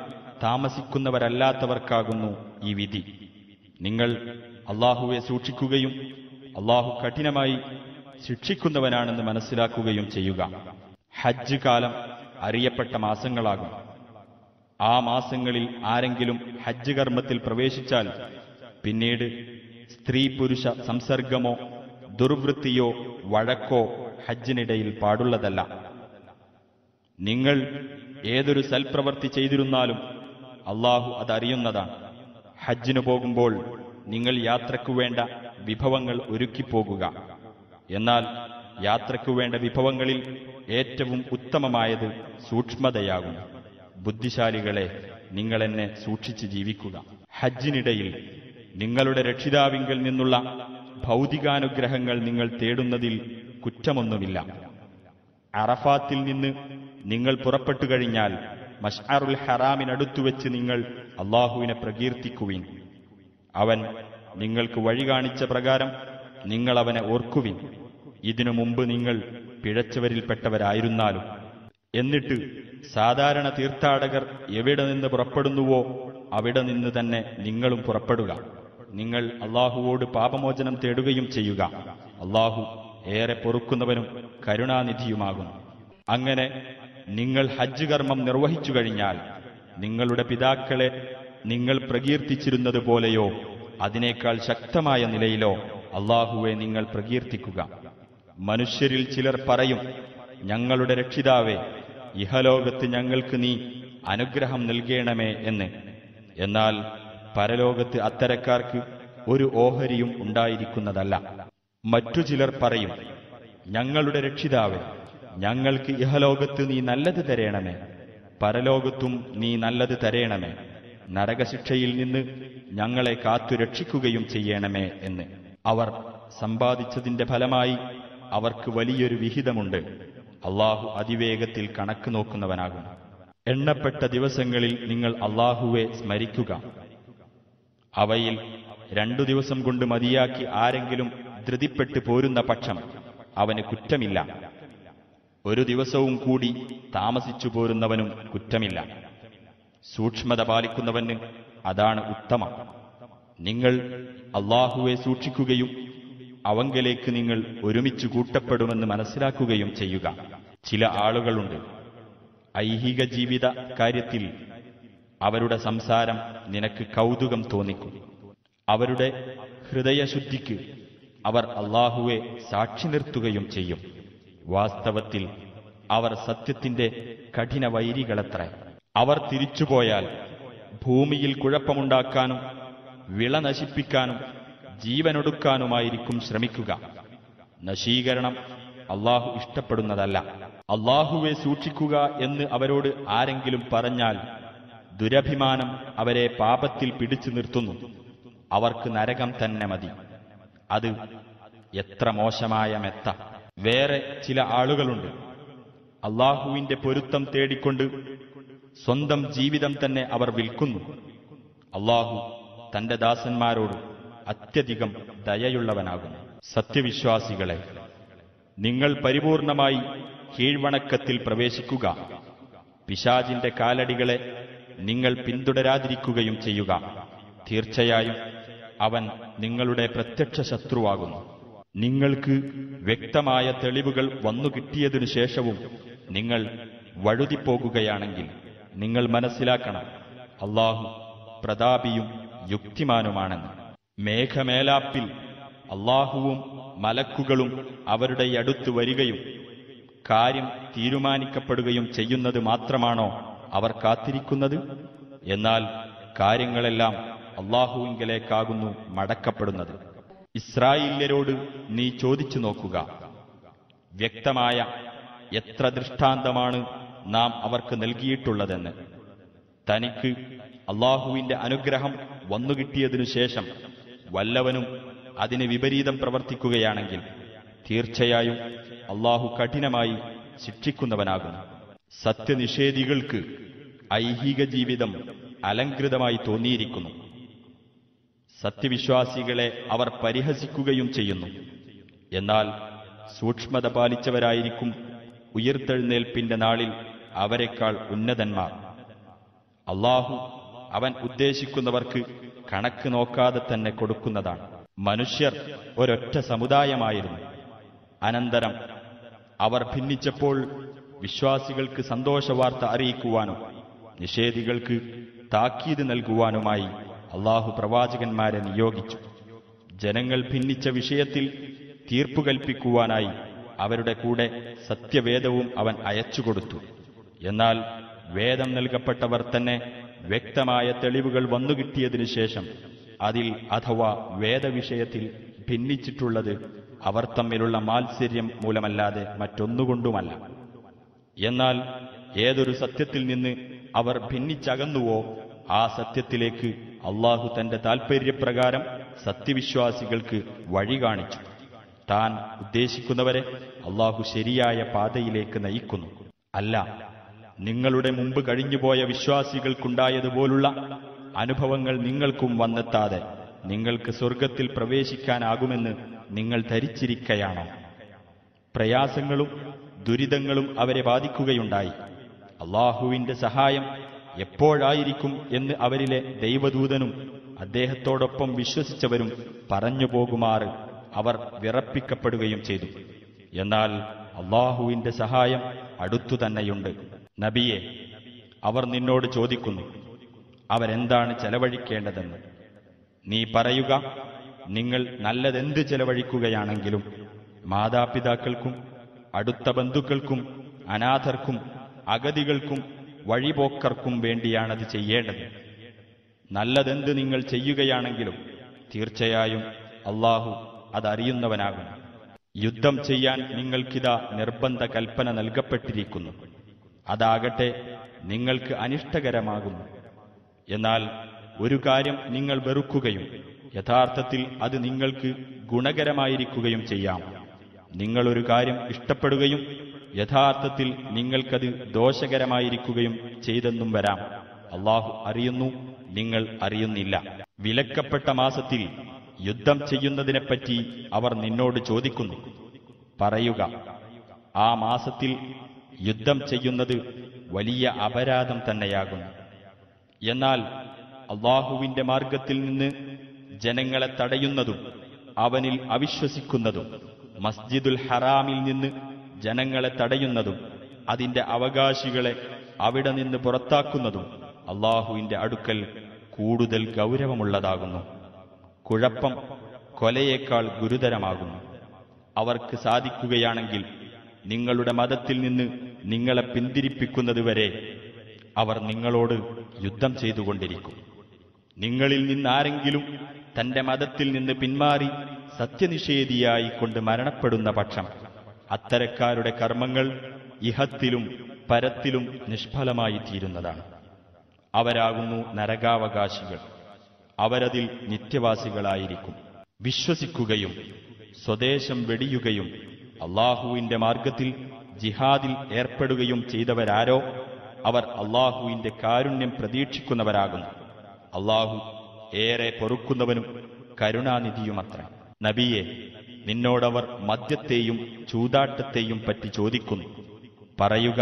[SPEAKER 2] താമസിക്കുന്നവരല്ലാത്തവർക്കാകുന്നു ഈ വിധി നിങ്ങൾ അള്ളാഹുവെ സൂക്ഷിക്കുകയും അള്ളാഹു കഠിനമായി ശിക്ഷിക്കുന്നവനാണെന്ന് മനസ്സിലാക്കുകയും ചെയ്യുക ഹജ്ജ് കാലം അറിയപ്പെട്ട മാസങ്ങളാകും ആ മാസങ്ങളിൽ ആരെങ്കിലും ഹജ്ജ് കർമ്മത്തിൽ പ്രവേശിച്ചാൽ പിന്നീട് സ്ത്രീ പുരുഷ സംസർഗമോ ദുർവൃത്തിയോ വഴക്കോ ഹജ്ജിനിടയിൽ പാടുള്ളതല്ല നിങ്ങൾ ഏതൊരു സൽപ്രവർത്തി ചെയ്തിരുന്നാലും അള്ളാഹു അതറിയുന്നതാണ് ഹജ്ജിനു പോകുമ്പോൾ നിങ്ങൾ യാത്രയ്ക്കു വേണ്ട വിഭവങ്ങൾ ഒരുക്കിപ്പോകുക എന്നാൽ യാത്രയ്ക്കു വേണ്ട വിഭവങ്ങളിൽ ഏറ്റവും ഉത്തമമായത് സൂക്ഷ്മതയാകും ബുദ്ധിശാലികളെ നിങ്ങൾ എന്നെ സൂക്ഷിച്ച് ജീവിക്കുക ഹജ്ജിനിടയിൽ നിങ്ങളുടെ രക്ഷിതാവിങ്കിൽ നിന്നുള്ള ഭൗതികാനുഗ്രഹങ്ങൾ നിങ്ങൾ തേടുന്നതിൽ കുറ്റമൊന്നുമില്ല അറഫാത്തിൽ നിന്ന് നിങ്ങൾ പുറപ്പെട്ടു കഴിഞ്ഞാൽ മഷ്അറുൽ ഹറാമിനടുത്തു വെച്ച് നിങ്ങൾ അള്ളാഹുവിനെ പ്രകീർത്തിക്കുവിൻ അവൻ നിങ്ങൾക്ക് വഴി കാണിച്ച പ്രകാരം നിങ്ങൾ അവനെ ഓർക്കുവിൻ ഇതിനു മുമ്പ് നിങ്ങൾ പിഴച്ചവരിൽപ്പെട്ടവരായിരുന്നാലും എന്നിട്ട് സാധാരണ തീർത്ഥാടകർ എവിടെ നിന്ന് പുറപ്പെടുന്നുവോ അവിടെ നിന്ന് തന്നെ നിങ്ങളും പുറപ്പെടുക നിങ്ങൾ അള്ളാഹുവോട് പാപമോചനം തേടുകയും ചെയ്യുക അള്ളാഹു ഏറെ പൊറുക്കുന്നവനും കരുണാനിധിയുമാകുന്നു അങ്ങനെ നിങ്ങൾ ഹജ്ജ് കർമ്മം നിർവഹിച്ചു കഴിഞ്ഞാൽ നിങ്ങളുടെ പിതാക്കളെ നിങ്ങൾ പ്രകീർത്തിച്ചിരുന്നത് പോലെയോ അതിനേക്കാൾ ശക്തമായ നിലയിലോ അള്ളാഹുവെ നിങ്ങൾ പ്രകീർത്തിക്കുക മനുഷ്യരിൽ ചിലർ പറയും ഞങ്ങളുടെ രക്ഷിതാവേ ഇഹലോകത്ത് ഞങ്ങൾക്ക് നീ അനുഗ്രഹം നൽകണമേ എന്ന് എന്നാൽ പരലോകത്ത് അത്തരക്കാർക്ക് ഒരു ഓഹരിയും ഉണ്ടായിരിക്കുന്നതല്ല മറ്റു ചിലർ പറയും ഞങ്ങളുടെ രക്ഷിതാവേ ഞങ്ങൾക്ക് ഇഹലോകത്ത് നീ നല്ലത് തരേണമേ പരലോകത്തും നീ നല്ലത് തരേണമേ നരകശിക്ഷയിൽ നിന്ന് ഞങ്ങളെ കാത്തു രക്ഷിക്കുകയും ചെയ്യണമേ എന്ന് അവർ സമ്പാദിച്ചതിന്റെ ഫലമായി അവർക്ക് വലിയൊരു വിഹിതമുണ്ട് അള്ളാഹു അതിവേഗത്തിൽ കണക്ക് നോക്കുന്നവനാകും എണ്ണപ്പെട്ട ദിവസങ്ങളിൽ നിങ്ങൾ അള്ളാഹുവെ സ്മരിക്കുക അവയിൽ രണ്ടു ദിവസം കൊണ്ട് മതിയാക്കി ആരെങ്കിലും ധൃതിപ്പെട്ട് പോരുന്ന പക്ഷം അവന് കുറ്റമില്ല ഒരു ദിവസവും കൂടി താമസിച്ചു പോരുന്നവനും കുറ്റമില്ല സൂക്ഷ്മത പാലിക്കുന്നവന് അതാണ് ഉത്തമം നിങ്ങൾ അള്ളാഹുവെ സൂക്ഷിക്കുകയും അവങ്കലേക്ക് നിങ്ങൾ ഒരുമിച്ച് കൂട്ടപ്പെടുമെന്ന് മനസ്സിലാക്കുകയും ചെയ്യുക ചില ആളുകളുണ്ട് ഐഹിക ജീവിത കാര്യത്തിൽ അവരുടെ സംസാരം നിനക്ക് കൗതുകം തോന്നിക്കും അവരുടെ ഹൃദയശുദ്ധിക്ക് അവർ അള്ളാഹുവെ സാക്ഷി നിർത്തുകയും ചെയ്യും വാസ്തവത്തിൽ അവർ സത്യത്തിന്റെ കഠിന വൈരികളത്ര അവർ തിരിച്ചുപോയാൽ ഭൂമിയിൽ കുഴപ്പമുണ്ടാക്കാനും വിള നശിപ്പിക്കാനും ജീവനൊടുക്കാനുമായിരിക്കും ശ്രമിക്കുക നശീകരണം അള്ളാഹു ഇഷ്ടപ്പെടുന്നതല്ല അള്ളാഹുവെ സൂക്ഷിക്കുക എന്ന് അവരോട് ആരെങ്കിലും പറഞ്ഞാൽ ദുരഭിമാനം അവരെ പാപത്തിൽ പിടിച്ചു നിർത്തുന്നു അവർക്ക് നരകം തന്നെ മതി അത് എത്ര മോശമായ മെത്ത വേറെ ചില ആളുകളുണ്ട് അള്ളാഹുവിന്റെ പൊരുത്തം തേടിക്കൊണ്ട് സ്വന്തം ജീവിതം തന്നെ അവർ വിൽക്കുന്നു അള്ളാഹു തന്റെ ദാസന്മാരോട് അത്യധികം ദയയുള്ളവനാകുന്നു സത്യവിശ്വാസികളെ നിങ്ങൾ പരിപൂർണമായി കീഴ്വണക്കത്തിൽ പ്രവേശിക്കുക പിശാജിന്റെ കാലടികളെ നിങ്ങൾ പിന്തുടരാതിരിക്കുകയും ചെയ്യുക തീർച്ചയായും അവൻ നിങ്ങളുടെ പ്രത്യക്ഷ ശത്രുവാകുന്നു നിങ്ങൾക്ക് വ്യക്തമായ തെളിവുകൾ വന്നു കിട്ടിയതിനു ശേഷവും നിങ്ങൾ വഴുതിപ്പോകുകയാണെങ്കിൽ നിങ്ങൾ മനസ്സിലാക്കണം അള്ളാഹു പ്രതാപിയും യുക്തിമാനുമാണെന്ന് മേഘമേലാപ്പിൽ അള്ളാഹുവും മലക്കുകളും അവരുടെ അടുത്ത് വരികയും കാര്യം തീരുമാനിക്കപ്പെടുകയും ചെയ്യുന്നത് മാത്രമാണോ അവർ കാത്തിരിക്കുന്നത് എന്നാൽ കാര്യങ്ങളെല്ലാം അള്ളാഹുവിങ്കലേക്കാകുന്നു മടക്കപ്പെടുന്നത് ഇസ്രായേല്യരോട് നീ ചോദിച്ചു നോക്കുക വ്യക്തമായ എത്ര ദൃഷ്ടാന്തമാണ് നാം അവർക്ക് നൽകിയിട്ടുള്ളതെന്ന് തനിക്ക് അള്ളാഹുവിന്റെ അനുഗ്രഹം വന്നുകിട്ടിയതിനു ശേഷം വല്ലവനും അതിന് വിപരീതം പ്രവർത്തിക്കുകയാണെങ്കിൽ തീർച്ചയായും അള്ളാഹു കഠിനമായി ശിക്ഷിക്കുന്നവനാകുന്നു സത്യനിഷേധികൾക്ക് ഐഹിക ജീവിതം അലങ്കൃതമായി തോന്നിയിരിക്കുന്നു സത്യവിശ്വാസികളെ അവർ പരിഹസിക്കുകയും ചെയ്യുന്നു എന്നാൽ സൂക്ഷ്മത പാലിച്ചവരായിരിക്കും ഉയർത്തെഴുന്നേൽപ്പിന്റെ നാളിൽ അവരെക്കാൾ ഉന്നതന്മാർ അള്ളാഹു അവൻ ഉദ്ദേശിക്കുന്നവർക്ക് കണക്ക് നോക്കാതെ തന്നെ കൊടുക്കുന്നതാണ് മനുഷ്യർ ഒരൊറ്റ സമുദായമായിരുന്നു അനന്തരം അവർ ഭിന്നിച്ചപ്പോൾ വിശ്വാസികൾക്ക് സന്തോഷവാർത്ത അറിയിക്കുവാനും നിഷേധികൾക്ക് താക്കീത് നൽകുവാനുമായി അള്ളാഹു പ്രവാചകന്മാരെ നിയോഗിച്ചു ജനങ്ങൾ ഭിന്നിച്ച വിഷയത്തിൽ തീർപ്പു കൽപ്പിക്കുവാനായി അവരുടെ കൂടെ സത്യവേദവും അവൻ അയച്ചുകൊടുത്തു എന്നാൽ വേദം നൽകപ്പെട്ടവർ തന്നെ വ്യക്തമായ തെളിവുകൾ വന്നുകിട്ടിയതിനു ശേഷം അതിൽ അഥവാ വേദവിഷയത്തിൽ ഭിന്നിച്ചിട്ടുള്ളത് അവർ തമ്മിലുള്ള മാത്സര്യം മൂലമല്ലാതെ മറ്റൊന്നുകൊണ്ടുമല്ല എന്നാൽ ഏതൊരു സത്യത്തിൽ നിന്ന് അവർ ഭിന്നിച്ചകന്നുവോ ആ സത്യത്തിലേക്ക് അള്ളാഹു തന്റെ താൽപര്യപ്രകാരം സത്യവിശ്വാസികൾക്ക് വഴി കാണിച്ചു താൻ ഉദ്ദേശിക്കുന്നവരെ അള്ളാഹു ശരിയായ പാതയിലേക്ക് നയിക്കുന്നു അല്ല നിങ്ങളുടെ മുമ്പ് കഴിഞ്ഞുപോയ വിശ്വാസികൾക്കുണ്ടായതുപോലുള്ള അനുഭവങ്ങൾ നിങ്ങൾക്കും വന്നെത്താതെ നിങ്ങൾക്ക് സ്വർഗത്തിൽ പ്രവേശിക്കാനാകുമെന്ന് നിങ്ങൾ ധരിച്ചിരിക്കയാണോ പ്രയാസങ്ങളും ദുരിതങ്ങളും അവരെ ബാധിക്കുകയുണ്ടായി അള്ളാഹുവിന്റെ സഹായം എപ്പോഴായിരിക്കും എന്ന് അവരിലെ ദൈവദൂതനും അദ്ദേഹത്തോടൊപ്പം വിശ്വസിച്ചവരും പറഞ്ഞു പോകുമാറ് അവർ വിറപ്പിക്കപ്പെടുകയും ചെയ്തു എന്നാൽ അള്ളാഹുവിന്റെ സഹായം അടുത്തു തന്നെയുണ്ട് നബിയെ അവർ നിന്നോട് ചോദിക്കുന്നു അവരെന്താണ് ചെലവഴിക്കേണ്ടതെന്ന് നീ പറയുക നിങ്ങൾ നല്ലതെന്ത് ചെലവഴിക്കുകയാണെങ്കിലും മാതാപിതാക്കൾക്കും അടുത്ത ബന്ധുക്കൾക്കും അനാഥർക്കും അഗതികൾക്കും വഴിപോക്കർക്കും വേണ്ടിയാണത് ചെയ്യേണ്ടത് നല്ലതെന്ത് നിങ്ങൾ ചെയ്യുകയാണെങ്കിലും തീർച്ചയായും അള്ളാഹു അതറിയുന്നവനാകുന്നു യുദ്ധം ചെയ്യാൻ നിങ്ങൾക്കിതാ നിർബന്ധ കൽപ്പന നൽകപ്പെട്ടിരിക്കുന്നു അതാകട്ടെ നിങ്ങൾക്ക് അനിഷ്ടകരമാകുന്നു എന്നാൽ ഒരു കാര്യം നിങ്ങൾ വെറുക്കുകയും യഥാർത്ഥത്തിൽ അത് നിങ്ങൾക്ക് ഗുണകരമായിരിക്കുകയും ചെയ്യാം നിങ്ങളൊരു കാര്യം ഇഷ്ടപ്പെടുകയും യഥാർത്ഥത്തിൽ നിങ്ങൾക്കത് ദോഷകരമായിരിക്കുകയും ചെയ്തെന്നും വരാം അള്ളാഹു അറിയുന്നു നിങ്ങൾ അറിയുന്നില്ല വിലക്കപ്പെട്ട മാസത്തിൽ യുദ്ധം ചെയ്യുന്നതിനെപ്പറ്റി അവർ നിന്നോട് ചോദിക്കുന്നു പറയുക ആ മാസത്തിൽ യുദ്ധം ചെയ്യുന്നത് വലിയ അപരാധം തന്നെയാകുന്നു എന്നാൽ അള്ളാഹുവിന്റെ മാർഗത്തിൽ നിന്ന് ജനങ്ങളെ തടയുന്നതും അവനിൽ അവിശ്വസിക്കുന്നതും മസ്ജിദുൽ ഹറാമിൽ നിന്ന് ജനങ്ങളെ തടയുന്നതും അതിന്റെ അവകാശികളെ അവിടെ നിന്ന് പുറത്താക്കുന്നതും അള്ളാഹുവിന്റെ അടുക്കൽ കൂടുതൽ ഗൗരവമുള്ളതാകുന്നു കുഴപ്പം കൊലയേക്കാൾ ഗുരുതരമാകുന്നു അവർക്ക് സാധിക്കുകയാണെങ്കിൽ നിങ്ങളുടെ മതത്തിൽ നിന്ന് നിങ്ങളെ പിന്തിരിപ്പിക്കുന്നതുവരെ അവർ നിങ്ങളോട് യുദ്ധം ചെയ്തുകൊണ്ടിരിക്കും നിങ്ങളിൽ നിന്നാരെങ്കിലും തന്റെ മതത്തിൽ നിന്ന് പിന്മാറി സത്യനിഷേധിയായി കൊണ്ട് മരണപ്പെടുന്ന പക്ഷം അത്തരക്കാരുടെ കർമ്മങ്ങൾ ഇഹത്തിലും പരത്തിലും നിഷ്ഫലമായി തീരുന്നതാണ് അവരാകുന്നു നരകാവകാശികൾ അവരതിൽ നിത്യവാസികളായിരിക്കും വിശ്വസിക്കുകയും സ്വദേശം വെടിയുകയും അള്ളാഹുവിന്റെ മാർഗത്തിൽ ജിഹാദിൽ ഏർപ്പെടുകയും ചെയ്തവരാരോ അവർ അള്ളാഹുവിന്റെ കാരുണ്യം പ്രതീക്ഷിക്കുന്നവരാകുന്നു അള്ളാഹു ഏറെ പൊറുക്കുന്നവനും കരുണാനിധിയുമത്ര നബിയെ നിന്നോടവർ മദ്യത്തെയും ചൂതാട്ടത്തെയും പറ്റി ചോദിക്കുന്നു പറയുക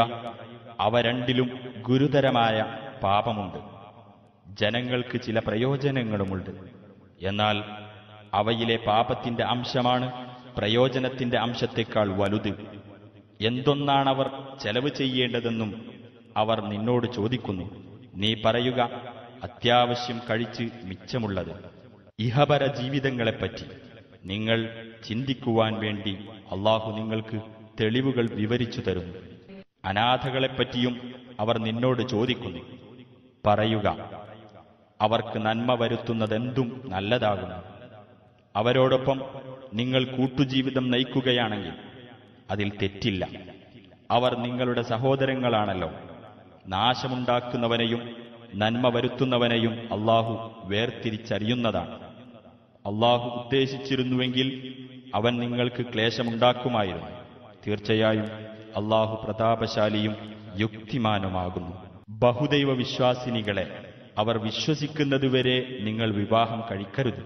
[SPEAKER 2] അവ രണ്ടിലും ഗുരുതരമായ പാപമുണ്ട് ജനങ്ങൾക്ക് ചില പ്രയോജനങ്ങളുമുണ്ട് എന്നാൽ അവയിലെ പാപത്തിന്റെ അംശമാണ് പ്രയോജനത്തിന്റെ അംശത്തെക്കാൾ വലുത് എന്തൊന്നാണവർ ചെലവ് ചെയ്യേണ്ടതെന്നും അവർ നിന്നോട് ചോദിക്കുന്നു നീ പറയുക അത്യാവശ്യം കഴിച്ച് മിച്ചമുള്ളത് ഇഹപര ജീവിതങ്ങളെപ്പറ്റി നിങ്ങൾ ചിന്തിക്കുവാൻ വേണ്ടി അള്ളാഹു നിങ്ങൾക്ക് തെളിവുകൾ വിവരിച്ചു തരുന്നു അനാഥകളെപ്പറ്റിയും അവർ നിന്നോട് ചോദിക്കുന്നു പറയുക അവർക്ക് നന്മ വരുത്തുന്നതെന്തും നല്ലതാകുന്നു അവരോടൊപ്പം നിങ്ങൾ കൂട്ടുജീവിതം നയിക്കുകയാണെങ്കിൽ അതിൽ തെറ്റില്ല അവർ നിങ്ങളുടെ സഹോദരങ്ങളാണല്ലോ നാശമുണ്ടാക്കുന്നവനെയും നന്മ വരുത്തുന്നവനെയും അള്ളാഹു വേർതിരിച്ചറിയുന്നതാണ് അള്ളാഹു ഉദ്ദേശിച്ചിരുന്നുവെങ്കിൽ അവൻ നിങ്ങൾക്ക് ക്ലേശമുണ്ടാക്കുമായിരുന്നു തീർച്ചയായും അള്ളാഹു പ്രതാപശാലിയും യുക്തിമാനുമാകുന്നു ബഹുദൈവ വിശ്വാസിനികളെ അവർ വിശ്വസിക്കുന്നതുവരെ നിങ്ങൾ വിവാഹം കഴിക്കരുത്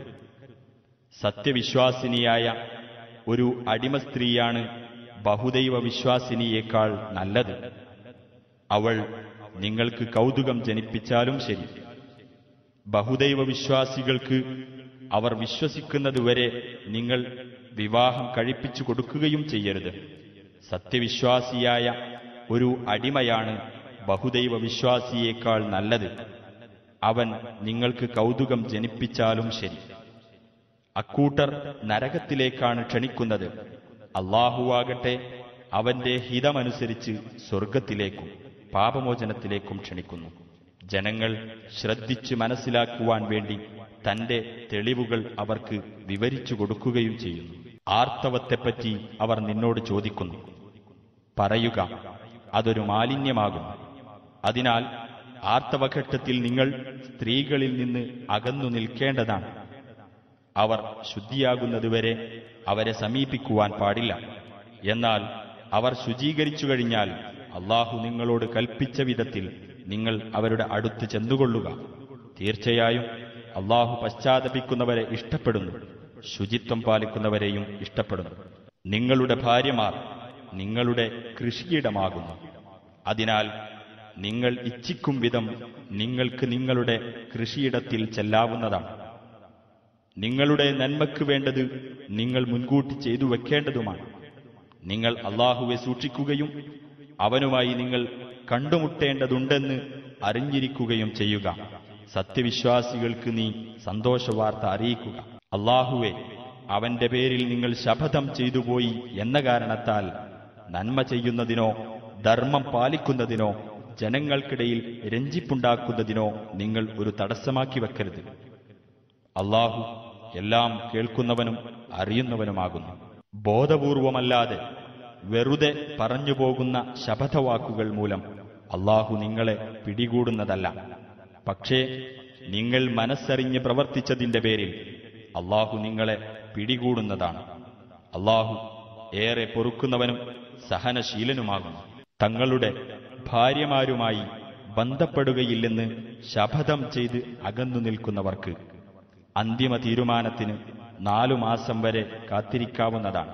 [SPEAKER 2] സത്യവിശ്വാസിനിയായ ഒരു അടിമ സ്ത്രീയാണ് ബഹുദൈവ വിശ്വാസിനിയേക്കാൾ നല്ലത് അവൾ നിങ്ങൾക്ക് കൗതുകം ജനിപ്പിച്ചാലും ശരി ബഹുദൈവ വിശ്വാസികൾക്ക് അവർ വിശ്വസിക്കുന്നതുവരെ നിങ്ങൾ വിവാഹം കഴിപ്പിച്ചു കൊടുക്കുകയും ചെയ്യരുത് സത്യവിശ്വാസിയായ ഒരു അടിമയാണ് ബഹുദൈവ വിശ്വാസിയേക്കാൾ നല്ലത് അവൻ നിങ്ങൾക്ക് കൗതുകം ജനിപ്പിച്ചാലും ശരി അക്കൂട്ടർ നരകത്തിലേക്കാണ് ക്ഷണിക്കുന്നത് അള്ളാഹുവാകട്ടെ അവന്റെ ഹിതമനുസരിച്ച് സ്വർഗത്തിലേക്കും പാപമോചനത്തിലേക്കും ക്ഷണിക്കുന്നു ജനങ്ങൾ ശ്രദ്ധിച്ച് മനസ്സിലാക്കുവാൻ വേണ്ടി തന്റെ തെളിവുകൾ അവർക്ക് വിവരിച്ചു കൊടുക്കുകയും ചെയ്യുന്നു ആർത്തവത്തെപ്പറ്റി അവർ നിന്നോട് ചോദിക്കുന്നു പറയുക അതൊരു മാലിന്യമാകുന്നു അതിനാൽ ആർത്തവഘട്ടത്തിൽ നിങ്ങൾ സ്ത്രീകളിൽ നിന്ന് അകന്നു നിൽക്കേണ്ടതാണ് അവർ ശുദ്ധിയാകുന്നതുവരെ അവരെ സമീപിക്കുവാൻ പാടില്ല എന്നാൽ അവർ ശുചീകരിച്ചു കഴിഞ്ഞാൽ അള്ളാഹു നിങ്ങളോട് കൽപ്പിച്ച വിധത്തിൽ നിങ്ങൾ അവരുടെ അടുത്ത് ചെന്നുകൊള്ളുക തീർച്ചയായും അള്ളാഹു പശ്ചാത്തപിക്കുന്നവരെ ഇഷ്ടപ്പെടുന്നു ശുചിത്വം പാലിക്കുന്നവരെയും ഇഷ്ടപ്പെടുന്നു നിങ്ങളുടെ ഭാര്യമാർ നിങ്ങളുടെ കൃഷിയിടമാകുന്നു അതിനാൽ നിങ്ങൾ ഇച്ഛിക്കും വിധം നിങ്ങൾക്ക് നിങ്ങളുടെ കൃഷിയിടത്തിൽ ചെല്ലാവുന്നതാണ് നിങ്ങളുടെ നന്മയ്ക്ക് വേണ്ടത് നിങ്ങൾ മുൻകൂട്ടി ചെയ്തു വെക്കേണ്ടതുമാണ് നിങ്ങൾ അള്ളാഹുവെ സൂക്ഷിക്കുകയും അവനുമായി നിങ്ങൾ കണ്ടുമുട്ടേണ്ടതുണ്ടെന്ന് അറിഞ്ഞിരിക്കുകയും ചെയ്യുക സത്യവിശ്വാസികൾക്ക് നീ സന്തോഷവാർത്ത അറിയിക്കുക അള്ളാഹുവെ അവന്റെ പേരിൽ നിങ്ങൾ ശപഥം ചെയ്തുപോയി എന്ന കാരണത്താൽ നന്മ ചെയ്യുന്നതിനോ ധർമ്മം പാലിക്കുന്നതിനോ ജനങ്ങൾക്കിടയിൽ രഞ്ജിപ്പുണ്ടാക്കുന്നതിനോ നിങ്ങൾ ഒരു തടസ്സമാക്കി വെക്കരുത് അള്ളാഹു എല്ലാം കേൾക്കുന്നവനും അറിയുന്നവനുമാകുന്നു ബോധപൂർവമല്ലാതെ വെറുതെ പറഞ്ഞു പോകുന്ന ശപഥവാക്കുകൾ മൂലം അള്ളാഹു നിങ്ങളെ പിടികൂടുന്നതല്ല പക്ഷേ നിങ്ങൾ മനസ്സറിഞ്ഞ് പ്രവർത്തിച്ചതിന്റെ പേരിൽ അള്ളാഹു നിങ്ങളെ പിടികൂടുന്നതാണ് അള്ളാഹു ഏറെ പൊറുക്കുന്നവനും സഹനശീലനുമാകുന്നു തങ്ങളുടെ ഭാര്യമാരുമായി ബന്ധപ്പെടുകയില്ലെന്ന് ശപഥം ചെയ്ത് അകന്നു നിൽക്കുന്നവർക്ക് അന്തിമ തീരുമാനത്തിന് നാലു മാസം വരെ കാത്തിരിക്കാവുന്നതാണ്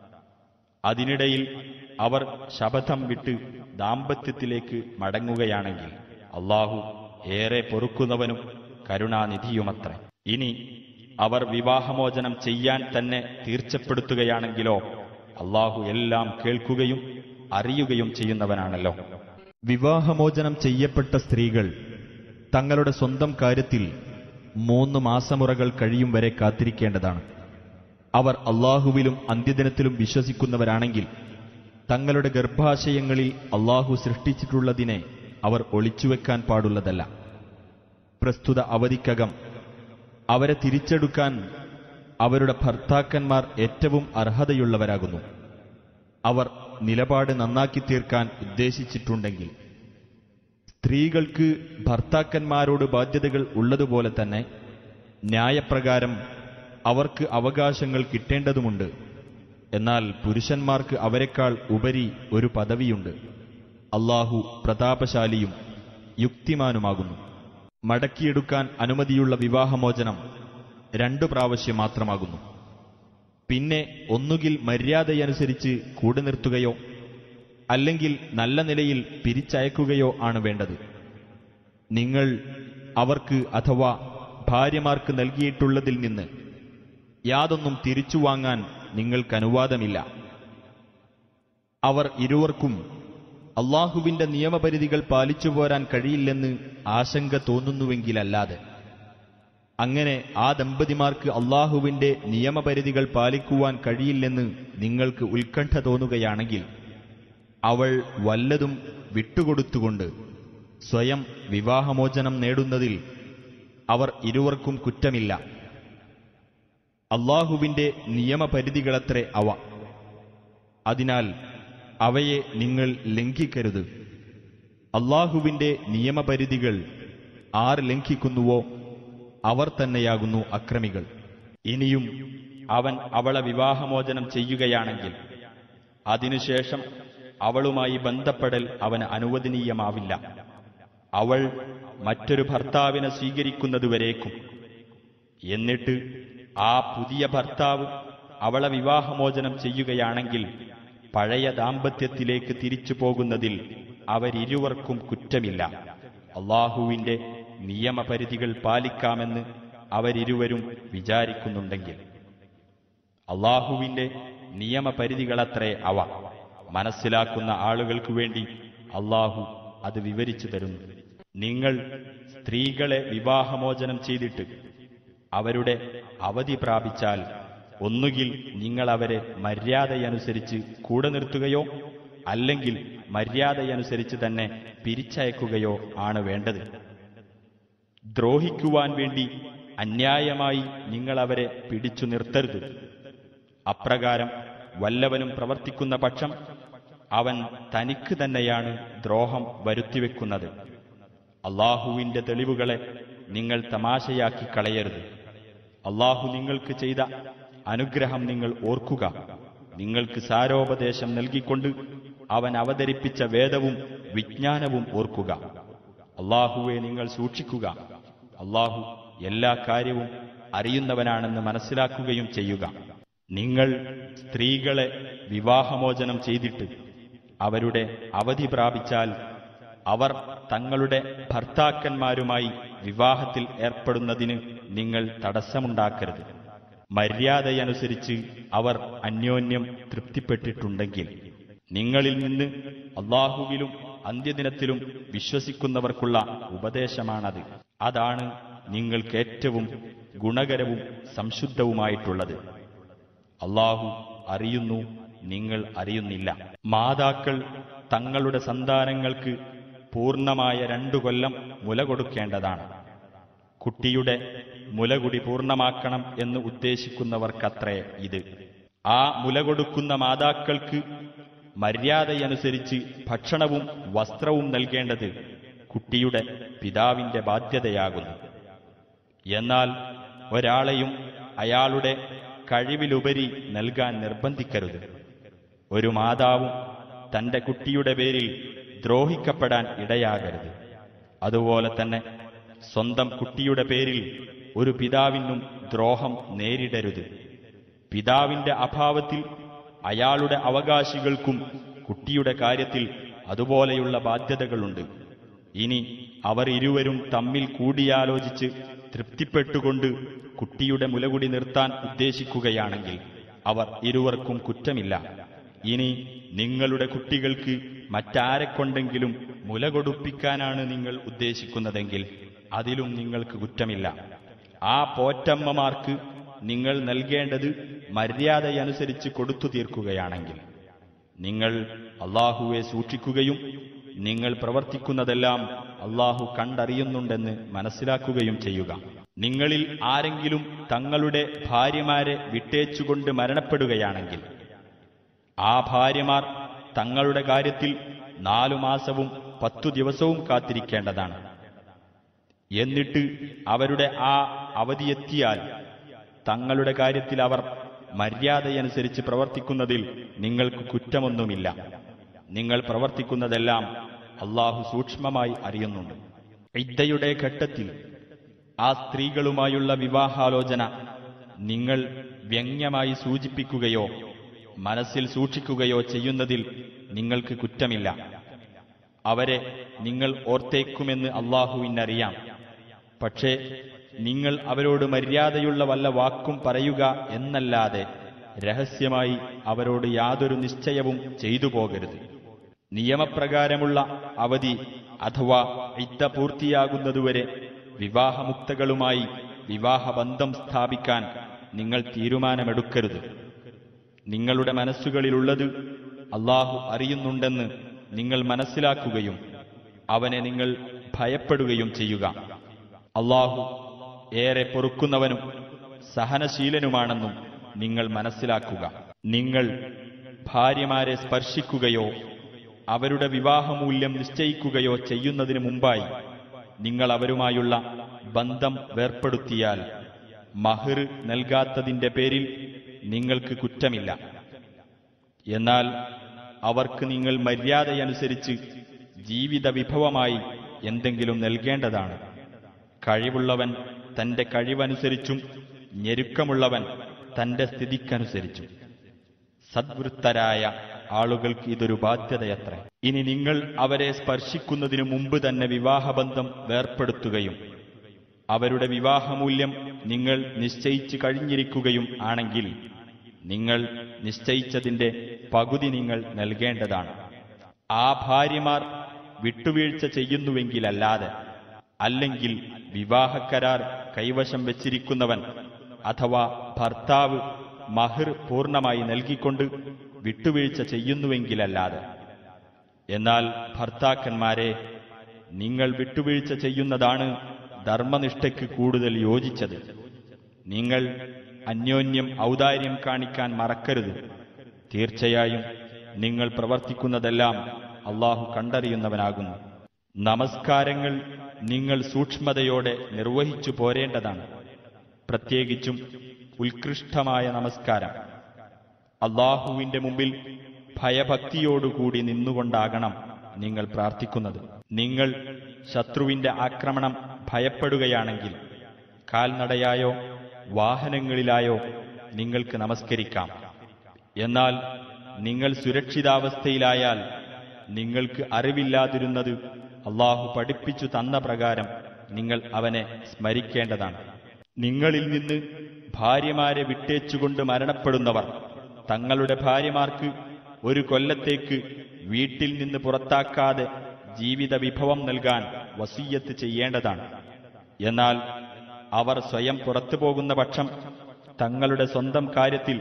[SPEAKER 2] അതിനിടയിൽ അവർ ശപഥം വിട്ട് ദാമ്പത്യത്തിലേക്ക് മടങ്ങുകയാണെങ്കിൽ അള്ളാഹു ഏറെ പൊറുക്കുന്നവനും കരുണാനിധിയുമത്രേ ഇനി അവർ വിവാഹമോചനം ചെയ്യാൻ തന്നെ തീർച്ചപ്പെടുത്തുകയാണെങ്കിലോ അള്ളാഹു എല്ലാം കേൾക്കുകയും അറിയുകയും ചെയ്യുന്നവനാണല്ലോ
[SPEAKER 1] വിവാഹമോചനം ചെയ്യപ്പെട്ട സ്ത്രീകൾ തങ്ങളുടെ സ്വന്തം കാര്യത്തിൽ മൂന്ന് മാസമുറകൾ കഴിയും വരെ കാത്തിരിക്കേണ്ടതാണ് അവർ അള്ളാഹുവിലും അന്ത്യദിനത്തിലും വിശ്വസിക്കുന്നവരാണെങ്കിൽ തങ്ങളുടെ ഗർഭാശയങ്ങളിൽ അള്ളാഹു സൃഷ്ടിച്ചിട്ടുള്ളതിനെ അവർ ഒളിച്ചുവെക്കാൻ പാടുള്ളതല്ല പ്രസ്തുത അവധിക്കകം അവരെ തിരിച്ചെടുക്കാൻ അവരുടെ ഭർത്താക്കന്മാർ ഏറ്റവും അർഹതയുള്ളവരാകുന്നു അവർ നിലപാട് നന്നാക്കി തീർക്കാൻ ഉദ്ദേശിച്ചിട്ടുണ്ടെങ്കിൽ സ്ത്രീകൾക്ക് ഭർത്താക്കന്മാരോട് ബാധ്യതകൾ ഉള്ളതുപോലെ തന്നെ ന്യായപ്രകാരം അവർക്ക് അവകാശങ്ങൾ കിട്ടേണ്ടതുമുണ്ട് എന്നാൽ പുരുഷന്മാർക്ക് അവരെക്കാൾ ഉപരി ഒരു പദവിയുണ്ട് അള്ളാഹു പ്രതാപശാലിയും യുക്തിമാനുമാകുന്നു മടക്കിയെടുക്കാൻ അനുമതിയുള്ള വിവാഹമോചനം രണ്ടു പ്രാവശ്യം മാത്രമാകുന്നു പിന്നെ ഒന്നുകിൽ മര്യാദയനുസരിച്ച് കൂടെ നിർത്തുകയോ അല്ലെങ്കിൽ നല്ല നിലയിൽ പിരിച്ചയക്കുകയോ ആണ് വേണ്ടത് നിങ്ങൾ അവർക്ക് അഥവാ ഭാര്യമാർക്ക് നൽകിയിട്ടുള്ളതിൽ നിന്ന് യാതൊന്നും തിരിച്ചു വാങ്ങാൻ നിങ്ങൾക്ക് അനുവാദമില്ല അവർ ഇരുവർക്കും അള്ളാഹുവിന്റെ നിയമപരിധികൾ പാലിച്ചു പോരാൻ കഴിയില്ലെന്ന് ആശങ്ക തോന്നുന്നുവെങ്കിലല്ലാതെ അങ്ങനെ ആ ദമ്പതിമാർക്ക് അള്ളാഹുവിന്റെ നിയമപരിധികൾ പാലിക്കുവാൻ കഴിയില്ലെന്ന് നിങ്ങൾക്ക് ഉത്കണ്ഠ തോന്നുകയാണെങ്കിൽ അവൾ വല്ലതും വിട്ടുകൊടുത്തുകൊണ്ട് സ്വയം വിവാഹമോചനം നേടുന്നതിൽ അവർ ഇരുവർക്കും കുറ്റമില്ല അള്ളാഹുവിന്റെ നിയമപരിധികളത്രേ അവ അതിനാൽ അവയെ നിങ്ങൾ ലംഘിക്കരുത് അള്ളാഹുവിന്റെ നിയമപരിധികൾ ആർ ലംഘിക്കുന്നുവോ അവർ തന്നെയാകുന്നു അക്രമികൾ
[SPEAKER 2] ഇനിയും അവൻ അവളെ വിവാഹമോചനം ചെയ്യുകയാണെങ്കിൽ അതിനുശേഷം അവളുമായി ബന്ധപ്പെടൽ അവന് അനുവദനീയമാവില്ല അവൾ മറ്റൊരു ഭർത്താവിനെ സ്വീകരിക്കുന്നതുവരേക്കും എന്നിട്ട് ആ പുതിയ ഭർത്താവ് അവളെ വിവാഹമോചനം ചെയ്യുകയാണെങ്കിൽ പഴയ ദാമ്പത്യത്തിലേക്ക് തിരിച്ചു പോകുന്നതിൽ അവരിരുവർക്കും കുറ്റമില്ല അള്ളാഹുവിന്റെ നിയമപരിധികൾ പാലിക്കാമെന്ന് അവരിരുവരും വിചാരിക്കുന്നുണ്ടെങ്കിൽ അള്ളാഹുവിന്റെ നിയമപരിധികളത്രേ അവ മനസ്സിലാക്കുന്ന ആളുകൾക്കു വേണ്ടി അള്ളാഹു അത് വിവരിച്ചു തരുന്നു നിങ്ങൾ സ്ത്രീകളെ വിവാഹമോചനം ചെയ്തിട്ട് അവരുടെ അവധി പ്രാപിച്ചാൽ ഒന്നുകിൽ നിങ്ങൾ അവരെ മര്യാദയനുസരിച്ച് കൂടെ നിർത്തുകയോ അല്ലെങ്കിൽ മര്യാദയനുസരിച്ച് തന്നെ പിരിച്ചയക്കുകയോ ആണ് വേണ്ടത് ദ്രോഹിക്കുവാൻ വേണ്ടി അന്യായമായി നിങ്ങൾ അവരെ പിടിച്ചു നിർത്തരുത് അപ്രകാരം വല്ലവനും പ്രവർത്തിക്കുന്ന പക്ഷം അവൻ തനിക്ക് തന്നെയാണ് ദ്രോഹം വരുത്തിവെക്കുന്നത് അള്ളാഹുവിന്റെ തെളിവുകളെ നിങ്ങൾ തമാശയാക്കി കളയരുത് അള്ളാഹു നിങ്ങൾക്ക് ചെയ്ത അനുഗ്രഹം നിങ്ങൾ ഓർക്കുക നിങ്ങൾക്ക് സാരോപദേശം നൽകിക്കൊണ്ട് അവൻ അവതരിപ്പിച്ച വേദവും വിജ്ഞാനവും ഓർക്കുക അള്ളാഹുവെ നിങ്ങൾ സൂക്ഷിക്കുക അള്ളാഹു എല്ലാ കാര്യവും അറിയുന്നവനാണെന്ന് മനസ്സിലാക്കുകയും ചെയ്യുക നിങ്ങൾ സ്ത്രീകളെ വിവാഹമോചനം ചെയ്തിട്ട് അവരുടെ അവധി പ്രാപിച്ചാൽ അവർ തങ്ങളുടെ ഭർത്താക്കന്മാരുമായി വിവാഹത്തിൽ ഏർപ്പെടുന്നതിന് നിങ്ങൾ തടസ്സമുണ്ടാക്കരുത് മര്യാദയനുസരിച്ച് അവർ അന്യോന്യം തൃപ്തിപ്പെട്ടിട്ടുണ്ടെങ്കിൽ നിങ്ങളിൽ നിന്ന് അള്ളാഹുവിലും അന്ത്യദിനത്തിലും വിശ്വസിക്കുന്നവർക്കുള്ള ഉപദേശമാണത് അതാണ് നിങ്ങൾക്ക് ഏറ്റവും ഗുണകരവും സംശുദ്ധവുമായിട്ടുള്ളത് അള്ളാഹു അറിയുന്നു നിങ്ങൾ അറിയുന്നില്ല മാതാക്കൾ തങ്ങളുടെ സന്താനങ്ങൾക്ക് പൂർണ്ണമായ രണ്ടു കൊല്ലം മുല കൊടുക്കേണ്ടതാണ് കുട്ടിയുടെ മുലകുടി പൂർണ്ണമാക്കണം എന്ന് ഉദ്ദേശിക്കുന്നവർക്കത്രേ ഇത് ആ മുല കൊടുക്കുന്ന മാതാക്കൾക്ക് മര്യാദയനുസരിച്ച് ഭക്ഷണവും വസ്ത്രവും നൽകേണ്ടത് കുട്ടിയുടെ പിതാവിന്റെ ബാധ്യതയാകുന്നു എന്നാൽ ഒരാളെയും അയാളുടെ കഴിവിലുപരി നൽകാൻ നിർബന്ധിക്കരുത് ഒരു മാതാവും തന്റെ കുട്ടിയുടെ പേരിൽ ദ്രോഹിക്കപ്പെടാൻ ഇടയാകരുത് അതുപോലെ തന്നെ സ്വന്തം കുട്ടിയുടെ പേരിൽ ഒരു പിതാവിനും ദ്രോഹം നേരിടരുത് പിതാവിന്റെ അഭാവത്തിൽ അയാളുടെ അവകാശികൾക്കും കുട്ടിയുടെ കാര്യത്തിൽ അതുപോലെയുള്ള ബാധ്യതകളുണ്ട് ഇനി അവർ ഇരുവരും തമ്മിൽ കൂടിയാലോചിച്ച് തൃപ്തിപ്പെട്ടുകൊണ്ട് കുട്ടിയുടെ മുലകുടി നിർത്താൻ ഉദ്ദേശിക്കുകയാണെങ്കിൽ അവർ ഇരുവർക്കും കുറ്റമില്ല ഇനി നിങ്ങളുടെ കുട്ടികൾക്ക് മറ്റാരെക്കൊണ്ടെങ്കിലും മുല കൊടുപ്പിക്കാനാണ് നിങ്ങൾ ഉദ്ദേശിക്കുന്നതെങ്കിൽ അതിലും നിങ്ങൾക്ക് കുറ്റമില്ല ആ പോറ്റമ്മമാർക്ക് നിങ്ങൾ നൽകേണ്ടത് മര്യാദയനുസരിച്ച് കൊടുത്തു തീർക്കുകയാണെങ്കിൽ നിങ്ങൾ അള്ളാഹുവെ സൂക്ഷിക്കുകയും നിങ്ങൾ പ്രവർത്തിക്കുന്നതെല്ലാം അള്ളാഹു കണ്ടറിയുന്നുണ്ടെന്ന് മനസ്സിലാക്കുകയും ചെയ്യുക നിങ്ങളിൽ ആരെങ്കിലും തങ്ങളുടെ ഭാര്യമാരെ വിട്ടേച്ചുകൊണ്ട് മരണപ്പെടുകയാണെങ്കിൽ ആ ഭാര്യമാർ തങ്ങളുടെ കാര്യത്തിൽ നാലു മാസവും പത്തു ദിവസവും കാത്തിരിക്കേണ്ടതാണ് എന്നിട്ട് അവരുടെ ആ അവധിയെത്തിയാൽ തങ്ങളുടെ കാര്യത്തിൽ അവർ മര്യാദയനുസരിച്ച് പ്രവർത്തിക്കുന്നതിൽ നിങ്ങൾക്ക് കുറ്റമൊന്നുമില്ല നിങ്ങൾ പ്രവർത്തിക്കുന്നതെല്ലാം അള്ളാഹു സൂക്ഷ്മമായി അറിയുന്നുണ്ട് ഇദ്ദയുടെ ഘട്ടത്തിൽ ആ സ്ത്രീകളുമായുള്ള വിവാഹാലോചന നിങ്ങൾ വ്യംഗ്യമായി സൂചിപ്പിക്കുകയോ മനസ്സിൽ സൂക്ഷിക്കുകയോ ചെയ്യുന്നതിൽ നിങ്ങൾക്ക് കുറ്റമില്ല അവരെ നിങ്ങൾ ഓർത്തേക്കുമെന്ന് അള്ളാഹുവിനറിയാം പക്ഷേ നിങ്ങൾ അവരോട് മര്യാദയുള്ള വല്ല വാക്കും പറയുക എന്നല്ലാതെ രഹസ്യമായി അവരോട് യാതൊരു നിശ്ചയവും ചെയ്തു പോകരുത് നിയമപ്രകാരമുള്ള അവധി അഥവാ ഇദ്ദ പൂർത്തിയാകുന്നതുവരെ വിവാഹമുക്തകളുമായി വിവാഹബന്ധം സ്ഥാപിക്കാൻ നിങ്ങൾ തീരുമാനമെടുക്കരുത് നിങ്ങളുടെ മനസ്സുകളിലുള്ളത് അള്ളാഹു അറിയുന്നുണ്ടെന്ന് നിങ്ങൾ മനസ്സിലാക്കുകയും അവനെ നിങ്ങൾ ഭയപ്പെടുകയും ചെയ്യുക അള്ളാഹു ഏറെ പൊറുക്കുന്നവനും സഹനശീലനുമാണെന്നും നിങ്ങൾ മനസ്സിലാക്കുക നിങ്ങൾ ഭാര്യമാരെ സ്പർശിക്കുകയോ അവരുടെ വിവാഹമൂല്യം നിശ്ചയിക്കുകയോ ചെയ്യുന്നതിന് മുമ്പായി നിങ്ങൾ അവരുമായുള്ള ബന്ധം വേർപ്പെടുത്തിയാൽ മഹർ നൽകാത്തതിന്റെ പേരിൽ നിങ്ങൾക്ക് കുറ്റമില്ല എന്നാൽ അവർക്ക് നിങ്ങൾ മര്യാദയനുസരിച്ച് ജീവിത വിഭവമായി എന്തെങ്കിലും നൽകേണ്ടതാണ് കഴിവുള്ളവൻ തന്റെ കഴിവനുസരിച്ചും ഞെരുക്കമുള്ളവൻ തന്റെ സ്ഥിതിക്കനുസരിച്ചും സദ്വൃത്തരായ ആളുകൾക്ക് ഇതൊരു ബാധ്യതയത്ര ഇനി നിങ്ങൾ അവരെ സ്പർശിക്കുന്നതിനു മുമ്പ് തന്നെ വിവാഹബന്ധം വേർപ്പെടുത്തുകയും അവരുടെ വിവാഹമൂല്യം നിങ്ങൾ നിശ്ചയിച്ചു കഴിഞ്ഞിരിക്കുകയും ആണെങ്കിൽ നിങ്ങൾ നിശ്ചയിച്ചതിന്റെ പകുതി നിങ്ങൾ നൽകേണ്ടതാണ് ആ ഭാര്യമാർ വിട്ടുവീഴ്ച ചെയ്യുന്നുവെങ്കിലല്ലാതെ അല്ലെങ്കിൽ വിവാഹക്കരാർ കൈവശം വെച്ചിരിക്കുന്നവൻ അഥവാ ഭർത്താവ് മഹർ പൂർണ്ണമായി നൽകിക്കൊണ്ട് വിട്ടുവീഴ്ച ചെയ്യുന്നുവെങ്കിലല്ലാതെ എന്നാൽ ഭർത്താക്കന്മാരെ നിങ്ങൾ വിട്ടുവീഴ്ച ചെയ്യുന്നതാണ് ധർമ്മനിഷ്ഠയ്ക്ക് കൂടുതൽ യോജിച്ചത് നിങ്ങൾ അന്യോന്യം ഔദാര്യം കാണിക്കാൻ മറക്കരുത് തീർച്ചയായും നിങ്ങൾ പ്രവർത്തിക്കുന്നതെല്ലാം അള്ളാഹു കണ്ടറിയുന്നവനാകുന്നു നമസ്കാരങ്ങൾ നിങ്ങൾ സൂക്ഷ്മതയോടെ നിർവഹിച്ചു പോരേണ്ടതാണ് പ്രത്യേകിച്ചും ഉത്കൃഷ്ടമായ നമസ്കാരം അള്ളാഹുവിന്റെ മുമ്പിൽ ഭയഭക്തിയോടുകൂടി നിന്നുകൊണ്ടാകണം നിങ്ങൾ പ്രാർത്ഥിക്കുന്നത് നിങ്ങൾ ശത്രുവിന്റെ ആക്രമണം ഭയപ്പെടുകയാണെങ്കിൽ കാൽനടയായോ വാഹനങ്ങളിലായോ നിങ്ങൾക്ക് നമസ്കരിക്കാം എന്നാൽ നിങ്ങൾ സുരക്ഷിതാവസ്ഥയിലായാൽ നിങ്ങൾക്ക് അറിവില്ലാതിരുന്നത് അള്ളാഹു പഠിപ്പിച്ചു തന്ന പ്രകാരം നിങ്ങൾ അവനെ സ്മരിക്കേണ്ടതാണ് നിങ്ങളിൽ നിന്ന് ഭാര്യമാരെ വിട്ടേച്ചുകൊണ്ട് മരണപ്പെടുന്നവർ തങ്ങളുടെ ഭാര്യമാർക്ക് ഒരു കൊല്ലത്തേക്ക് വീട്ടിൽ നിന്ന് പുറത്താക്കാതെ ജീവിത വിഭവം നൽകാൻ വസീയത്ത് ചെയ്യേണ്ടതാണ് എന്നാൽ അവർ സ്വയം പുറത്തു പോകുന്ന പക്ഷം തങ്ങളുടെ സ്വന്തം കാര്യത്തിൽ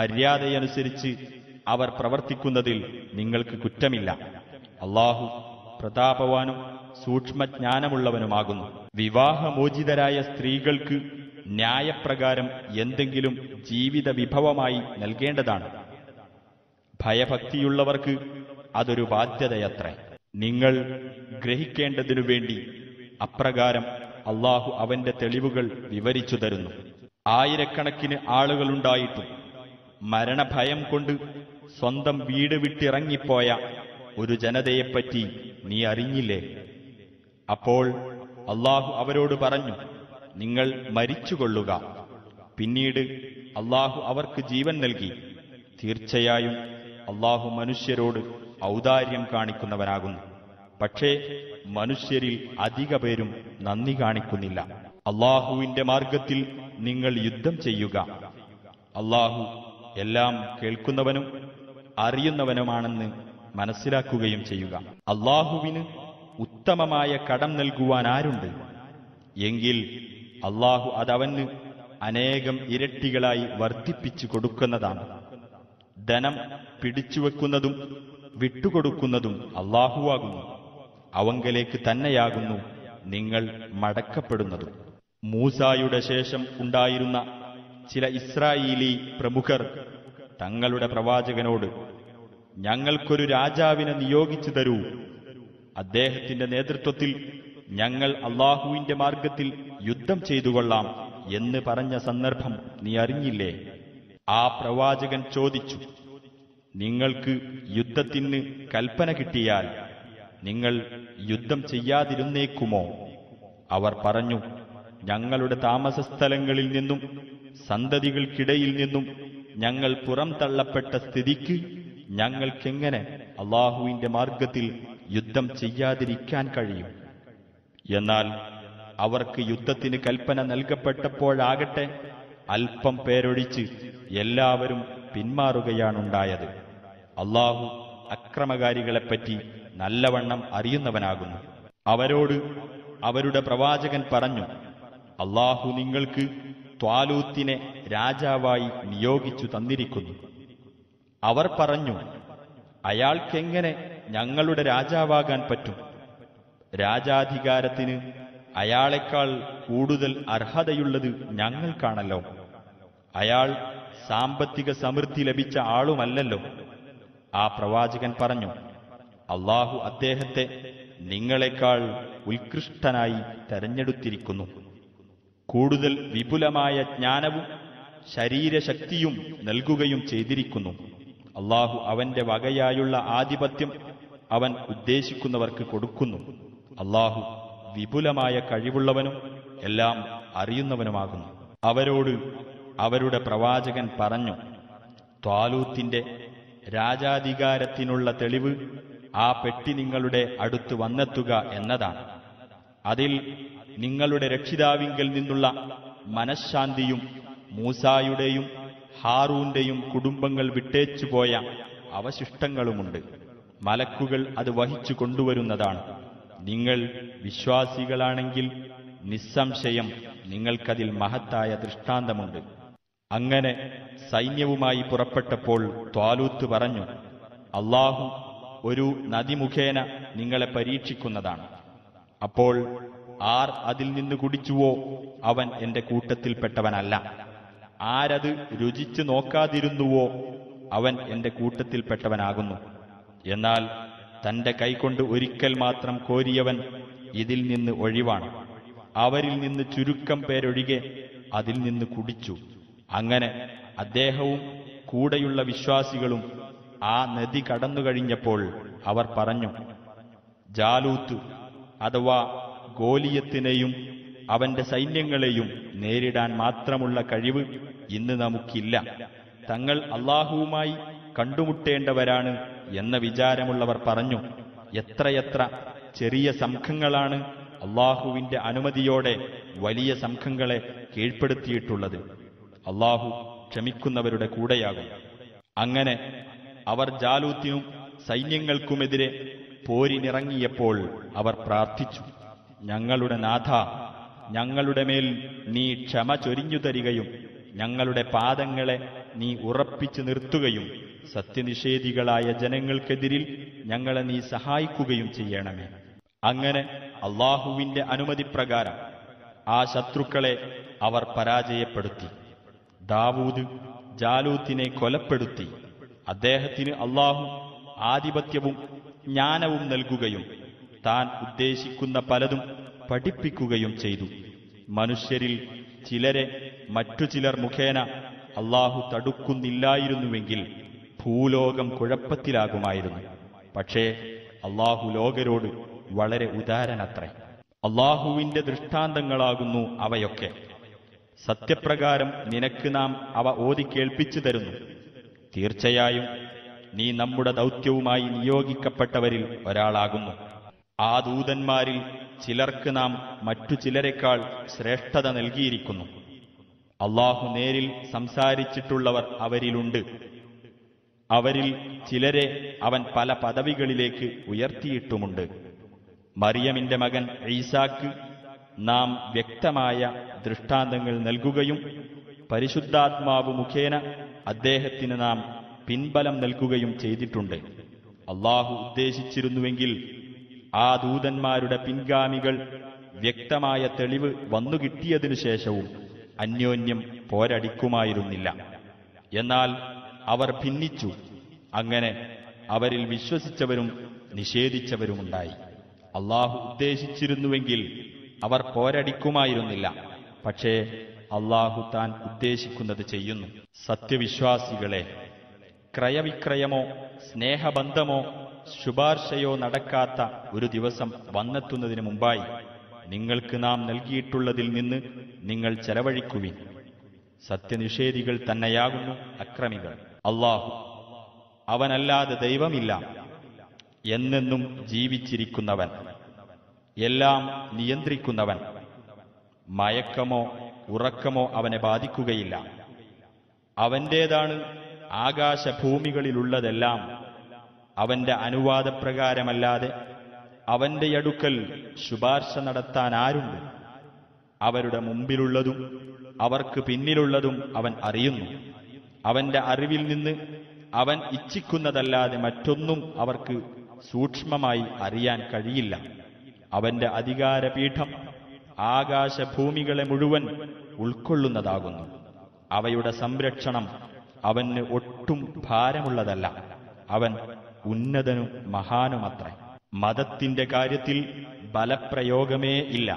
[SPEAKER 2] മര്യാദയനുസരിച്ച് അവർ പ്രവർത്തിക്കുന്നതിൽ നിങ്ങൾക്ക് കുറ്റമില്ല അള്ളാഹു പ്രതാപവാനും സൂക്ഷ്മജ്ഞാനമുള്ളവനുമാകുന്നു വിവാഹമോചിതരായ സ്ത്രീകൾക്ക് ന്യായപ്രകാരം എന്തെങ്കിലും ജീവിത വിഭവമായി നൽകേണ്ടതാണ് ഭയഭക്തിയുള്ളവർക്ക് അതൊരു ബാധ്യതയത്രേ നിങ്ങൾ ഗ്രഹിക്കേണ്ടതിനു വേണ്ടി അപ്രകാരം അള്ളാഹു അവന്റെ തെളിവുകൾ വിവരിച്ചു തരുന്നു ആയിരക്കണക്കിന് ആളുകളുണ്ടായിട്ടും മരണഭയം കൊണ്ട് സ്വന്തം വീട് വിട്ടിറങ്ങിപ്പോയ ഒരു ജനതയെപ്പറ്റി നീ അറിഞ്ഞില്ലേ അപ്പോൾ അള്ളാഹു അവരോട് പറഞ്ഞു നിങ്ങൾ മരിച്ചുകൊള്ളുക പിന്നീട് അള്ളാഹു അവർക്ക് ജീവൻ നൽകി തീർച്ചയായും അള്ളാഹു മനുഷ്യരോട് ഔദാര്യം കാണിക്കുന്നവനാകുന്നു പക്ഷേ മനുഷ്യരിൽ അധിക പേരും നന്ദി കാണിക്കുന്നില്ല അള്ളാഹുവിന്റെ മാർഗത്തിൽ നിങ്ങൾ യുദ്ധം ചെയ്യുക അള്ളാഹു എല്ലാം കേൾക്കുന്നവനും അറിയുന്നവനുമാണെന്ന് മനസ്സിലാക്കുകയും ചെയ്യുക അള്ളാഹുവിന് ഉത്തമമായ കടം നൽകുവാൻ ആരുണ്ട് എങ്കിൽ അള്ളാഹു അതവന് അനേകം ഇരട്ടികളായി വർദ്ധിപ്പിച്ചു കൊടുക്കുന്നതാണ് ധനം പിടിച്ചുവെക്കുന്നതും വിട്ടുകൊടുക്കുന്നതും അള്ളാഹുവാകുന്നു അവങ്കലേക്ക് തന്നെയാകുന്നു നിങ്ങൾ മടക്കപ്പെടുന്നതും മൂസായുടെ ശേഷം ഉണ്ടായിരുന്ന ചില ഇസ്രായേലി പ്രമുഖർ തങ്ങളുടെ പ്രവാചകനോട് ഞങ്ങൾക്കൊരു രാജാവിനെ നിയോഗിച്ചു തരൂ അദ്ദേഹത്തിന്റെ നേതൃത്വത്തിൽ ഞങ്ങൾ അള്ളാഹുവിന്റെ മാർഗത്തിൽ യുദ്ധം ചെയ്തുകൊള്ളാം എന്ന് പറഞ്ഞ സന്ദർഭം നീ അറിഞ്ഞില്ലേ ആ പ്രവാചകൻ ചോദിച്ചു നിങ്ങൾക്ക് യുദ്ധത്തിന് കൽപ്പന കിട്ടിയാൽ നിങ്ങൾ യുദ്ധം ചെയ്യാതിരുന്നേക്കുമോ അവർ പറഞ്ഞു ഞങ്ങളുടെ താമസസ്ഥലങ്ങളിൽ നിന്നും സന്തതികൾക്കിടയിൽ നിന്നും ഞങ്ങൾ പുറം തള്ളപ്പെട്ട സ്ഥിതിക്ക് ഞങ്ങൾക്കെങ്ങനെ അള്ളാഹുവിന്റെ മാർഗത്തിൽ യുദ്ധം ചെയ്യാതിരിക്കാൻ കഴിയും എന്നാൽ അവർക്ക് യുദ്ധത്തിന് കൽപ്പന നൽകപ്പെട്ടപ്പോഴാകട്ടെ അല്പം പേരൊഴിച്ച് എല്ലാവരും പിന്മാറുകയാണുണ്ടായത് അള്ളാഹു അക്രമകാരികളെപ്പറ്റി നല്ലവണ്ണം അറിയുന്നവനാകുന്നു അവരോട് അവരുടെ പ്രവാചകൻ പറഞ്ഞു അള്ളാഹു നിങ്ങൾക്ക് ത്വാലൂത്തിനെ രാജാവായി നിയോഗിച്ചു തന്നിരിക്കുന്നു അവർ പറഞ്ഞു അയാൾക്കെങ്ങനെ ഞങ്ങളുടെ രാജാവാകാൻ പറ്റും രാജാധികാരത്തിന് അയാളെക്കാൾ കൂടുതൽ അർഹതയുള്ളത് ഞങ്ങൾക്കാണല്ലോ അയാൾ സാമ്പത്തിക സമൃദ്ധി ലഭിച്ച ആളുമല്ലല്ലോ ആ പ്രവാചകൻ പറഞ്ഞു അള്ളാഹു അദ്ദേഹത്തെ നിങ്ങളെക്കാൾ ഉത്കൃഷ്ടനായി തെരഞ്ഞെടുത്തിരിക്കുന്നു കൂടുതൽ വിപുലമായ ജ്ഞാനവും ശരീരശക്തിയും നൽകുകയും ചെയ്തിരിക്കുന്നു അള്ളാഹു അവന്റെ വകയായുള്ള ആധിപത്യം അവൻ ഉദ്ദേശിക്കുന്നവർക്ക് കൊടുക്കുന്നു അള്ളാഹു വിപുലമായ കഴിവുള്ളവനും എല്ലാം അറിയുന്നവനുമാകുന്നു അവരോട് അവരുടെ പ്രവാചകൻ പറഞ്ഞു ത്വാലൂത്തിന്റെ രാജാധികാരത്തിനുള്ള തെളിവ് ആ പെട്ടി നിങ്ങളുടെ അടുത്ത് വന്നെത്തുക എന്നതാണ് അതിൽ നിങ്ങളുടെ രക്ഷിതാവിങ്കൽ നിന്നുള്ള മനഃശാന്തിയും മൂസായുടെയും ഹാറൂന്റെയും കുടുംബങ്ങൾ വിട്ടേച്ചുപോയ അവശിഷ്ടങ്ങളുമുണ്ട് മലക്കുകൾ അത് വഹിച്ചു കൊണ്ടുവരുന്നതാണ് നിങ്ങൾ വിശ്വാസികളാണെങ്കിൽ നിസ്സംശയം നിങ്ങൾക്കതിൽ മഹത്തായ ദൃഷ്ടാന്തമുണ്ട് അങ്ങനെ സൈന്യവുമായി പുറപ്പെട്ടപ്പോൾ ത്വാലൂത്ത് പറഞ്ഞു അള്ളാഹു ഒരു നദി മുഖേന നിങ്ങളെ പരീക്ഷിക്കുന്നതാണ് അപ്പോൾ ആർ അതിൽ നിന്ന് കുടിച്ചുവോ അവൻ എന്റെ കൂട്ടത്തിൽപ്പെട്ടവനല്ല ആരത് രുചിച്ചു നോക്കാതിരുന്നുവോ അവൻ എന്റെ കൂട്ടത്തിൽപ്പെട്ടവനാകുന്നു എന്നാൽ തന്റെ കൈകൊണ്ട് ഒരിക്കൽ മാത്രം കോരിയവൻ ഇതിൽ നിന്ന് ഒഴിവാണ് അവരിൽ നിന്ന് ചുരുക്കം പേരൊഴികെ അതിൽ നിന്ന് കുടിച്ചു അങ്ങനെ അദ്ദേഹവും കൂടെയുള്ള വിശ്വാസികളും ആ നദി കടന്നു കഴിഞ്ഞപ്പോൾ അവർ പറഞ്ഞു ജാലൂത്ത് അഥവാ ഗോലിയത്തിനെയും അവന്റെ സൈന്യങ്ങളെയും നേരിടാൻ മാത്രമുള്ള കഴിവ് ഇന്ന് നമുക്കില്ല തങ്ങൾ അള്ളാഹുവുമായി കണ്ടുമുട്ടേണ്ടവരാണ് എന്ന വിചാരമുള്ളവർ പറഞ്ഞു എത്രയെത്ര ചെറിയ സംഘങ്ങളാണ് അള്ളാഹുവിന്റെ അനുമതിയോടെ വലിയ സംഘങ്ങളെ കീഴ്പ്പെടുത്തിയിട്ടുള്ളത് അള്ളാഹു ക്ഷമിക്കുന്നവരുടെ കൂടെയാകും അങ്ങനെ അവർ ജാലൂത്തിനും സൈന്യങ്ങൾക്കുമെതിരെ പോരിനിറങ്ങിയപ്പോൾ അവർ പ്രാർത്ഥിച്ചു ഞങ്ങളുടെ നാഥ ഞങ്ങളുടെ മേൽ നീ ക്ഷമ ചൊരിഞ്ഞു തരികയും ഞങ്ങളുടെ പാദങ്ങളെ നീ ഉറപ്പിച്ചു നിർത്തുകയും സത്യനിഷേധികളായ ജനങ്ങൾക്കെതിരിൽ ഞങ്ങളെ നീ സഹായിക്കുകയും ചെയ്യണമേ അങ്ങനെ അള്ളാഹുവിന്റെ അനുമതിപ്രകാരം ആ ശത്രുക്കളെ അവർ പരാജയപ്പെടുത്തി ദാവൂദ് ജാലൂത്തിനെ കൊലപ്പെടുത്തി അദ്ദേഹത്തിന് അള്ളാഹു ആധിപത്യവും ജ്ഞാനവും നൽകുകയും താൻ ഉദ്ദേശിക്കുന്ന പലതും പഠിപ്പിക്കുകയും ചെയ്തു മനുഷ്യരിൽ ചിലരെ മറ്റു ചിലർ മുഖേന അള്ളാഹു തടുക്കുന്നില്ലായിരുന്നുവെങ്കിൽ ഭൂലോകം കുഴപ്പത്തിലാകുമായിരുന്നു പക്ഷേ അള്ളാഹു ലോകരോട് വളരെ ഉദാരനത്രേ അള്ളാഹുവിന്റെ ദൃഷ്ടാന്തങ്ങളാകുന്നു അവയൊക്കെ സത്യപ്രകാരം നിനക്ക് നാം അവ ഓതി കേൾപ്പിച്ചു തരുന്നു തീർച്ചയായും നീ നമ്മുടെ ദൗത്യവുമായി നിയോഗിക്കപ്പെട്ടവരിൽ ഒരാളാകുന്നു ആ ദൂതന്മാരിൽ ചിലർക്ക് നാം മറ്റു ചിലരെക്കാൾ ശ്രേഷ്ഠത നൽകിയിരിക്കുന്നു അള്ളാഹു നേരിൽ സംസാരിച്ചിട്ടുള്ളവർ അവരിലുണ്ട് അവരിൽ ചിലരെ അവൻ പല പദവികളിലേക്ക് ഉയർത്തിയിട്ടുമുണ്ട് മറിയമിന്റെ മകൻ ഈസാക്ക് നാം വ്യക്തമായ ദൃഷ്ടാന്തങ്ങൾ നൽകുകയും പരിശുദ്ധാത്മാവ് മുഖേന അദ്ദേഹത്തിന് നാം പിൻബലം നൽകുകയും ചെയ്തിട്ടുണ്ട് അള്ളാഹു ഉദ്ദേശിച്ചിരുന്നുവെങ്കിൽ ആ ദൂതന്മാരുടെ പിൻഗാമികൾ വ്യക്തമായ തെളിവ് വന്നുകിട്ടിയതിനു ശേഷവും അന്യോന്യം പോരടിക്കുമായിരുന്നില്ല എന്നാൽ അവർ ഭിന്നിച്ചു അങ്ങനെ അവരിൽ വിശ്വസിച്ചവരും നിഷേധിച്ചവരുമുണ്ടായി അള്ളാഹു ഉദ്ദേശിച്ചിരുന്നുവെങ്കിൽ അവർ പോരടിക്കുമായിരുന്നില്ല പക്ഷേ അള്ളാഹു താൻ ഉദ്ദേശിക്കുന്നത് ചെയ്യുന്നു സത്യവിശ്വാസികളെ ക്രയവിക്രയമോ സ്നേഹബന്ധമോ ശുപാർശയോ നടക്കാത്ത ഒരു ദിവസം വന്നെത്തുന്നതിന് മുമ്പായി നിങ്ങൾക്ക് നാം നൽകിയിട്ടുള്ളതിൽ നിന്ന് നിങ്ങൾ ചെലവഴിക്കുവിൻ സത്യനിഷേധികൾ തന്നെയാകുന്നു അക്രമികൾ അള്ളാഹു അവനല്ലാതെ ദൈവമില്ല എന്നെന്നും ജീവിച്ചിരിക്കുന്നവൻ എല്ലാം നിയന്ത്രിക്കുന്നവൻ മയക്കമോ ഉറക്കമോ അവനെ ബാധിക്കുകയില്ല അവന്റേതാണ് ആകാശഭൂമികളിലുള്ളതെല്ലാം അവന്റെ അനുവാദപ്രകാരമല്ലാതെ അവന്റെ അടുക്കൽ ശുപാർശ നടത്താൻ ആരുണ്ട് അവരുടെ മുമ്പിലുള്ളതും അവർക്ക് പിന്നിലുള്ളതും അവൻ അറിയുന്നു അവന്റെ അറിവിൽ നിന്ന് അവൻ ഇച്ഛിക്കുന്നതല്ലാതെ മറ്റൊന്നും അവർക്ക് സൂക്ഷ്മമായി അറിയാൻ കഴിയില്ല അവന്റെ അധികാരപീഠം ആകാശഭൂമികളെ മുഴുവൻ ഉൾക്കൊള്ളുന്നതാകുന്നു അവയുടെ സംരക്ഷണം അവന് ഒട്ടും ഭാരമുള്ളതല്ല അവൻ ഉന്നതനും മഹാനുമത്രേ മതത്തിന്റെ കാര്യത്തിൽ ബലപ്രയോഗമേ ഇല്ല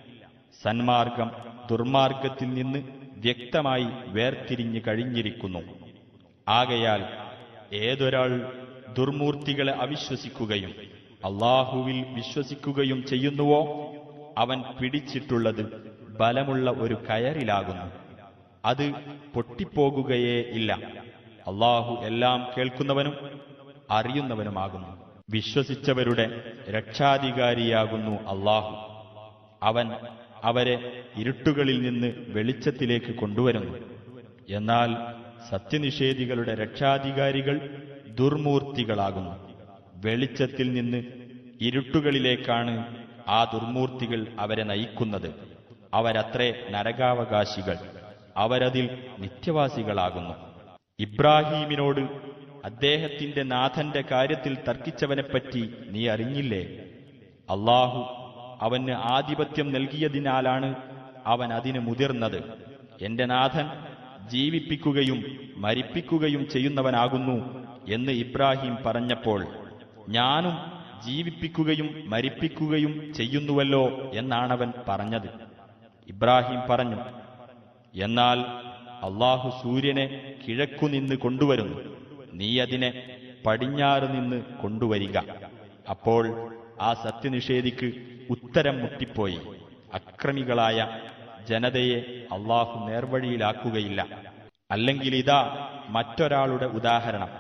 [SPEAKER 2] സന്മാർഗം ദുർമാർഗത്തിൽ നിന്ന് വ്യക്തമായി വേർതിരിഞ്ഞു കഴിഞ്ഞിരിക്കുന്നു ആകയാൽ ഏതൊരാൾ ദുർമൂർത്തികളെ അവിശ്വസിക്കുകയും അള്ളാഹുവിൽ വിശ്വസിക്കുകയും ചെയ്യുന്നുവോ അവൻ പിടിച്ചിട്ടുള്ളത് ബലമുള്ള ഒരു കയറിലാകുന്നു അത് പൊട്ടിപ്പോകുകയേ ഇല്ല അള്ളാഹു എല്ലാം കേൾക്കുന്നവനും അറിയുന്നവനുമാകുന്നു വിശ്വസിച്ചവരുടെ രക്ഷാധികാരിയാകുന്നു അള്ളാഹു അവൻ അവരെ ഇരുട്ടുകളിൽ നിന്ന് വെളിച്ചത്തിലേക്ക് കൊണ്ടുവരുന്നു എന്നാൽ സത്യനിഷേധികളുടെ രക്ഷാധികാരികൾ ദുർമൂർത്തികളാകുന്നു വെളിച്ചത്തിൽ നിന്ന് ഇരുട്ടുകളിലേക്കാണ് ആ ദുർമൂർത്തികൾ അവരെ നയിക്കുന്നത് അവരത്രേ നരകാവകാശികൾ അവരതിൽ നിത്യവാസികളാകുന്നു ഇബ്രാഹീമിനോട് അദ്ദേഹത്തിന്റെ നാഥന്റെ കാര്യത്തിൽ തർക്കിച്ചവനെപ്പറ്റി നീ അറിഞ്ഞില്ലേ അള്ളാഹു അവന് ആധിപത്യം നൽകിയതിനാലാണ് അവൻ അതിന് മുതിർന്നത് എന്റെ നാഥൻ ജീവിപ്പിക്കുകയും മരിപ്പിക്കുകയും ചെയ്യുന്നവനാകുന്നു എന്ന് ഇബ്രാഹിം പറഞ്ഞപ്പോൾ ഞാനും ജീവിപ്പിക്കുകയും മരിപ്പിക്കുകയും ചെയ്യുന്നുവല്ലോ എന്നാണവൻ പറഞ്ഞത് ഇബ്രാഹിം പറഞ്ഞു എന്നാൽ അള്ളാഹു സൂര്യനെ കിഴക്കുനിന്ന് കൊണ്ടുവരുന്നു നീ അതിനെ പടിഞ്ഞാറ് നിന്ന് കൊണ്ടുവരിക അപ്പോൾ ആ സത്യനിഷേധിക്ക് ഉത്തരം മുട്ടിപ്പോയി അക്രമികളായ ജനതയെ അള്ളാഹു നേർവഴിയിലാക്കുകയില്ല അല്ലെങ്കിൽ ഇതാ മറ്റൊരാളുടെ ഉദാഹരണം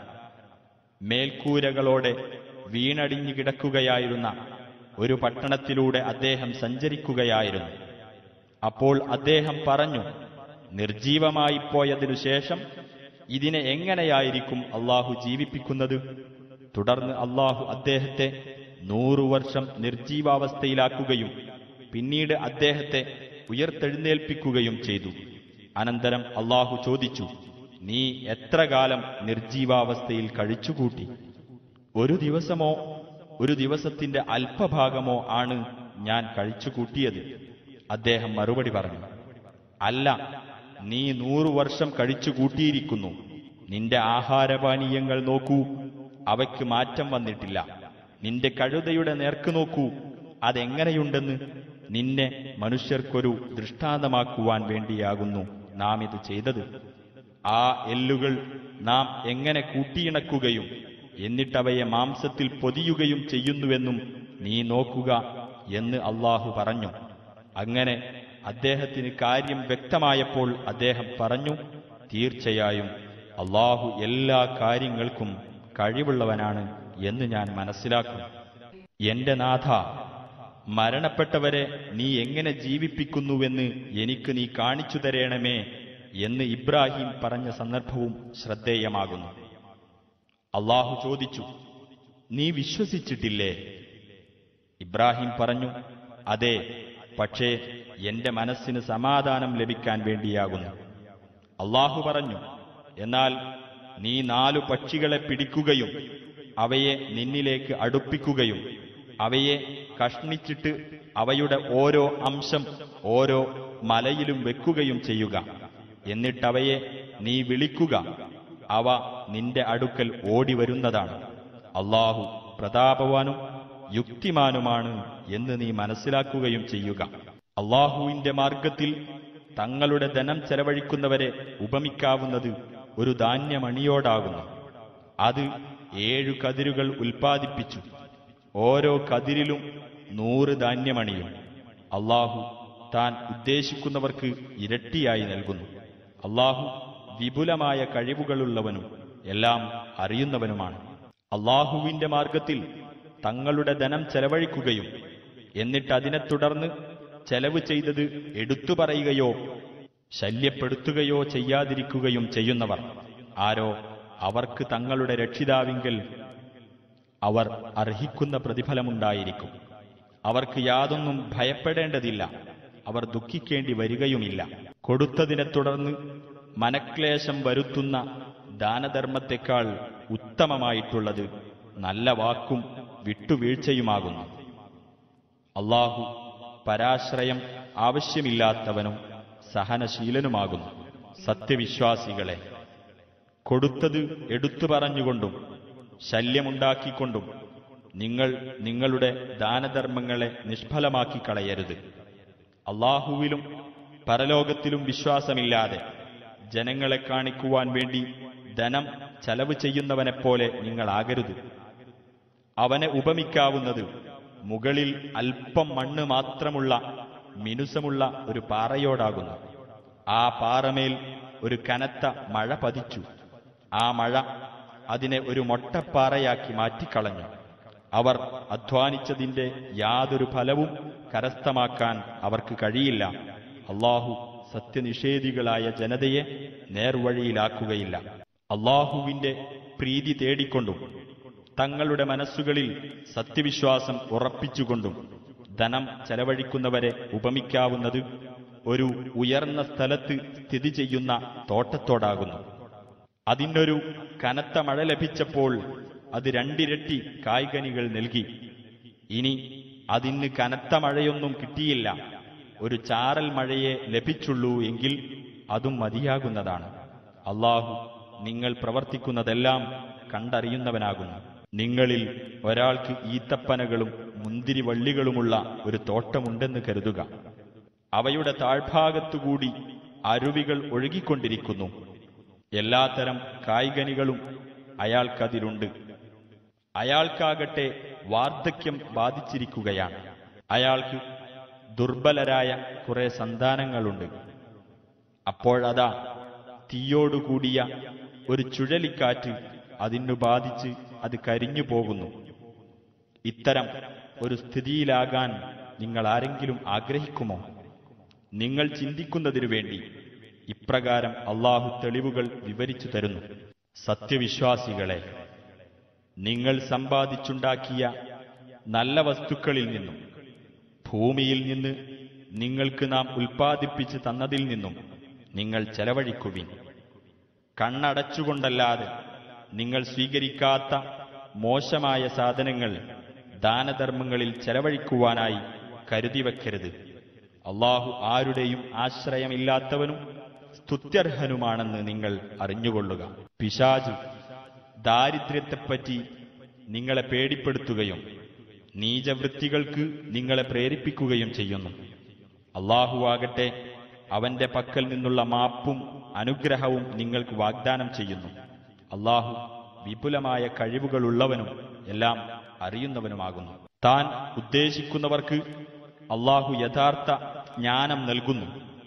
[SPEAKER 2] മേൽക്കൂരകളോടെ വീണടിഞ്ഞു കിടക്കുകയായിരുന്ന ഒരു പട്ടണത്തിലൂടെ അദ്ദേഹം സഞ്ചരിക്കുകയായിരുന്നു അപ്പോൾ അദ്ദേഹം പറഞ്ഞു നിർജീവമായി പോയതിനു ശേഷം ഇതിനെ എങ്ങനെയായിരിക്കും അള്ളാഹു ജീവിപ്പിക്കുന്നത് തുടർന്ന് അള്ളാഹു അദ്ദേഹത്തെ നൂറു വർഷം നിർജീവാവസ്ഥയിലാക്കുകയും പിന്നീട് അദ്ദേഹത്തെ ഉയർത്തെഴുന്നേൽപ്പിക്കുകയും ചെയ്തു അനന്തരം അള്ളാഹു ചോദിച്ചു നീ എത്ര കാലം നിർജീവാവസ്ഥയിൽ കഴിച്ചുകൂട്ടി ഒരു ദിവസമോ ഒരു ദിവസത്തിന്റെ അല്പഭാഗമോ ആണ് ഞാൻ കഴിച്ചു കൂട്ടിയത് അദ്ദേഹം മറുപടി പറഞ്ഞു അല്ല നീ നൂറു വർഷം കഴിച്ചു കൂട്ടിയിരിക്കുന്നു നിന്റെ ആഹാരപാനീയങ്ങൾ നോക്കൂ അവയ്ക്ക് മാറ്റം വന്നിട്ടില്ല നിന്റെ കഴുതയുടെ നേർക്ക് നോക്കൂ അതെങ്ങനെയുണ്ടെന്ന് നിന്നെ മനുഷ്യർക്കൊരു ദൃഷ്ടാന്തമാക്കുവാൻ വേണ്ടിയാകുന്നു നാം ഇത് ചെയ്തത് ആ എല്ലുകൾ നാം എങ്ങനെ കൂട്ടിയിണക്കുകയും എന്നിട്ടവയെ മാംസത്തിൽ പൊതിയുകയും ചെയ്യുന്നുവെന്നും നീ നോക്കുക എന്ന് അള്ളാഹു പറഞ്ഞു അങ്ങനെ അദ്ദേഹത്തിന് കാര്യം വ്യക്തമായപ്പോൾ അദ്ദേഹം പറഞ്ഞു തീർച്ചയായും അള്ളാഹു എല്ലാ കാര്യങ്ങൾക്കും കഴിവുള്ളവനാണ് എന്ന് ഞാൻ മനസ്സിലാക്കും എന്റെ നാഥ മരണപ്പെട്ടവരെ നീ എങ്ങനെ ജീവിപ്പിക്കുന്നുവെന്ന് എനിക്ക് നീ കാണിച്ചു തരേണമേ എന്ന് ഇബ്രാഹിം പറഞ്ഞ സന്ദർഭവും ശ്രദ്ധേയമാകുന്നു അള്ളാഹു ചോദിച്ചു നീ വിശ്വസിച്ചിട്ടില്ലേ ഇബ്രാഹിം പറഞ്ഞു അതെ പക്ഷേ എന്റെ മനസ്സിന് സമാധാനം ലഭിക്കാൻ വേണ്ടിയാകുന്നു അള്ളാഹു പറഞ്ഞു എന്നാൽ നീ നാലു പക്ഷികളെ പിടിക്കുകയും അവയെ നിന്നിലേക്ക് അടുപ്പിക്കുകയും അവയെ കഷ്ണിച്ചിട്ട് അവയുടെ ഓരോ അംശം ഓരോ മലയിലും വെക്കുകയും ചെയ്യുക എന്നിട്ടവയെ നീ വിളിക്കുക അവ നിന്റെ അടുക്കൽ ഓടി വരുന്നതാണ് അള്ളാഹു പ്രതാപവാനും യുക്തിമാനുമാണ് എന്ന് നീ മനസ്സിലാക്കുകയും ചെയ്യുക അള്ളാഹുവിന്റെ മാർഗത്തിൽ തങ്ങളുടെ ധനം ചെലവഴിക്കുന്നവരെ ഉപമിക്കാവുന്നത് ഒരു ധാന്യമണിയോടാകുന്നു അത് ഏഴു കതിരുകൾ ഉൽപ്പാദിപ്പിച്ചു ഓരോ കതിരിലും നൂറ് ധാന്യമണിയും അള്ളാഹു താൻ ഉദ്ദേശിക്കുന്നവർക്ക് ഇരട്ടിയായി നൽകുന്നു അള്ളാഹു വിപുലമായ കഴിവുകളുള്ളവനും എല്ലാം അറിയുന്നവനുമാണ് അള്ളാഹുവിന്റെ മാർഗത്തിൽ തങ്ങളുടെ ധനം ചെലവഴിക്കുകയും എന്നിട്ട് അതിനെ തുടർന്ന് ചെലവ് ചെയ്തത് എടുത്തു പറയുകയോ ശല്യപ്പെടുത്തുകയോ ചെയ്യാതിരിക്കുകയും ചെയ്യുന്നവർ ആരോ അവർക്ക് തങ്ങളുടെ രക്ഷിതാവിങ്കൽ അവർ അർഹിക്കുന്ന പ്രതിഫലമുണ്ടായിരിക്കും അവർക്ക് യാതൊന്നും ഭയപ്പെടേണ്ടതില്ല അവർ ദുഃഖിക്കേണ്ടി വരികയുമില്ല കൊടുത്തതിനെ തുടർന്ന് മനക്ലേശം വരുത്തുന്ന ദാനധർമ്മത്തെക്കാൾ ഉത്തമമായിട്ടുള്ളത് നല്ല വാക്കും വിട്ടുവീഴ്ചയുമാകുന്നു അള്ളാഹു പരാശ്രയം ആവശ്യമില്ലാത്തവനും സഹനശീലനുമാകുന്നു സത്യവിശ്വാസികളെ കൊടുത്തത് എടുത്തു പറഞ്ഞുകൊണ്ടും ശല്യമുണ്ടാക്കിക്കൊണ്ടും നിങ്ങൾ നിങ്ങളുടെ ദാനധർമ്മങ്ങളെ നിഷ്ഫലമാക്കി കളയരുത് അള്ളാഹുവിലും പരലോകത്തിലും വിശ്വാസമില്ലാതെ ജനങ്ങളെ കാണിക്കുവാൻ വേണ്ടി ധനം ചെലവ് ചെയ്യുന്നവനെപ്പോലെ നിങ്ങളാകരുത് അവനെ ഉപമിക്കാവുന്നത് മുകളിൽ അല്പം മണ്ണ് മാത്രമുള്ള മിനുസമുള്ള ഒരു പാറയോടാകുന്നു ആ പാറമേൽ ഒരു കനത്ത മഴ പതിച്ചു ആ മഴ അതിനെ ഒരു മൊട്ടപ്പാറയാക്കി മാറ്റിക്കളഞ്ഞു അവർ അധ്വാനിച്ചതിന്റെ യാതൊരു ഫലവും കരസ്ഥമാക്കാൻ അവർക്ക് കഴിയില്ല അള്ളാഹു സത്യനിഷേധികളായ ജനതയെ നേർവഴിയിലാക്കുകയില്ല അള്ളാഹുവിന്റെ പ്രീതി തേടിക്കൊണ്ടും തങ്ങളുടെ മനസ്സുകളിൽ സത്യവിശ്വാസം ഉറപ്പിച്ചുകൊണ്ടും ധനം ചെലവഴിക്കുന്നവരെ ഉപമിക്കാവുന്നത് ഒരു ഉയർന്ന സ്ഥലത്ത് സ്ഥിതി ചെയ്യുന്ന തോട്ടത്തോടാകുന്നു അതിനൊരു കനത്ത മഴ ലഭിച്ചപ്പോൾ അത് രണ്ടിരട്ടി കായ്കനികൾ നൽകി ഇനി അതിന് കനത്ത മഴയൊന്നും കിട്ടിയില്ല ഒരു ചാറൽ മഴയെ ലഭിച്ചുള്ളൂ എങ്കിൽ അതും മതിയാകുന്നതാണ് അള്ളാഹു നിങ്ങൾ പ്രവർത്തിക്കുന്നതെല്ലാം കണ്ടറിയുന്നവനാകുന്നു നിങ്ങളിൽ ഒരാൾക്ക് ഈത്തപ്പനകളും മുന്തിരിവള്ളികളുമുള്ള ഒരു തോട്ടമുണ്ടെന്ന് കരുതുക അവയുടെ താഴ്ഭാഗത്തുകൂടി അരുവികൾ ഒഴുകിക്കൊണ്ടിരിക്കുന്നു എല്ലാത്തരം കായ്കനികളും അയാൾക്കതിലുണ്ട് അയാൾക്കാകട്ടെ വാർദ്ധക്യം ബാധിച്ചിരിക്കുകയാണ് അയാൾക്ക് ദുർബലരായ കുറെ സന്താനങ്ങളുണ്ട് അപ്പോഴതാ തീയോടുകൂടിയ ഒരു ചുഴലിക്കാറ്റ് അതിനു ബാധിച്ച് അത് കരിഞ്ഞു പോകുന്നു ഇത്തരം ഒരു സ്ഥിതിയിലാകാൻ നിങ്ങൾ ആരെങ്കിലും ആഗ്രഹിക്കുമോ നിങ്ങൾ ചിന്തിക്കുന്നതിനു വേണ്ടി ഇപ്രകാരം അള്ളാഹു തെളിവുകൾ വിവരിച്ചു തരുന്നു സത്യവിശ്വാസികളെ നിങ്ങൾ സമ്പാദിച്ചുണ്ടാക്കിയ നല്ല വസ്തുക്കളിൽ നിന്നും ഭൂമിയിൽ നിന്ന് നിങ്ങൾക്ക് നാം ഉൽപ്പാദിപ്പിച്ച് തന്നതിൽ നിന്നും നിങ്ങൾ ചെലവഴിക്കുവിൻ കണ്ണടച്ചുകൊണ്ടല്ലാതെ നിങ്ങൾ സ്വീകരിക്കാത്ത മോശമായ സാധനങ്ങൾ ദാനധർമ്മങ്ങളിൽ ചെലവഴിക്കുവാനായി കരുതി വെക്കരുത് അള്ളാഹു ആരുടെയും ആശ്രയമില്ലാത്തവനും സ്തുത്യർഹനുമാണെന്ന് നിങ്ങൾ അറിഞ്ഞുകൊള്ളുക പിശാജ് ദാരിദ്ര്യത്തെപ്പറ്റി നിങ്ങളെ പേടിപ്പെടുത്തുകയും നീചവൃത്തികൾക്ക് നിങ്ങളെ പ്രേരിപ്പിക്കുകയും ചെയ്യുന്നു അള്ളാഹുവാകട്ടെ അവന്റെ പക്കൽ നിന്നുള്ള മാപ്പും അനുഗ്രഹവും നിങ്ങൾക്ക് വാഗ്ദാനം ചെയ്യുന്നു അള്ളാഹു വിപുലമായ കഴിവുകളുള്ളവനും എല്ലാം അറിയുന്നവനുമാകുന്നു താൻ ഉദ്ദേശിക്കുന്നവർക്ക് അള്ളാഹു യഥാർത്ഥ ജ്ഞാനം നൽകുന്നു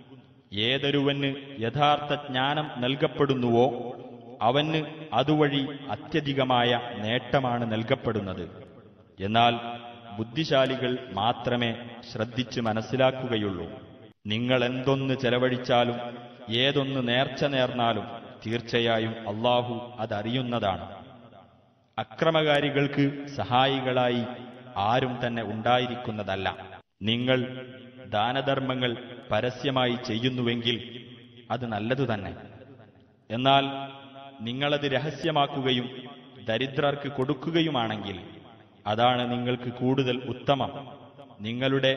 [SPEAKER 2] ഏതൊരുവന് യഥാർത്ഥ ജ്ഞാനം നൽകപ്പെടുന്നുവോ അവന് അതുവഴി അത്യധികമായ നേട്ടമാണ് നൽകപ്പെടുന്നത് എന്നാൽ ബുദ്ധിശാലികൾ മാത്രമേ ശ്രദ്ധിച്ച് മനസ്സിലാക്കുകയുള്ളൂ നിങ്ങൾ എന്തൊന്ന് ചെലവഴിച്ചാലും ഏതൊന്ന് നേർച്ച നേർന്നാലും തീർച്ചയായും അള്ളാഹു അതറിയുന്നതാണ് അക്രമകാരികൾക്ക് സഹായികളായി ആരും തന്നെ ഉണ്ടായിരിക്കുന്നതല്ല നിങ്ങൾ ദാനധർമ്മങ്ങൾ പരസ്യമായി ചെയ്യുന്നുവെങ്കിൽ അത് നല്ലതു തന്നെ എന്നാൽ നിങ്ങളത് രഹസ്യമാക്കുകയും ദരിദ്രർക്ക് കൊടുക്കുകയുമാണെങ്കിൽ അതാണ് നിങ്ങൾക്ക് കൂടുതൽ ഉത്തമം നിങ്ങളുടെ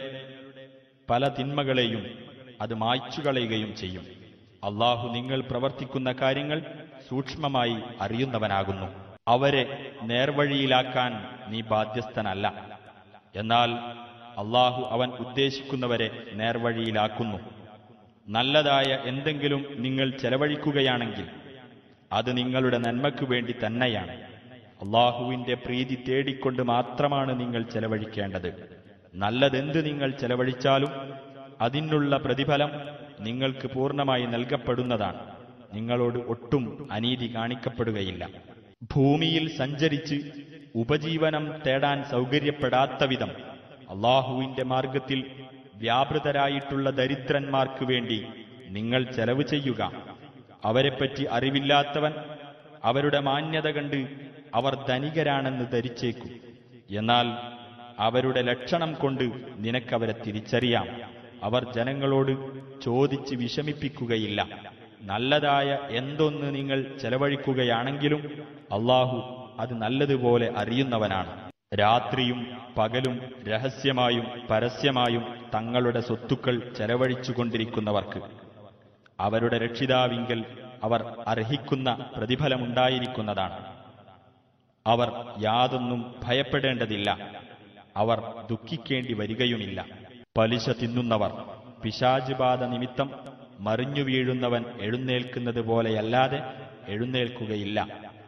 [SPEAKER 2] പല തിന്മകളെയും അത് മായ്ച്ചു കളയുകയും ചെയ്യും അള്ളാഹു നിങ്ങൾ പ്രവർത്തിക്കുന്ന കാര്യങ്ങൾ സൂക്ഷ്മമായി അറിയുന്നവനാകുന്നു അവരെ നേർവഴിയിലാക്കാൻ നീ ബാധ്യസ്ഥനല്ല എന്നാൽ അള്ളാഹു അവൻ ഉദ്ദേശിക്കുന്നവരെ നേർവഴിയിലാക്കുന്നു നല്ലതായ എന്തെങ്കിലും നിങ്ങൾ ചെലവഴിക്കുകയാണെങ്കിൽ അത് നിങ്ങളുടെ നന്മയ്ക്കു വേണ്ടി തന്നെയാണ് അള്ളാഹുവിന്റെ പ്രീതി തേടിക്കൊണ്ട് മാത്രമാണ് നിങ്ങൾ ചെലവഴിക്കേണ്ടത് നല്ലതെന്ത് നിങ്ങൾ ചെലവഴിച്ചാലും അതിനുള്ള പ്രതിഫലം നിങ്ങൾക്ക് പൂർണ്ണമായി നൽകപ്പെടുന്നതാണ് നിങ്ങളോട് ഒട്ടും അനീതി കാണിക്കപ്പെടുകയില്ല ഭൂമിയിൽ സഞ്ചരിച്ച് ഉപജീവനം തേടാൻ സൗകര്യപ്പെടാത്ത വിധം അള്ളാഹുവിന്റെ മാർഗത്തിൽ വ്യാപൃതരായിട്ടുള്ള ദരിദ്രന്മാർക്ക് വേണ്ടി നിങ്ങൾ ചെലവ് ചെയ്യുക അവരെപ്പറ്റി അറിവില്ലാത്തവൻ അവരുടെ മാന്യത കണ്ട് അവർ ധനികരാണെന്ന് ധരിച്ചേക്കും എന്നാൽ അവരുടെ ലക്ഷണം കൊണ്ട് നിനക്കവരെ തിരിച്ചറിയാം അവർ ജനങ്ങളോട് ചോദിച്ച് വിഷമിപ്പിക്കുകയില്ല നല്ലതായ എന്തൊന്ന് നിങ്ങൾ ചെലവഴിക്കുകയാണെങ്കിലും അള്ളാഹു അത് നല്ലതുപോലെ അറിയുന്നവനാണ് രാത്രിയും പകലും രഹസ്യമായും പരസ്യമായും തങ്ങളുടെ സ്വത്തുക്കൾ ചെലവഴിച്ചുകൊണ്ടിരിക്കുന്നവർക്ക് അവരുടെ രക്ഷിതാവിങ്കൽ അവർ അർഹിക്കുന്ന പ്രതിഫലമുണ്ടായിരിക്കുന്നതാണ് അവർ യാതൊന്നും ഭയപ്പെടേണ്ടതില്ല അവർ ദുഃഖിക്കേണ്ടി വരികയുമില്ല പലിശ തിന്നുന്നവർ പിശാചുബാധ നിമിത്തം മറിഞ്ഞു വീഴുന്നവൻ എഴുന്നേൽക്കുന്നത് പോലെയല്ലാതെ എഴുന്നേൽക്കുകയില്ല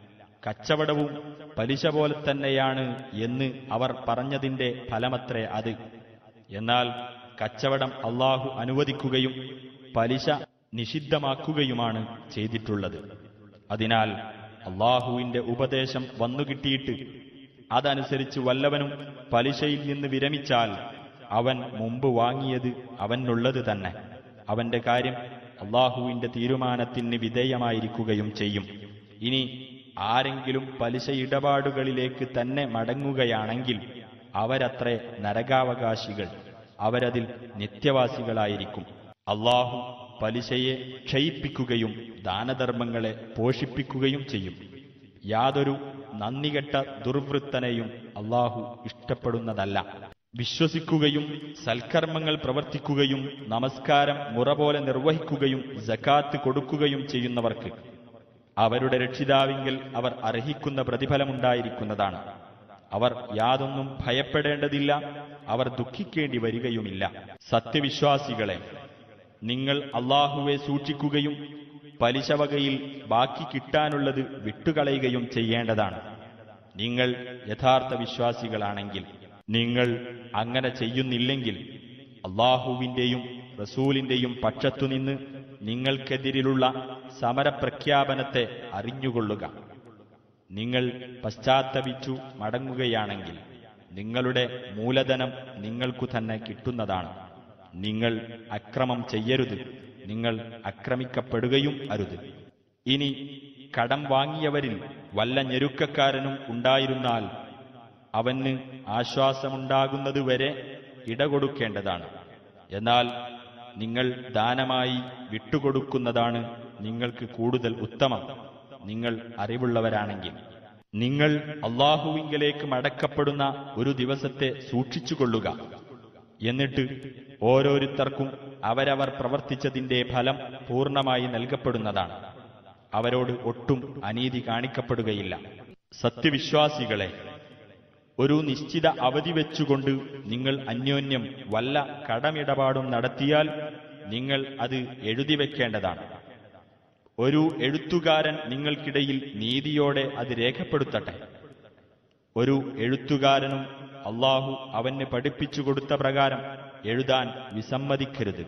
[SPEAKER 2] കച്ചവടവും പലിശ പോലെ തന്നെയാണ് എന്ന് അവർ പറഞ്ഞതിന്റെ ഫലമത്രേ അത് എന്നാൽ കച്ചവടം അള്ളാഹു അനുവദിക്കുകയും പലിശ നിഷിദ്ധമാക്കുകയുമാണ് ചെയ്തിട്ടുള്ളത് അതിനാൽ അള്ളാഹുവിന്റെ ഉപദേശം വന്നുകിട്ടിയിട്ട് അതനുസരിച്ച് വല്ലവനും പലിശയിൽ നിന്ന് വിരമിച്ചാൽ അവൻ മുമ്പ് വാങ്ങിയത് അവനുള്ളത് തന്നെ അവന്റെ കാര്യം അള്ളാഹുവിന്റെ തീരുമാനത്തിന് വിധേയമായിരിക്കുകയും ചെയ്യും ഇനി ആരെങ്കിലും പലിശ ഇടപാടുകളിലേക്ക് തന്നെ മടങ്ങുകയാണെങ്കിൽ അവരത്രേ നരകാവകാശികൾ അവരതിൽ നിത്യവാസികളായിരിക്കും അള്ളാഹു പലിശയെ ക്ഷയിപ്പിക്കുകയും ദാനധർമ്മങ്ങളെ പോഷിപ്പിക്കുകയും ചെയ്യും യാതൊരു നന്ദികെട്ട ദുർവൃത്തനെയും അള്ളാഹു ഇഷ്ടപ്പെടുന്നതല്ല വിശ്വസിക്കുകയും സൽക്കർമ്മങ്ങൾ പ്രവർത്തിക്കുകയും നമസ്കാരം മുറ പോലെ നിർവഹിക്കുകയും ജക്കാത്ത് കൊടുക്കുകയും ചെയ്യുന്നവർക്ക് അവരുടെ രക്ഷിതാവിങ്കിൽ അവർ അർഹിക്കുന്ന പ്രതിഫലമുണ്ടായിരിക്കുന്നതാണ് അവർ യാതൊന്നും ഭയപ്പെടേണ്ടതില്ല അവർ ദുഃഖിക്കേണ്ടി വരികയുമില്ല സത്യവിശ്വാസികളെ നിങ്ങൾ അള്ളാഹുവെ സൂക്ഷിക്കുകയും പലിശ വകയിൽ ബാക്കി കിട്ടാനുള്ളത് വിട്ടുകളയുകയും ചെയ്യേണ്ടതാണ് നിങ്ങൾ യഥാർത്ഥ വിശ്വാസികളാണെങ്കിൽ നിങ്ങൾ അങ്ങനെ ചെയ്യുന്നില്ലെങ്കിൽ അള്ളാഹുവിന്റെയും റസൂലിന്റെയും പക്ഷത്തുനിന്ന് നിങ്ങൾക്കെതിരിലുള്ള സമരപ്രഖ്യാപനത്തെ അറിഞ്ഞുകൊള്ളുക നിങ്ങൾ പശ്ചാത്തപിച്ചു മടങ്ങുകയാണെങ്കിൽ നിങ്ങളുടെ മൂലധനം നിങ്ങൾക്കു തന്നെ കിട്ടുന്നതാണ് നിങ്ങൾ അക്രമം ചെയ്യരുത് നിങ്ങൾ അക്രമിക്കപ്പെടുകയും അരുത് ഇനി കടം വാങ്ങിയവരിൽ വല്ല ഞെരുക്കക്കാരനും ഉണ്ടായിരുന്നാൽ അവന് ആശ്വാസമുണ്ടാകുന്നതുവരെ ഇടകൊടുക്കേണ്ടതാണ് എന്നാൽ നിങ്ങൾ ദാനമായി വിട്ടുകൊടുക്കുന്നതാണ് നിങ്ങൾക്ക് കൂടുതൽ ഉത്തമം നിങ്ങൾ അറിവുള്ളവരാണെങ്കിൽ നിങ്ങൾ അള്ളാഹുവിങ്കലേക്ക് മടക്കപ്പെടുന്ന ഒരു ദിവസത്തെ സൂക്ഷിച്ചുകൊള്ളുക എന്നിട്ട് ഓരോരുത്തർക്കും അവരവർ പ്രവർത്തിച്ചതിന്റെ ഫലം പൂർണ്ണമായി നൽകപ്പെടുന്നതാണ് അവരോട് ഒട്ടും അനീതി കാണിക്കപ്പെടുകയില്ല സത്യവിശ്വാസികളെ ഒരു നിശ്ചിത അവധി വെച്ചുകൊണ്ട് നിങ്ങൾ അന്യോന്യം വല്ല കടമിടപാടും നടത്തിയാൽ നിങ്ങൾ അത് എഴുതി വെക്കേണ്ടതാണ് ഒരു എഴുത്തുകാരൻ നിങ്ങൾക്കിടയിൽ നീതിയോടെ അത് രേഖപ്പെടുത്തട്ടെ ഒരു എഴുത്തുകാരനും അള്ളാഹു അവന് പഠിപ്പിച്ചു കൊടുത്ത പ്രകാരം എഴുതാൻ വിസമ്മതിക്കരുത്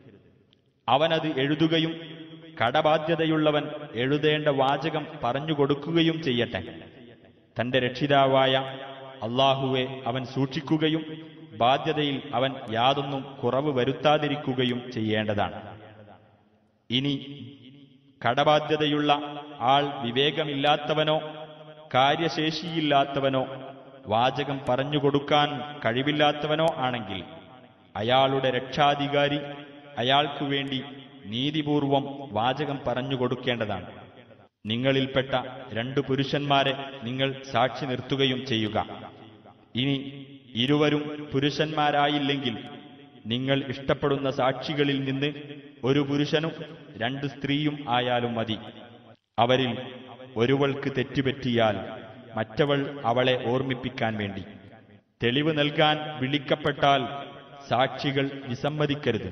[SPEAKER 2] അവനത് എഴുതുകയും കടബാധ്യതയുള്ളവൻ എഴുതേണ്ട വാചകം പറഞ്ഞുകൊടുക്കുകയും ചെയ്യട്ടെ തന്റെ രക്ഷിതാവായ അള്ളാഹുവെ അവൻ സൂക്ഷിക്കുകയും ബാധ്യതയിൽ അവൻ യാതൊന്നും കുറവ് വരുത്താതിരിക്കുകയും ചെയ്യേണ്ടതാണ് ഇനി കടബാധ്യതയുള്ള ആൾ വിവേകമില്ലാത്തവനോ കാര്യശേഷിയില്ലാത്തവനോ വാചകം പറഞ്ഞുകൊടുക്കാൻ കഴിവില്ലാത്തവനോ ആണെങ്കിൽ അയാളുടെ രക്ഷാധികാരി അയാൾക്കു വേണ്ടി നീതിപൂർവം വാചകം പറഞ്ഞുകൊടുക്കേണ്ടതാണ് നിങ്ങളിൽപ്പെട്ട രണ്ടു പുരുഷന്മാരെ നിങ്ങൾ സാക്ഷി നിർത്തുകയും ചെയ്യുക ഇനി ഇരുവരും പുരുഷന്മാരായില്ലെങ്കിൽ നിങ്ങൾ ഇഷ്ടപ്പെടുന്ന സാക്ഷികളിൽ നിന്ന് ഒരു പുരുഷനും രണ്ട് സ്ത്രീയും ആയാലും മതി അവരിൽ ഒരുവൾക്ക് തെറ്റുപറ്റിയാൽ മറ്റവൾ അവളെ ഓർമ്മിപ്പിക്കാൻ വേണ്ടി തെളിവ് നൽകാൻ വിളിക്കപ്പെട്ടാൽ സാക്ഷികൾ വിസമ്മതിക്കരുത്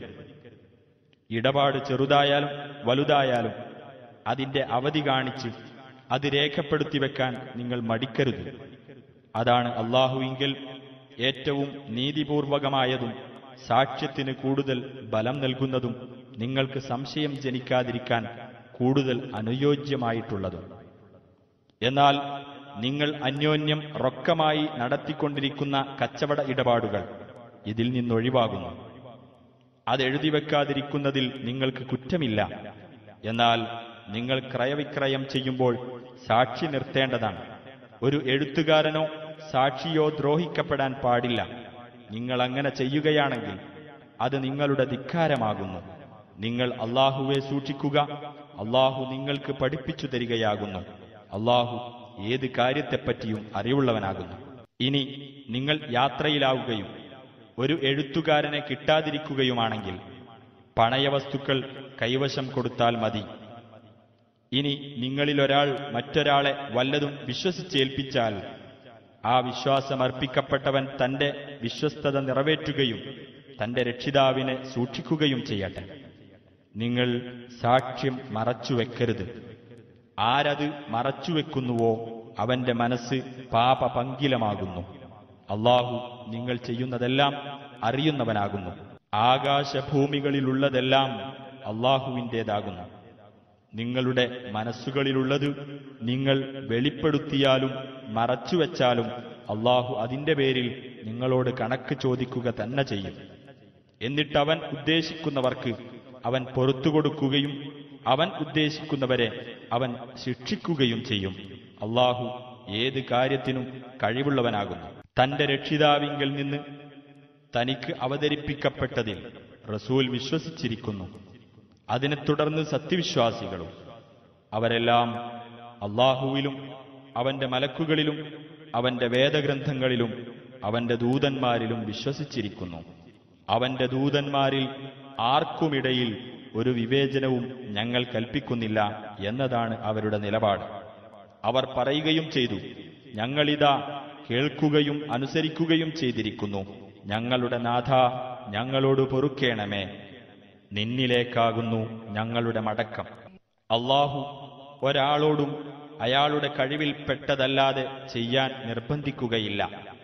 [SPEAKER 2] ഇടപാട് ചെറുതായാലും വലുതായാലും അതിന്റെ അവധി കാണിച്ച് അത് രേഖപ്പെടുത്തി വെക്കാൻ നിങ്ങൾ മടിക്കരുത് അതാണ് അള്ളാഹുവിങ്കിൽ ഏറ്റവും നീതിപൂർവകമായതും സാക്ഷ്യത്തിന് കൂടുതൽ ബലം നൽകുന്നതും നിങ്ങൾക്ക് സംശയം ജനിക്കാതിരിക്കാൻ കൂടുതൽ അനുയോജ്യമായിട്ടുള്ളതും എന്നാൽ നിങ്ങൾ അന്യോന്യം റൊക്കമായി നടത്തിക്കൊണ്ടിരിക്കുന്ന കച്ചവട ഇടപാടുകൾ ഇതിൽ നിന്നൊഴിവാകുന്നു അത് എഴുതി വെക്കാതിരിക്കുന്നതിൽ നിങ്ങൾക്ക് കുറ്റമില്ല എന്നാൽ നിങ്ങൾ ക്രയവിക്രയം ചെയ്യുമ്പോൾ സാക്ഷി നിർത്തേണ്ടതാണ് ഒരു എഴുത്തുകാരനോ സാക്ഷിയോ ദ്രോഹിക്കപ്പെടാൻ പാടില്ല നിങ്ങൾ അങ്ങനെ ചെയ്യുകയാണെങ്കിൽ അത് നിങ്ങളുടെ ധിക്കാരമാകുന്നു നിങ്ങൾ അള്ളാഹുവെ സൂക്ഷിക്കുക അള്ളാഹു നിങ്ങൾക്ക് പഠിപ്പിച്ചു തരികയാകുന്നു അള്ളാഹു ഏത് കാര്യത്തെപ്പറ്റിയും അറിവുള്ളവനാകുന്നു ഇനി നിങ്ങൾ യാത്രയിലാവുകയും ഒരു എഴുത്തുകാരനെ കിട്ടാതിരിക്കുകയുമാണെങ്കിൽ പണയവസ്തുക്കൾ കൈവശം കൊടുത്താൽ മതി ഇനി നിങ്ങളിലൊരാൾ മറ്റൊരാളെ വല്ലതും വിശ്വസിച്ചേൽപ്പിച്ചാൽ ആ വിശ്വാസമർപ്പിക്കപ്പെട്ടവൻ തന്റെ വിശ്വസ്തത നിറവേറ്റുകയും തന്റെ രക്ഷിതാവിനെ സൂക്ഷിക്കുകയും ചെയ്യട്ടെ നിങ്ങൾ സാക്ഷ്യം മറച്ചുവെക്കരുത് ആരത് മറച്ചുവെക്കുന്നുവോ അവന്റെ മനസ്സ് പാപപങ്കിലമാകുന്നു അള്ളാഹു നിങ്ങൾ ചെയ്യുന്നതെല്ലാം അറിയുന്നവനാകുന്നു ആകാശഭൂമികളിലുള്ളതെല്ലാം അള്ളാഹുവിൻ്റേതാകുന്നു നിങ്ങളുടെ മനസ്സുകളിലുള്ളത് നിങ്ങൾ വെളിപ്പെടുത്തിയാലും മറച്ചുവെച്ചാലും അള്ളാഹു അതിന്റെ പേരിൽ നിങ്ങളോട് കണക്ക് ചോദിക്കുക തന്നെ ചെയ്യും എന്നിട്ടവൻ ഉദ്ദേശിക്കുന്നവർക്ക് അവൻ പൊറത്തു കൊടുക്കുകയും അവൻ ഉദ്ദേശിക്കുന്നവരെ അവൻ ശിക്ഷിക്കുകയും ചെയ്യും അള്ളാഹു ഏത് കാര്യത്തിനും കഴിവുള്ളവനാകുന്നു തന്റെ രക്ഷിതാവിങ്കൽ നിന്ന് തനിക്ക് അവതരിപ്പിക്കപ്പെട്ടതിൽ റസൂൽ വിശ്വസിച്ചിരിക്കുന്നു അതിനെ തുടർന്ന് സത്യവിശ്വാസികളും അവരെല്ലാം അള്ളാഹുവിലും അവന്റെ മലക്കുകളിലും അവന്റെ വേദഗ്രന്ഥങ്ങളിലും അവന്റെ ദൂതന്മാരിലും വിശ്വസിച്ചിരിക്കുന്നു അവന്റെ ദൂതന്മാരിൽ ആർക്കുമിടയിൽ ഒരു വിവേചനവും ഞങ്ങൾ കൽപ്പിക്കുന്നില്ല എന്നതാണ് അവരുടെ നിലപാട് അവർ പറയുകയും ചെയ്തു ഞങ്ങളിതാ കേൾക്കുകയും അനുസരിക്കുകയും ചെയ്തിരിക്കുന്നു ഞങ്ങളുടെ നാഥ ഞങ്ങളോട് പൊറുക്കേണമേ നിന്നിലേക്കാകുന്നു ഞങ്ങളുടെ മടക്കം അള്ളാഹു ഒരാളോടും അയാളുടെ കഴിവിൽപ്പെട്ടതല്ലാതെ ചെയ്യാൻ നിർബന്ധിക്കുകയില്ല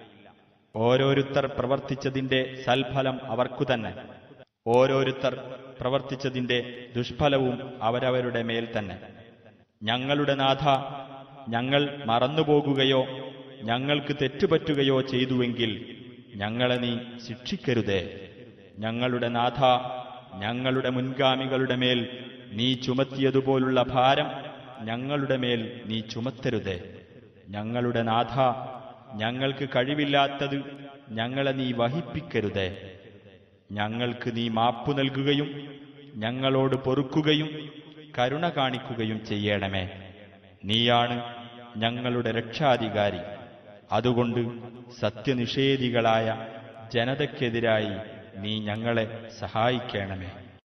[SPEAKER 2] ഓരോരുത്തർ പ്രവർത്തിച്ചതിന്റെ സൽഫലം അവർക്കു തന്നെ ഓരോരുത്തർ പ്രവർത്തിച്ചതിന്റെ ദുഷ്ഫലവും അവരവരുടെ മേൽ തന്നെ ഞങ്ങളുടെ നാഥ ഞങ്ങൾ മറന്നുപോകുകയോ ഞങ്ങൾക്ക് തെറ്റുപറ്റുകയോ ചെയ്തുവെങ്കിൽ ഞങ്ങളെ നീ ശിക്ഷിക്കരുതേ ഞങ്ങളുടെ നാഥ ഞങ്ങളുടെ മുൻഗാമികളുടെ മേൽ നീ ചുമത്തിയതുപോലുള്ള ഭാരം ഞങ്ങളുടെ മേൽ നീ ചുമത്തരുതേ ഞങ്ങളുടെ നാഥ ഞങ്ങൾക്ക് കഴിവില്ലാത്തത് ഞങ്ങളെ നീ വഹിപ്പിക്കരുതേ ഞങ്ങൾക്ക് നീ മാപ്പു നൽകുകയും ഞങ്ങളോട് പൊറുക്കുകയും കരുണ കാണിക്കുകയും ചെയ്യണമേ നീയാണ് ഞങ്ങളുടെ രക്ഷാധികാരി അതുകൊണ്ട് സത്യനിഷേധികളായ ജനതയ്ക്കെതിരായി നീ ഞങ്ങളെ സഹായിക്കണമേ